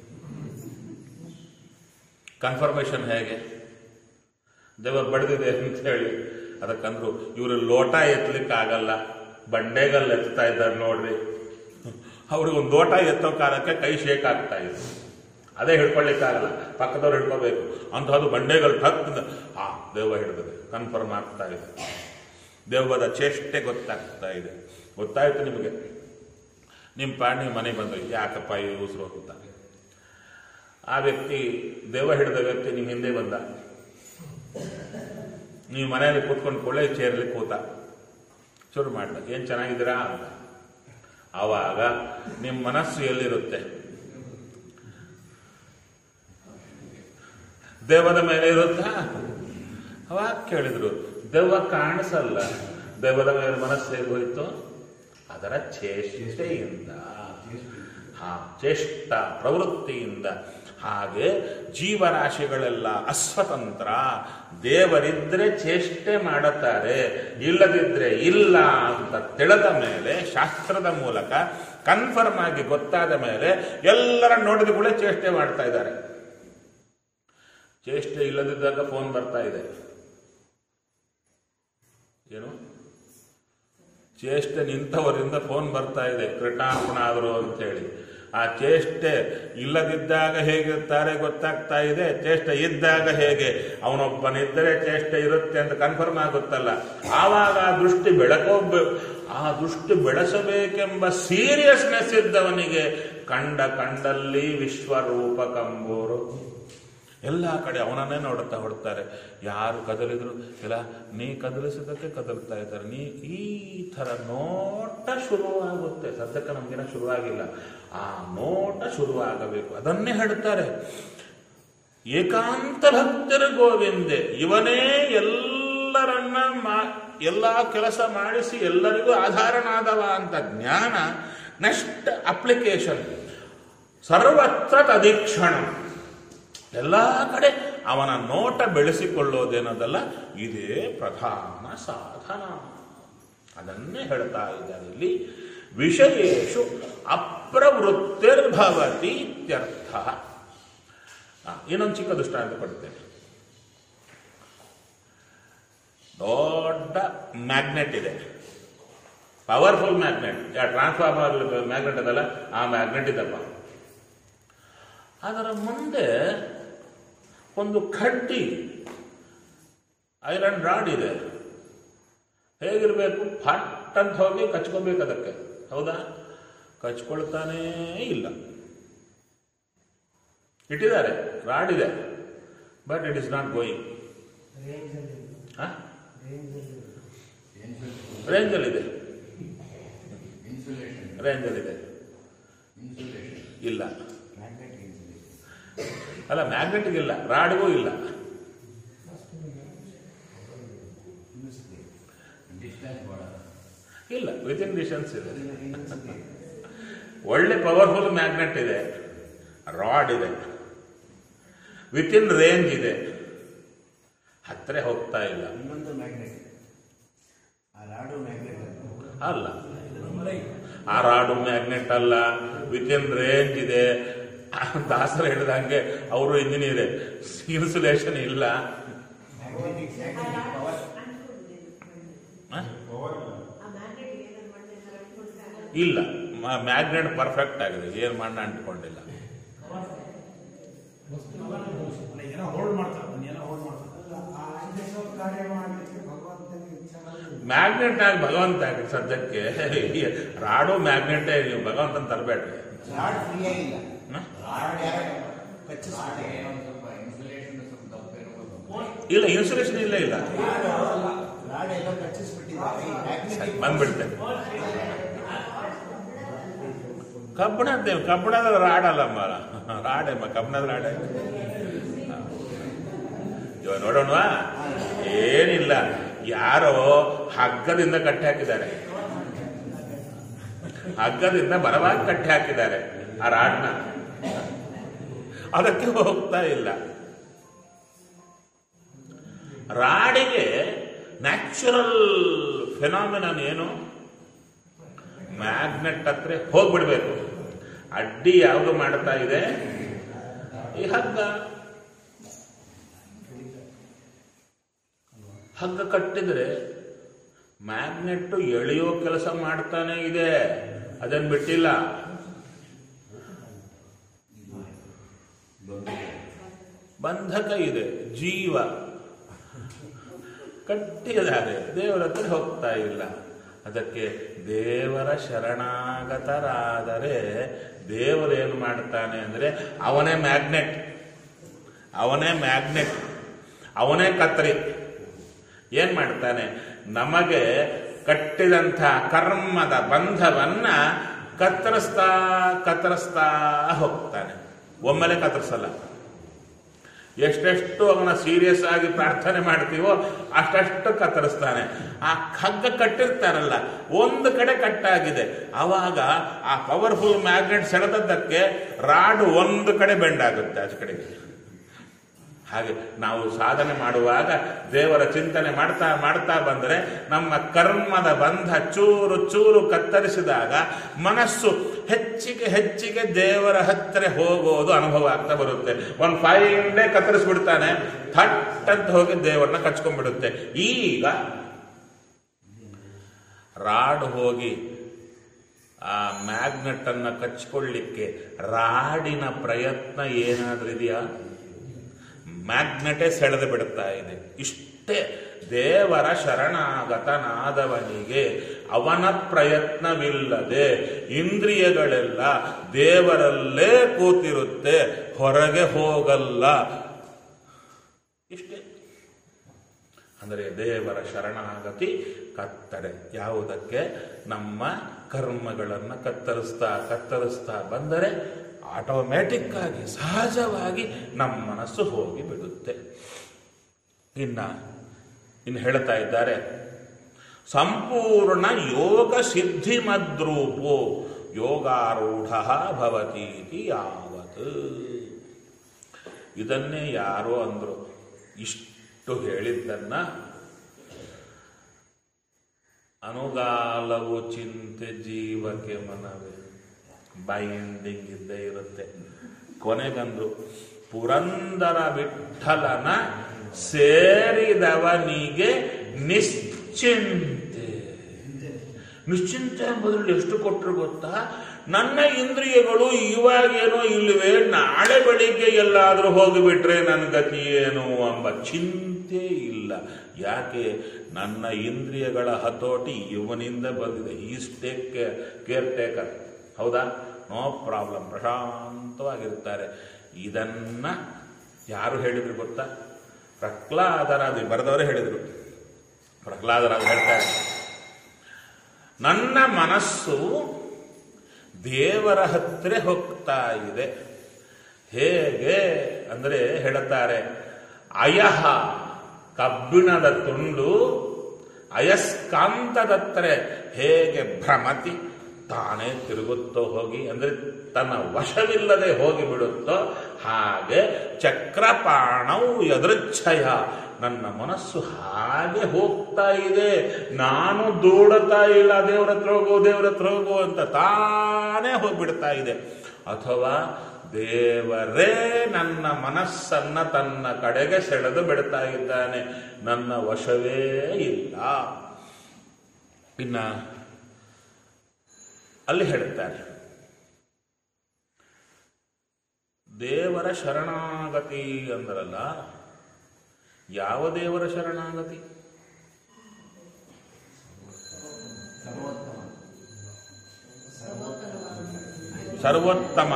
Speaker 1: ಕನ್ಫರ್ಮೇಶನ್ ಹೇಗೆ ದೆವ್ವ ಬಡಿದಿದೆ ಅಂತ ಹೇಳಿ ಅದಕ್ಕಂದ್ರು ಇವರು ಲೋಟ ಎತ್ತಲಿಕ್ಕೆ ಆಗಲ್ಲ ಬಂಡೆಗಲ್ ಎತ್ತಾ ಇದ್ದಾರೆ ನೋಡ್ರಿ ಅವ್ರಿಗೆ ಒಂದು ಲೋಟ ಎತ್ತೋ ಕಾಲಕ್ಕೆ ಕೈ ಶೇಕ್ ಆಗ್ತಾ ಇದೆ ಅದೇ ಹಿಡ್ಕೊಳ್ಳಿಕ್ಕಾಗಲ್ಲ ಪಕ್ಕದವ್ರು ಹಿಡ್ಕೋಬೇಕು ಅಂತಹದ್ದು ಬಂಡೆಗಳು ಠಕ್ ಆ ದೆವ್ವ ಹಿಡಿದಿದೆ ಕನ್ಫರ್ಮ್ ಆಗ್ತಾ ಇದೆ ದೆವ್ವದ ಚೇಷ್ಟೆ ಗೊತ್ತಾಗ್ತಾ ಇದೆ ಗೊತ್ತಾಯ್ತು ನಿಮಗೆ ನಿಮ್ಮ ಪಾಡ್ ನೀವು ಮನೆಗೆ ಬಂದ್ರಿ ಯಾಕಪ್ಪ ಈ ಉಸಿರು ಅಂತ ಆ ವ್ಯಕ್ತಿ ದೆವ್ವ ಹಿಡಿದ ವ್ಯಕ್ತಿ ನಿಮ್ಮ ಹಿಂದೆ ಬಂದ ನೀವು ಮನೆಯಲ್ಲಿ ಕೂತ್ಕೊಂಡು ಕೊಳ್ಳೆ ಚೇರ್ಲಿ ಕೂತ ಶುರು ಮಾಡ್ದ ಏನ್ ಚೆನ್ನಾಗಿದ್ದೀರಾ ಅಂತ ಆವಾಗ ನಿಮ್ಮ ಮನಸ್ಸು ಎಲ್ಲಿರುತ್ತೆ ದೆವ್ವದ ಮೇಲೆ ಇರುತ್ತಾ ಅವಾಗ ಕೇಳಿದ್ರು ದೆವ್ವ ಕಾಣಿಸಲ್ಲ ದೆವ್ವದ ಮೇಲೆ ಮನಸ್ಸು ಹೇಗೆ ಹೋಯ್ತು ಅದರ ಚೇಷ್ಟೆಯಿಂದ ಹಾ ಚೇಷ್ಟ ಪ್ರವೃತ್ತಿಯಿಂದ ಹಾಗೆ ಜೀವರಾಶಿಗಳೆಲ್ಲ ಅಸ್ವತಂತ್ರ ದೇವರಿದ್ರೆ ಚೇಷ್ಟೆ ಮಾಡುತ್ತಾರೆ ಇಲ್ಲದಿದ್ರೆ ಇಲ್ಲ ಅಂತ ತಿಳಿದ ಮೇಲೆ ಶಾಸ್ತ್ರದ ಮೂಲಕ ಕನ್ಫರ್ಮ್ ಆಗಿ ಗೊತ್ತಾದ ಮೇಲೆ ಎಲ್ಲರ ನೋಡಿದ ಕೂಡ ಚೇಷ್ಟೆ ಮಾಡ್ತಾ ಇದ್ದಾರೆ ಚೇಷ್ಟೆ ಇಲ್ಲದಿದ್ದಾಗ ಫೋನ್ ಬರ್ತಾ ಇದೆ ಏನು ಚೇಷ್ಟೆ ನಿಂತವರಿಂದ ಫೋನ್ ಬರ್ತಾ ಇದೆ ಕೃಟಾರ್ಪಣ ಆದರು ಅಂತೇಳಿ ಆ ಚೇಷ್ಟೆ ಇಲ್ಲದಿದ್ದಾಗ ಹೇಗಿರ್ತಾರೆ ಗೊತ್ತಾಗ್ತಾ ಇದೆ ಚೇಷ್ಟೆ ಇದ್ದಾಗ ಹೇಗೆ ಅವನೊಬ್ಬನಿದ್ದರೆ ಚೇಷ್ಟೆ ಇರುತ್ತೆ ಅಂತ ಕನ್ಫರ್ಮ್ ಆಗುತ್ತಲ್ಲ ಆವಾಗ ಆ ದೃಷ್ಟಿ ಬೆಳಕೋಬ ಆ ದೃಷ್ಟಿ ಬೆಳೆಸಬೇಕೆಂಬ ಸೀರಿಯಸ್ನೆಸ್ ಇದ್ದವನಿಗೆ ಕಂಡ ಕಂಡಲ್ಲಿ ವಿಶ್ವರೂಪ ಕಂಬೋರು ಎಲ್ಲ ಕಡೆ ಅವನನ್ನೇ ನೋಡುತ್ತಾ ಹೊಡ್ತಾರೆ ಯಾರು ಕದಲಿದ್ರು ಇಲ್ಲ ನೀ ಕದಲಿಸಿದಕ್ಕೆ ಕದಲ್ತಾ ಇದ್ದಾರೆ ನೀ ಈ ಥರ ನೋಟ ಶುರುವಾಗುತ್ತೆ ಸದ್ಯಕ್ಕೆ ನಮಗಿನ ಶುರುವಾಗಿಲ್ಲ ಆ ನೋಟ ಶುರುವಾಗಬೇಕು ಅದನ್ನೇ ಹೇಳ್ತಾರೆ ಏಕಾಂತ ಭಕ್ತರ ಗೋವಿಂದೆ ಇವನೇ ಎಲ್ಲರನ್ನ ಮಾ ಎಲ್ಲ ಕೆಲಸ ಮಾಡಿಸಿ ಎಲ್ಲರಿಗೂ ಆಧಾರನಾದವ ಅಂತ ಜ್ಞಾನ ನೆಕ್ಸ್ಟ್ ಅಪ್ಲಿಕೇಶನ್ ಸರ್ವತ್ರ ತದೀಕ್ಷಣ ಎಲ್ಲ ಕಡೆ ಅವನ ನೋಟ ಬೆಳೆಸಿಕೊಳ್ಳೋದೇನದಲ್ಲ ಇದೇ ಪ್ರಧಾನ ಸಾಧನ ಅದನ್ನೇ ಹೇಳ್ತಾ ಇದ್ದಾರೆ ಇಲ್ಲಿ ವಿಷಯೇಶು ಅಪ್ರವೃತ್ತಿರ್ಭವತಿ ಇತ್ಯರ್ಥ ಆ, ಇನ್ನೊಂದು ಚಿಕ್ಕ ದೃಷ್ಟಾಂತ ಕೊಡ್ತೇನೆ ದೊಡ್ಡ ಮ್ಯಾಗ್ನೆಟ್ ಇದೆ ಪವರ್ಫುಲ್ ಮ್ಯಾಗ್ನೆಟ್ ಯಾ ಟ್ರಾನ್ಸ್ಫಾರ್ಮರ್ ಮ್ಯಾಗ್ನೆಟ್ ಅದಲ್ಲ ಆ ಮ್ಯಾಗ್ನೆಟ್ ಇದಪ್ಪ ಅದರ ಮುಂದೆ ಒಂದು ಕಡ್ಡಿ ಐರನ್ ರಾಡ್ ಇದೆ ಹೇಗಿರಬೇಕು ಫಟ್ ಅಂತ ಹೋಗಿ ಕಚ್ಕೋಬೇಕು ಅದಕ್ಕೆ ಹೌದಾ ಕಚ್ಕೊಳ್ತಾನೇ ಇಲ್ಲ ಇಟ್ಟಿದ್ದಾರೆ ರಾಡ್ ಇದೆ but it is not going
Speaker 2: ರೇಂಜಲ್ಲಿ ರೇಂಜಲ್ಲಿ
Speaker 1: ರೇಂಜಲ್ಲಿದೆ
Speaker 5: ಇನ್ಸುಲೇಷನ್
Speaker 1: ರೇಂಜಲ್ಲಿದೆ
Speaker 5: ಇನ್ಸುಲೇಷನ್
Speaker 1: ಇಲ್ಲ
Speaker 5: ಮ್ಯಾಗ್ನೆಟ್ ಇನ್ಸುಲೇಷನ್
Speaker 1: ಅಲ್ಲ ಮ್ಯಾಗ್ನೆಟಿಕ್ ಇಲ್ಲ ರಾಡ್ಗೂ ಇಲ್ಲ
Speaker 5: ಡಿಸ್ಟೆನ್ಸ್ ಭಾಳ
Speaker 1: ಇಲ್ಲ ವಿತ್ ಇನ್ ಡಿಸ್ಟೆನ್ಸ್ ಇದೆ ಒಳ್ಳೆ ಪವರ್ಫುಲ್ ಮ್ಯಾಗ್ನೆಟ್ ಇದೆ ರಾಡ್ ಇದೆ ವಿತ್ ಇನ್ ರೇಂಜ್ ಇದೆ ಹತ್ತಿರ ಹೋಗ್ತಾ ಇಲ್ಲ
Speaker 5: ಇನ್ನೊಂದು ಮ್ಯಾಗ್ನೆಟ್ ಆ ರಾಡು ಮ್ಯಾಗ್ನೆಟ್
Speaker 1: ಅಲ್ಲ ಆ ರಾಡು ಮ್ಯಾಗ್ನೆಟ್ ಅಲ್ಲ ವಿತ್ ಇನ್ ರೇಂಜ್ ಇದೆ ದಾಸರ ಹೇಳಿದಂಗೆ ಅವರು ಇಂಜಿನಿಯರ್ ಇನ್ಸುಲೇಷನ್ ಇಲ್ಲ
Speaker 5: ಮ್ಯಾಗ್ನೆಟಿಕ್ ಮ್ಯಾಗ್ನೆಟಿಕ್ ಪವರ್
Speaker 1: ಹ?
Speaker 7: ಆ ಮ್ಯಾಗ್ನೆಟ್ ಏನಾದ್ರು ಮಾಡಿದ್ರೆ ಅಂಟ್ಕೊಳ್ತಾ
Speaker 1: ಇಲ್ಲ ಮ್ಯಾಗ್ನೆಟ್ ಪರ್ಫೆಕ್ಟ್ ಆಗಿದೆ ಏನು ಮಣ್ಣ ಅಂಟ್ಕೊಂಡಿಲ್ಲ
Speaker 4: ಏನೋ ಹೋಲ್ಡ್ ಮಾಡ್ತಾರೆ ಅದನ್ನ ಏನೋ ಹೋಲ್ಡ್ ಮಾಡ್ತಾರೆ
Speaker 2: ಆ ಆಂಜನೇಯ ಕಾರ್ಯ ಮಾಡಲಿಕ್ಕೆ ಭಗವಂತನಿಗೆ ಇಚ್ಛೆ ಮಾಡಿದ್ರು
Speaker 1: ಮ್ಯಾಗ್ನೆಟ್ ಆಗಿ ಭಗವಂತ ಆಗಿ ಸದ್ಯಕ್ಕೆ ರಾಡು ಮ್ಯಾಗ್ನೆಟೇ ನೀವು ಭಗವಂತನ ತರಬೇಡ್ರಿ
Speaker 5: ರಾಡ್ ಫ್ರೀ ಆಗಿಲ್ಲ
Speaker 1: ಹ?
Speaker 5: ರಾಡ್ ಯಾರು ಕಚ್ಚಿಸ್ಬಿಟ್ಟಿದೆ ಸ್ವಲ್ಪ ಇನ್ಸುಲೇಷನ್ ಸ್ವಲ್ಪ ದಪ್ಪ ಇರಬೇಕು
Speaker 1: ಇಲ್ಲ ಇನ್ಸುಲೇಷನ್ ಇಲ್ಲ ಇಲ್ಲ
Speaker 5: ರಾಡ್ ಎಲ್ಲ ಕಚ್ಚಿಸ್ಬಿಟ್ಟಿದ್ದಾರೆ ಈ ಮ್ಯಾಗ್ನೆಟಿಕ್
Speaker 1: ಬಂದ್ಬಿಡುತ್ತೆ ಕಬ್ಬಣದ ಕಬ್ಬಣದ ರಾಡಲ್ಲಮ್ಮ ರಾಡಮ್ಮ ಕಬ್ಬಣದ ರಾಡೆ ಇವಾಗ ನೋಡೋಣವಾ ಏನಿಲ್ಲ ಯಾರೋ ಹಗ್ಗದಿಂದ ಕಟ್ಟಿ ಹಾಕಿದ್ದಾರೆ ಹಗ್ಗದಿಂದ ಬಲವಾಗಿ ಕಟ್ಟಿ ಹಾಕಿದ್ದಾರೆ ಆ ರಾಡ್ನ ಅದಕ್ಕೆ ಹೋಗ್ತಾ ಇಲ್ಲ ರಾಡಿಗೆ ನ್ಯಾಚುರಲ್ ಫೆನಾಮಿನನ್ ಏನು ಮ್ಯಾಗ್ನೆಟ್ ಹತ್ರ ಹೋಗ್ಬಿಡ್ಬೇಕು ಅಡ್ಡಿ ಯಾವುದು ಮಾಡ್ತಾ ಇದೆ ಈ ಹಗ್ಗ ಹಗ್ಗ ಕಟ್ಟಿದ್ರೆ ಮ್ಯಾಗ್ನೆಟ್ ಎಳೆಯೋ ಕೆಲಸ ಮಾಡ್ತಾನೆ ಇದೆ ಅದನ್ನು ಬಿಟ್ಟಿಲ್ಲ ಬಂಧಕ ಇದೆ ಜೀವ ಕಟ್ಟಿದ್ದಾರೆ ದೇವರ ಹತ್ರ ಹೋಗ್ತಾ ಇಲ್ಲ ಅದಕ್ಕೆ ದೇವರ ಶರಣಾಗತರಾದರೆ ದೇವರೇನು ಮಾಡ್ತಾನೆ ಅಂದರೆ ಅವನೇ ಮ್ಯಾಗ್ನೆಟ್ ಅವನೇ ಮ್ಯಾಗ್ನೆಟ್ ಅವನೇ ಕತ್ತರಿ ಏನ್ ಮಾಡ್ತಾನೆ ನಮಗೆ ಕಟ್ಟಿದಂಥ ಕರ್ಮದ ಬಂಧವನ್ನ ಕತ್ತರಿಸ್ತಾ ಕತ್ತರಿಸ್ತಾ ಹೋಗ್ತಾನೆ ಒಮ್ಮೆಲೆ ಕತ್ತರಿಸಲ್ಲ ಎಷ್ಟೆಷ್ಟು ಅವನ ಸೀರಿಯಸ್ ಆಗಿ ಪ್ರಾರ್ಥನೆ ಮಾಡ್ತೀವೋ ಅಷ್ಟಷ್ಟು ಕತ್ತರಿಸ್ತಾನೆ ಆ ಹಗ್ಗ ಕಟ್ಟಿರ್ತಾರಲ್ಲ ಒಂದು ಕಡೆ ಕಟ್ಟಾಗಿದೆ ಅವಾಗ ಆ ಪವರ್ಫುಲ್ ಮ್ಯಾಗ್ನೆಟ್ ಸೆಳೆದದ್ದಕ್ಕೆ ರಾಡ್ ಒಂದು ಕಡೆ ಬೆಂಡ್ ಆಗುತ್ತೆ ಆಚೆ ಕಡೆಗೆ ಹಾಗೆ ನಾವು ಸಾಧನೆ ಮಾಡುವಾಗ ದೇವರ ಚಿಂತನೆ ಮಾಡ್ತಾ ಮಾಡ್ತಾ ಬಂದರೆ ನಮ್ಮ ಕರ್ಮದ ಬಂಧ ಚೂರು ಚೂರು ಕತ್ತರಿಸಿದಾಗ ಮನಸ್ಸು ಹೆಚ್ಚಿಗೆ ಹೆಚ್ಚಿಗೆ ದೇವರ ಹತ್ತಿರ ಹೋಗೋದು ಅನುಭವ ಆಗ್ತಾ ಬರುತ್ತೆ ಒಂದು ಫೈವ್ ಡೇ ಕತ್ತರಿಸ್ಬಿಡ್ತಾನೆ ಥಟ್ ಅಂತ ಹೋಗಿ ದೇವರನ್ನ ಕಚ್ಕೊಂಡ್ಬಿಡುತ್ತೆ ಈಗ ರಾಡ್ ಹೋಗಿ ಆ ಮ್ಯಾಗ್ನೆಟ್ ಅನ್ನ ಕಚ್ಕೊಳ್ಳಿಕ್ಕೆ ರಾಡಿನ ಪ್ರಯತ್ನ ಏನಾದ್ರೂ ಇದೆಯಾ ಮ್ಯಾಗ್ನೆಟೇ ಸೆಳೆದು ಬಿಡುತ್ತಾ ಇದೆ ಇಷ್ಟೇ ದೇವರ ಶರಣಾಗತನಾದವನಿಗೆ ಅವನ ಪ್ರಯತ್ನವಿಲ್ಲದೆ ಇಂದ್ರಿಯಗಳೆಲ್ಲ ದೇವರಲ್ಲೇ ಕೂತಿರುತ್ತೆ ಹೊರಗೆ ಹೋಗಲ್ಲ ಇಷ್ಟೇ ಅಂದರೆ ದೇವರ ಶರಣಾಗತಿ ಕತ್ತರೆ ಯಾವುದಕ್ಕೆ ನಮ್ಮ ಕರ್ಮಗಳನ್ನು ಕತ್ತರಿಸ್ತಾ ಕತ್ತರಿಸ್ತಾ ಬಂದರೆ ಆಟೋಮ್ಯಾಟಿಕ್ ಆಗಿ ಸಹಜವಾಗಿ ನಮ್ಮ ಮನಸ್ಸು ಹೋಗಿ ಬಿಡುತ್ತೆ ಇನ್ನ ಇನ್ನು ಹೇಳ್ತಾ ಇದ್ದಾರೆ ಸಂಪೂರ್ಣ ಯೋಗ ಸಿದ್ಧಿ ಮದ್ರೂಪೋ ಯೋಗಾರೂಢ ಭವತೀತಿ ಯಾವತ್ ಇದನ್ನೇ ಯಾರೋ ಅಂದ್ರು ಇಷ್ಟು ಹೇಳಿದ್ದನ್ನ ಅನುಗಾಲವು ಚಿಂತೆ ಜೀವಕ್ಕೆ ಮನವೇ ಬೈಂಡಿಂಗ್ ಇದ್ದೇ ಇರುತ್ತೆ ಕೊನೆಗಂದು ಪುರಂದರ ವಿಠಲನ ಸೇರಿದವನಿಗೆ ನಿಶ್ಚಿಂತೆ ನಿಶ್ಚಿಂತೆ ಎಂಬುದ್ರಲ್ಲಿ ಎಷ್ಟು ಕೊಟ್ಟರು ಗೊತ್ತಾ ನನ್ನ ಇಂದ್ರಿಯಗಳು ಇವಾಗೇನೋ ಇಲ್ಲವೇ ನಾಳೆ ಬೆಳಿಗ್ಗೆ ಎಲ್ಲಾದರೂ ಹೋಗಿಬಿಟ್ರೆ ನನ್ನ ಗತಿ ಏನು ಎಂಬ ಚಿಂತೆ ಇಲ್ಲ ಯಾಕೆ ನನ್ನ ಇಂದ್ರಿಯಗಳ ಹತೋಟಿ ಇವನಿಂದ ಬಂದಿದೆ ಈಸ್ ಟೇಕ್ ಕೇರ್ ಟೇಕರ್ ಹೌದಾ ನೋ ಪ್ರಾಬ್ಲಮ್ ಪ್ರಶಾಂತವಾಗಿರ್ತಾರೆ ಇದನ್ನ ಯಾರು ಹೇಳಿದ್ರು ಗೊತ್ತಾ ಪ್ರಹ್ಲಾದರಾದಿ ಬರೆದವರೇ ಹೇಳಿದರು ಪ್ರಹ್ಲಾದರಾದ ಹೇಳ್ತಾರೆ ನನ್ನ ಮನಸ್ಸು ದೇವರ ಹತ್ತಿರ ಹೋಗ್ತಾ ಇದೆ ಹೇಗೆ ಅಂದರೆ ಹೇಳುತ್ತಾರೆ ಅಯಹ ಕಬ್ಬಿಣದ ತುಂಡು ಅಯಸ್ಕಾಂತದತ್ತರೆ ಹೇಗೆ ಭ್ರಮತಿ ತಾನೇ ತಿರುಗುತ್ತೋ ಹೋಗಿ ಅಂದರೆ ತನ್ನ ವಶವಿಲ್ಲದೆ ಹೋಗಿ ಬಿಡುತ್ತೋ ಹಾಗೆ ಚಕ್ರಪಾಣವು ಎದೃಚ್ಛಯ ನನ್ನ ಮನಸ್ಸು ಹಾಗೆ ಹೋಗ್ತಾ ಇದೆ ನಾನು ದೂಡತಾ ಇಲ್ಲ ದೇವ್ರ ಹತ್ರ ಹೋಗು ದೇವ್ರ ಹತ್ರ ಹೋಗು ಅಂತ ತಾನೇ ಹೋಗ್ಬಿಡ್ತಾ ಇದೆ ಅಥವಾ ದೇವರೇ ನನ್ನ ಮನಸ್ಸನ್ನ ತನ್ನ ಕಡೆಗೆ ಸೆಳೆದು ಬಿಡ್ತಾ ಇದ್ದಾನೆ ನನ್ನ ವಶವೇ ಇಲ್ಲ ಇನ್ನ ಅಲ್ಲಿ ಹೇಳುತ್ತಾರೆ ದೇವರ ಶರಣಾಗತಿ ಅಂದ್ರಲ್ಲ ಯಾವ ದೇವರ ಶರಣಾಗತಿ ಸರ್ವೋತ್ತಮ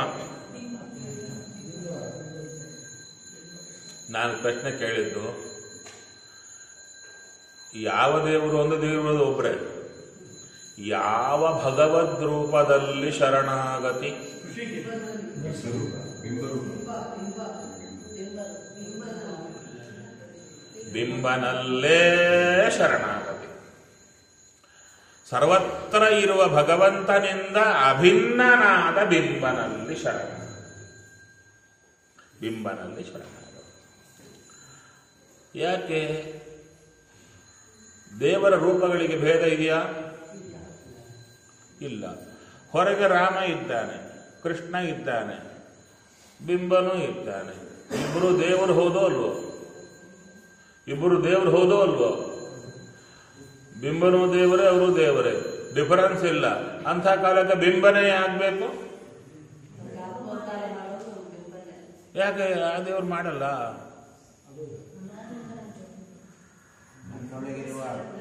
Speaker 1: ನಾನು ಪ್ರಶ್ನೆ ಕೇಳಿದ್ದು ಯಾವ ದೇವರು ಒಂದು ದೇವರು ಒಬ್ಬರೇ ಯಾವ ಭಗವದ್ ರೂಪದಲ್ಲಿ ಶರಣಾಗತಿ ಬಿಂಬನಲ್ಲೇ ಶರಣಾಗತಿ ಸರ್ವತ್ರ ಇರುವ ಭಗವಂತನಿಂದ ಅಭಿನ್ನನಾದ ಬಿಂಬನಲ್ಲಿ ಶರಣ ಬಿಂಬನಲ್ಲಿ ಶರಣಾಗತಿ ಯಾಕೆ ದೇವರ ರೂಪಗಳಿಗೆ ಭೇದ ಇದೆಯಾ ಇಲ್ಲ ಹೊರಗೆ ರಾಮ ಇದ್ದಾನೆ ಕೃಷ್ಣ ಇದ್ದಾನೆ ಬಿಂಬನೂ ಇದ್ದಾನೆ ಇಬ್ಬರು ದೇವರು ಹೋದೋ ಅಲ್ವೋ ಇಬ್ಬರು ದೇವರು ಹೋದೋ ಅಲ್ವೋ ಬಿಂಬನೂ ದೇವರೇ ಅವರು ದೇವರೇ ಡಿಫರೆನ್ಸ್ ಇಲ್ಲ ಅಂಥ ಕಾಲಕ್ಕೆ ಬಿಂಬನೇ ಆಗ್ಬೇಕು
Speaker 6: ಅವತಾರ ಮಾಡೋದು ಬಿಂಬನೆ
Speaker 1: ಯಾಕೆ ಆ ದೇವ್ರು ಮಾಡಲ್ಲ
Speaker 5: ನನ್ನೊಳಗಿರುವ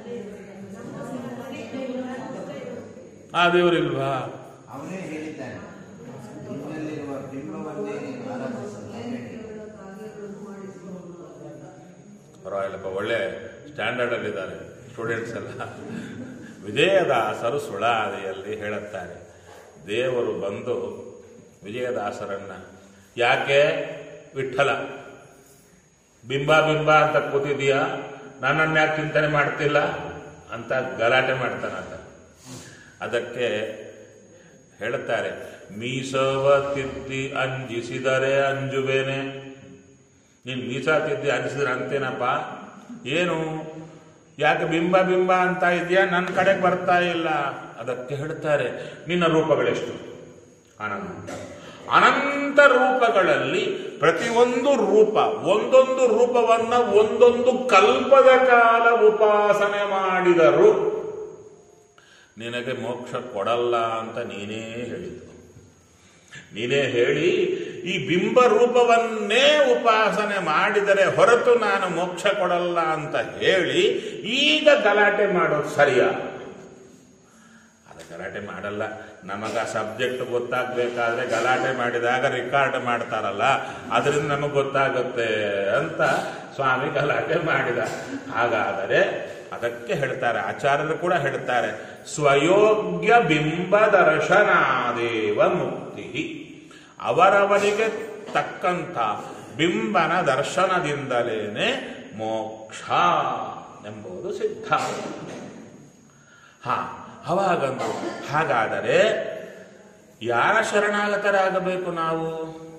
Speaker 1: ಆ ದೇವರಿಲ್ವಾ
Speaker 5: ಅವನೇ ಹೇಳಿದ್ದಾನೆ ನಿನ್ನಲ್ಲಿರುವ ಬಿಂಬವನ್ನೇ ನೀನು ಆರಾಧಿಸಲ್ಲ
Speaker 7: ಕಾರ್ಯಗಳನ್ನು ಮಾಡಿಸಿಕೊಂಡು
Speaker 1: ಪರವಾಗಿಲ್ಲಪ್ಪ ಒಳ್ಳೆ ಸ್ಟ್ಯಾಂಡರ್ಡ್ ಅಲ್ಲಿದ್ದಾರೆ ಸ್ಟೂಡೆಂಟ್ಸ್ ಎಲ್ಲ ವಿಜಯದಾಸರು ಸುಳಾದಿಯಲ್ಲಿ ಹೇಳುತ್ತಾರೆ ದೇವರು ಬಂದು ವಿಜಯದಾಸರನ್ನ ಯಾಕೆ ವಿಠಲ ಬಿಂಬ ಬಿಂಬ ಅಂತ ಕೂತಿದೀಯಾ ನನ್ನನ್ನು ಯಾಕೆ ಚಿಂತನೆ ಮಾಡ್ತಿಲ್ಲ ಅಂತ ಗಲಾಟೆ ಮಾಡ್ತಾನಂತ ಅದಕ್ಕೆ ಹೇಳುತ್ತಾರೆ ಮೀಸವ ತಿದ್ದಿ ಅಂಜಿಸಿದರೆ ಅಂಜುವೇನೆ ನೀನು ಮೀಸ ತಿದ್ದಿ ಅಂಜಿಸಿದ್ರೆ ಅಂತೇನಪ್ಪ ಏನು ಯಾಕೆ ಬಿಂಬ ಬಿಂಬ ಅಂತ ಇದೆಯಾ ನನ್ನ ಕಡೆಗೆ ಬರ್ತಾ ಇಲ್ಲ ಅದಕ್ಕೆ ಹೇಳ್ತಾರೆ ನಿನ್ನ ರೂಪಗಳೆಷ್ಟು ಅನಂತ ಅನಂತ ರೂಪಗಳಲ್ಲಿ ಪ್ರತಿಯೊಂದು ರೂಪ ಒಂದೊಂದು ರೂಪವನ್ನ ಒಂದೊಂದು ಕಲ್ಪದ ಕಾಲ ಉಪಾಸನೆ ಮಾಡಿದರು ನಿನಗೆ ಮೋಕ್ಷ ಕೊಡಲ್ಲ ಅಂತ ನೀನೇ ಹೇಳಿದ್ದು ನೀನೇ ಹೇಳಿ ಈ ಬಿಂಬ ರೂಪವನ್ನೇ ಉಪಾಸನೆ ಮಾಡಿದರೆ ಹೊರತು ನಾನು ಮೋಕ್ಷ ಕೊಡಲ್ಲ ಅಂತ ಹೇಳಿ ಈಗ ಗಲಾಟೆ ಮಾಡೋದು ಸರಿಯಾ ಅದು ಗಲಾಟೆ ಮಾಡಲ್ಲ ನಮಗ ಸಬ್ಜೆಕ್ಟ್ ಗೊತ್ತಾಗ್ಬೇಕಾದ್ರೆ ಗಲಾಟೆ ಮಾಡಿದಾಗ ರಿಕಾರ್ಡ್ ಮಾಡ್ತಾರಲ್ಲ ಅದರಿಂದ ನಮಗೆ ಗೊತ್ತಾಗುತ್ತೆ ಅಂತ ಸ್ವಾಮಿ ಗಲಾಟೆ ಮಾಡಿದ ಹಾಗಾದರೆ ಅದಕ್ಕೆ ಹೇಳ್ತಾರೆ ಆಚಾರ್ಯರು ಕೂಡ ಹೇಳ್ತಾರೆ ಸ್ವಯೋಗ್ಯ ಬಿಂಬ ದರ್ಶನಾದೇವ ಮುಕ್ತಿ ಅವರವರಿಗೆ ತಕ್ಕಂಥ ಬಿಂಬನ ದರ್ಶನದಿಂದಲೇನೆ ಮೋಕ್ಷ ಎಂಬುದು ಸಿದ್ಧಾಂತ ಹಾ ಅವಾಗಂದು ಹಾಗಾದರೆ ಯಾರ ಶರಣಾಗತರಾಗಬೇಕು ನಾವು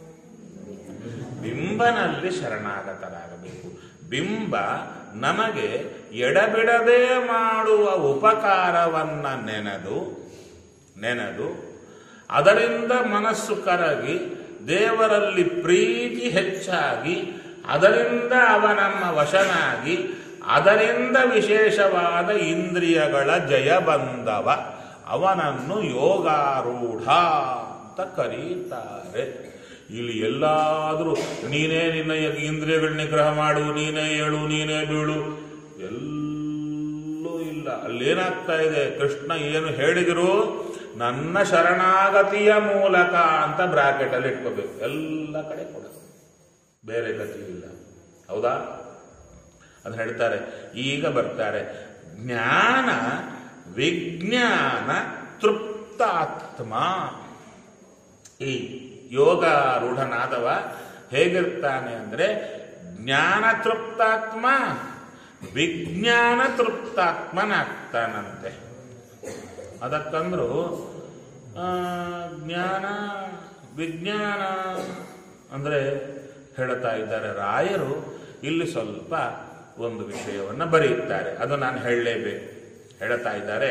Speaker 1: ಬಿಂಬನಲ್ಲಿ ಶರಣಾಗತರಾಗಬೇಕು ಬಿಂಬ ನಮಗೆ ಎಡಬಿಡದೆ ಮಾಡುವ ಉಪಕಾರವನ್ನ ನೆನೆದು ನೆನೆದು ಅದರಿಂದ ಮನಸ್ಸು ಕರಗಿ ದೇವರಲ್ಲಿ ಪ್ರೀತಿ ಹೆಚ್ಚಾಗಿ ಅದರಿಂದ ಅವ ನಮ್ಮ ವಶನಾಗಿ ಅದರಿಂದ ವಿಶೇಷವಾದ ಇಂದ್ರಿಯಗಳ ಜಯ ಬಂದವ ಅವನನ್ನು ಯೋಗಾರೂಢ ಅಂತ ಕರೀತಾರೆ ಇಲ್ಲಿ ಎಲ್ಲಾದರೂ ನೀನೇ ನಿನ್ನ ಇಂದ್ರಿಯಗಳ ನಿಗ್ರಹ ಮಾಡು ನೀನೇ ಏಳು ನೀನೇ ಬೀಳು ಎಲ್ಲೂ ಇಲ್ಲ ಅಲ್ಲೇನಾಗ್ತಾ ಇದೆ ಕೃಷ್ಣ ಏನು ಹೇಳಿದ್ರು ನನ್ನ ಶರಣಾಗತಿಯ ಮೂಲಕ ಅಂತ ಬ್ರಾಕೆಟ್ ಅಲ್ಲಿ ಇಟ್ಕೋಬೇಕು ಎಲ್ಲ ಕಡೆ ಕೊಡಬೇಕು ಬೇರೆ ಗತಿ ಇಲ್ಲ ಹೌದಾ ಅದು ಹೇಳ್ತಾರೆ ಈಗ ಬರ್ತಾರೆ ಜ್ಞಾನ ವಿಜ್ಞಾನ ತೃಪ್ತಾತ್ಮ ಈ ಯೋಗಾರೂಢನಾದವ ಹೇಗಿರ್ತಾನೆ ಅಂದ್ರೆ ಜ್ಞಾನ ತೃಪ್ತಾತ್ಮ ವಿಜ್ಞಾನ ತೃಪ್ತಾತ್ಮನಾಗ್ತಾನಂತೆ ಅದಕ್ಕಂದ್ರು ಆ, ಜ್ಞಾನ ವಿಜ್ಞಾನ ಅಂದರೆ ಹೇಳ್ತಾ ಇದ್ದಾರೆ ರಾಯರು ಇಲ್ಲಿ ಸ್ವಲ್ಪ ಒಂದು ವಿಷಯವನ್ನು ಬರೆಯುತ್ತಾರೆ ಅದು ನಾನು ಹೇಳಲೇಬೇಕು ಹೇಳ್ತಾ ಇದ್ದಾರೆ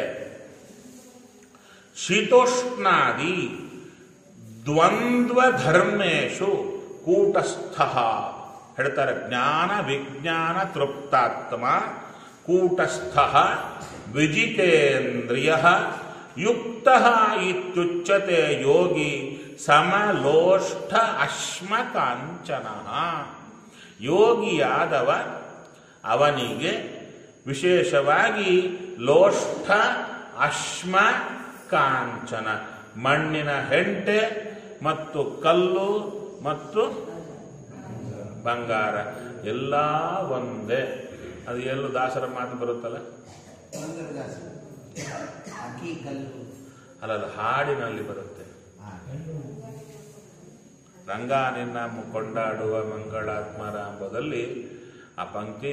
Speaker 1: ಶೀತೋಷ್ಣಾದಿ ದ್ವಂದ್ವ ಧರ್ಮೇಶು ಕೂಟಸ್ಥ ಹೇಳ್ತಾರೆ ಜ್ಞಾನ ವಿಜ್ಞಾನ ತೃಪ್ತಾತ್ಮ ಕೂಟಸ್ಥ ವಿಜಿತೇಂದ್ರಿಯ ಯುಕ್ತ ಇತ್ಯುಚ್ಯತೆ ಯೋಗಿ ಸಮಲೋಷ್ಠ ಅಶ್ಮಕಾಂಚನ ಯೋಗಿಯಾದವ ಅವನಿಗೆ ವಿಶೇಷವಾಗಿ ಲೋಷ್ಠ ಅಶ್ಮ ಕಾಂಚನ ಮಣ್ಣಿನ ಹೆಂಟೆ ಮತ್ತು ಕಲ್ಲು ಮತ್ತು ಬಂಗಾರ ಎಲ್ಲ ಒಂದೇ ಅದು ಎಲ್ಲೂ ದಾಸರ ಮಾತು ಬರುತ್ತಲ್ಲ
Speaker 5: ಬಂಗಾರದಾಸ ಅಕ್ಕಿ ಕಲ್ಲು
Speaker 1: ಅಲ್ಲ ಅದು ಹಾಡಿನಲ್ಲಿ ಬರುತ್ತೆ
Speaker 5: ಹಾ.
Speaker 1: ರಂಗ ನಿನ್ನ ಮು- ಕೊಂಡಾಡುವ ಮಂಗಳಾತ್ಮರ ಎಂಬುದಲ್ಲಿ ಆ ಪಂಕ್ತಿ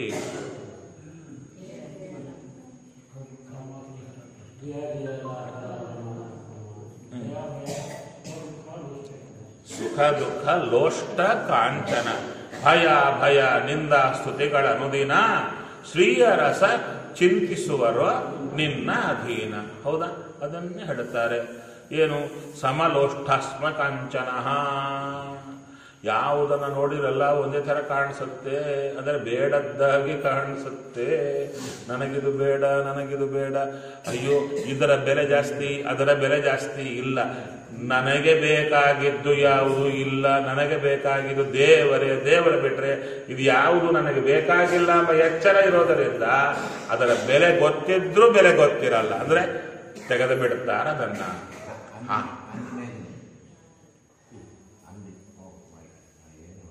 Speaker 1: ಸುಖ ದುಃಖ ಲೋಷ್ಟ ಕಾಂಚನ ಭಯ ಭಯ ನಿಂದ ಸ್ತುತಿಗಳ ಅನುದಿನ ಶ್ರೀಯ ರಸ ಚಿಂತಿಸುವರು ನಿನ್ನ ಅಧೀನ ಹೌದಾ ಅದನ್ನೇ ಹೇಳುತ್ತಾರೆ ಏನು ಸಮಲೋಷ್ಠಾಸ್ಮ ಕಾಂಚನ ಯಾವುದನ್ನು ನೋಡಿರಲ್ಲ ಒಂದೇ ಥರ ಕಾಣಿಸುತ್ತೆ ಅಂದರೆ ಬೇಡದ್ದಾಗಿ ಕಾಣಿಸುತ್ತೆ ನನಗಿದು ಬೇಡ ನನಗಿದು ಬೇಡ ಅಯ್ಯೋ ಇದರ ಬೆಲೆ ಜಾಸ್ತಿ ಅದರ ಬೆಲೆ ಜಾಸ್ತಿ ಇಲ್ಲ ನನಗೆ ಬೇಕಾಗಿದ್ದು ಯಾವುದು ಇಲ್ಲ ನನಗೆ ಬೇಕಾಗಿದ್ದು ದೇವರೇ ದೇವರ ಬಿಟ್ರೆ ಇದು ಯಾವುದು ನನಗೆ ಬೇಕಾಗಿಲ್ಲ ಎಂಬ ಎಚ್ಚರ ಇರೋದರಿಂದ ಅದರ ಬೆಲೆ ಗೊತ್ತಿದ್ರೂ ಬೆಲೆ ಗೊತ್ತಿರಲ್ಲ ಅಂದ್ರೆ ತೆಗೆದು ಬಿಡುತ್ತಾರೆ ಅದನ್ನ ಹಾ
Speaker 5: ಅಂದ್ಮೇಲೆ ಅಂದಿ ಓ ಮೈ ಏನು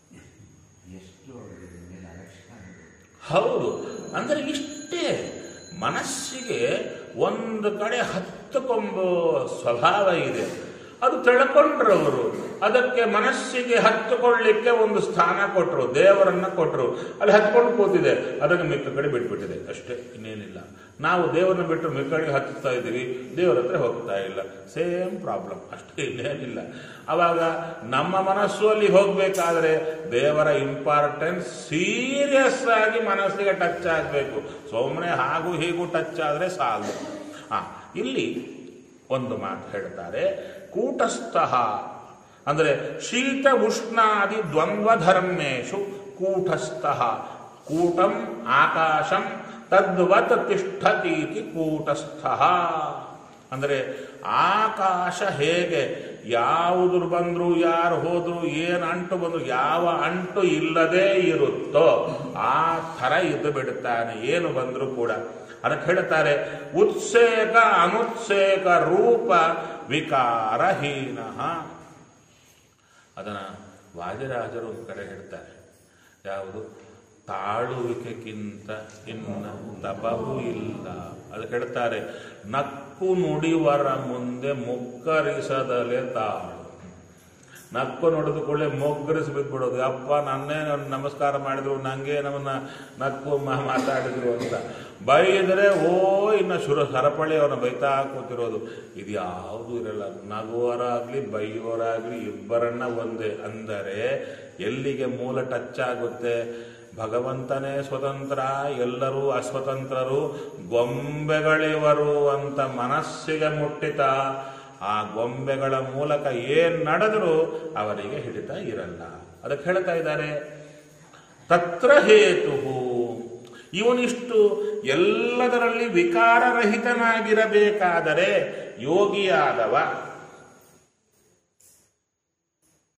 Speaker 5: ಎಷ್ಟು ಇದ್ರ ಮೇಲೆ ಅಲಕ್ಷಣ ಇದೆ.
Speaker 1: ಹೌದು ಅಂದ್ರೆ ಇಷ್ಟೇ ಮನಸ್ಸಿಗೆ ಒಂದು ಕಡೆ ಹತ್ತುಕೊಂಬೋ ಸ್ವಭಾವ ಇದೆ ಅದು ತಿಳ್ಕೊಂಡ್ರವರು ಅದಕ್ಕೆ ಮನಸ್ಸಿಗೆ ಹತ್ತುಕೊಳ್ಳಿಕ್ಕೆ ಒಂದು ಸ್ಥಾನ ಕೊಟ್ಟರು ದೇವರನ್ನ ಕೊಟ್ಟರು ಅಲ್ಲಿ ಹತ್ಕೊಂಡು ಕೂತಿದೆ ಅದಕ್ಕೆ ಮಿಕ್ಕ ಕಡೆ ಬಿಟ್ಬಿಟ್ಟಿದೆ ಅಷ್ಟೇ ಇನ್ನೇನಿಲ್ಲ ನಾವು ದೇವರನ್ನ ಬಿಟ್ಟು ಮಿಕ್ಕ ಕಡೆಗೆ ಹತ್ತುತ್ತಾ ಇದ್ದೀವಿ ದೇವರ ಹತ್ರ ಹೋಗ್ತಾ ಇಲ್ಲ ಸೇಮ್ ಪ್ರಾಬ್ಲಮ್ ಅಷ್ಟೇ ಇನ್ನೇನಿಲ್ಲ ಅವಾಗ ನಮ್ಮ ಮನಸ್ಸು ಅಲ್ಲಿ ಹೋಗ್ಬೇಕಾದ್ರೆ ದೇವರ ಇಂಪಾರ್ಟೆನ್ಸ್ ಸೀರಿಯಸ್ ಆಗಿ ಮನಸ್ಸಿಗೆ ಟಚ್ ಆಗಬೇಕು ಸುಮ್ಮನೆ ಹಾಗೂ ಹೀಗೂ ಟಚ್ ಆದರೆ ಸಾಲದು ಆ ಇಲ್ಲಿ ಒಂದು ಮಾತು ಹೇಳ್ತಾರೆ ಕೂಟಸ್ಥ ಅಂದರೆ ಶೀತ ಉಷ್ಣಾದಿ ದ್ವಂದ್ವ ಧರ್ಮೇಶು ಕೂಟಸ್ಥ ಕೂಟಂ ಆಕಾಶಂ ತದ್ವತ್ ತಿಷ್ಠತೀತಿ ಕೂಟಸ್ಥ ಅಂದರೆ ಆಕಾಶ ಹೇಗೆ ಯಾವುದು ಬಂದ್ರು ಯಾರು ಹೋದ್ರು ಏನು ಅಂಟು ಬಂದ್ರು ಯಾವ ಅಂಟು ಇಲ್ಲದೆ ಇರುತ್ತೋ ಆ ಥರ ಇದ್ದು ಬಿಡುತ್ತಾನೆ ಏನು ಬಂದ್ರು ಕೂಡ ಅದಕ್ಕೆ ಹೇಳ್ತಾರೆ ಉತ್ಸೇಕ ಅನುತ್ಸೇಕ ರೂಪ ವಿಕಾರಹೀನ ಅದನ್ನ ವಾದಿರಾಜರು ಒಂದು ಕಡೆ ಹೇಳ್ತಾರೆ ಯಾವುದು ತಾಳುವಿಕೆಗಿಂತ ಇನ್ನ ತಪವೂ ಇಲ್ಲ ಅದಕ್ಕೆ ಹೇಳ್ತಾರೆ ನಕ್ಕು ನುಡಿವರ ಮುಂದೆ ಮುಕ್ಕರಿಸದಲೆ ತಾಳು ನಕ್ಕು ನೋಡಿದ ಕೂಡಲೇ ಮೊಗ್ಗರಿಸಿ ಬಿದ್ಬಿಡೋದು ಅಪ್ಪ ನನ್ನೇ ನನ್ ನಮಸ್ಕಾರ ಮಾಡಿದ್ರು ನಂಗೆ ನಮ್ಮನ್ನ ನಕ್ಕು ಮಾ- ಮಾತಾಡಿದ್ರು ಅಂತ ಬೈದರೆ ಓ ಇನ್ನು ಶುರು ಸರಪಳಿ ಅವನ ಬೈತಾ ಕೂತಿರೋದು ಇದು ಯಾವುದು ಇರಲ್ಲ ನಗುವರಾಗ್ಲಿ ಬೈಯೋರಾಗ್ಲಿ ಇಬ್ಬರನ್ನ ಒಂದೇ ಅಂದರೆ ಎಲ್ಲಿಗೆ ಮೂಲ ಟಚ್ ಆಗುತ್ತೆ ಭಗವಂತನೇ ಸ್ವತಂತ್ರ ಎಲ್ಲರೂ ಅಸ್ವತಂತ್ರರು ಗೊಂಬೆಗಳಿವರು ಅಂತ ಮನಸ್ಸಿಗೆ ಮುಟ್ಟಿತ ಆ ಗೊಂಬೆಗಳ ಮೂಲಕ ಏನ್ ನಡೆದರೂ ಅವರಿಗೆ ಹಿಡಿತ ಇರಲ್ಲ ಅದಕ್ಕೆ ಹೇಳ್ತಾ ಇದ್ದಾರೆ ತತ್ರ ಹೇತು ಇವನಿಷ್ಟು ಎಲ್ಲದರಲ್ಲಿ ವಿಕಾರರಹಿತನಾಗಿರಬೇಕಾದರೆ ಯೋಗಿಯಾದವ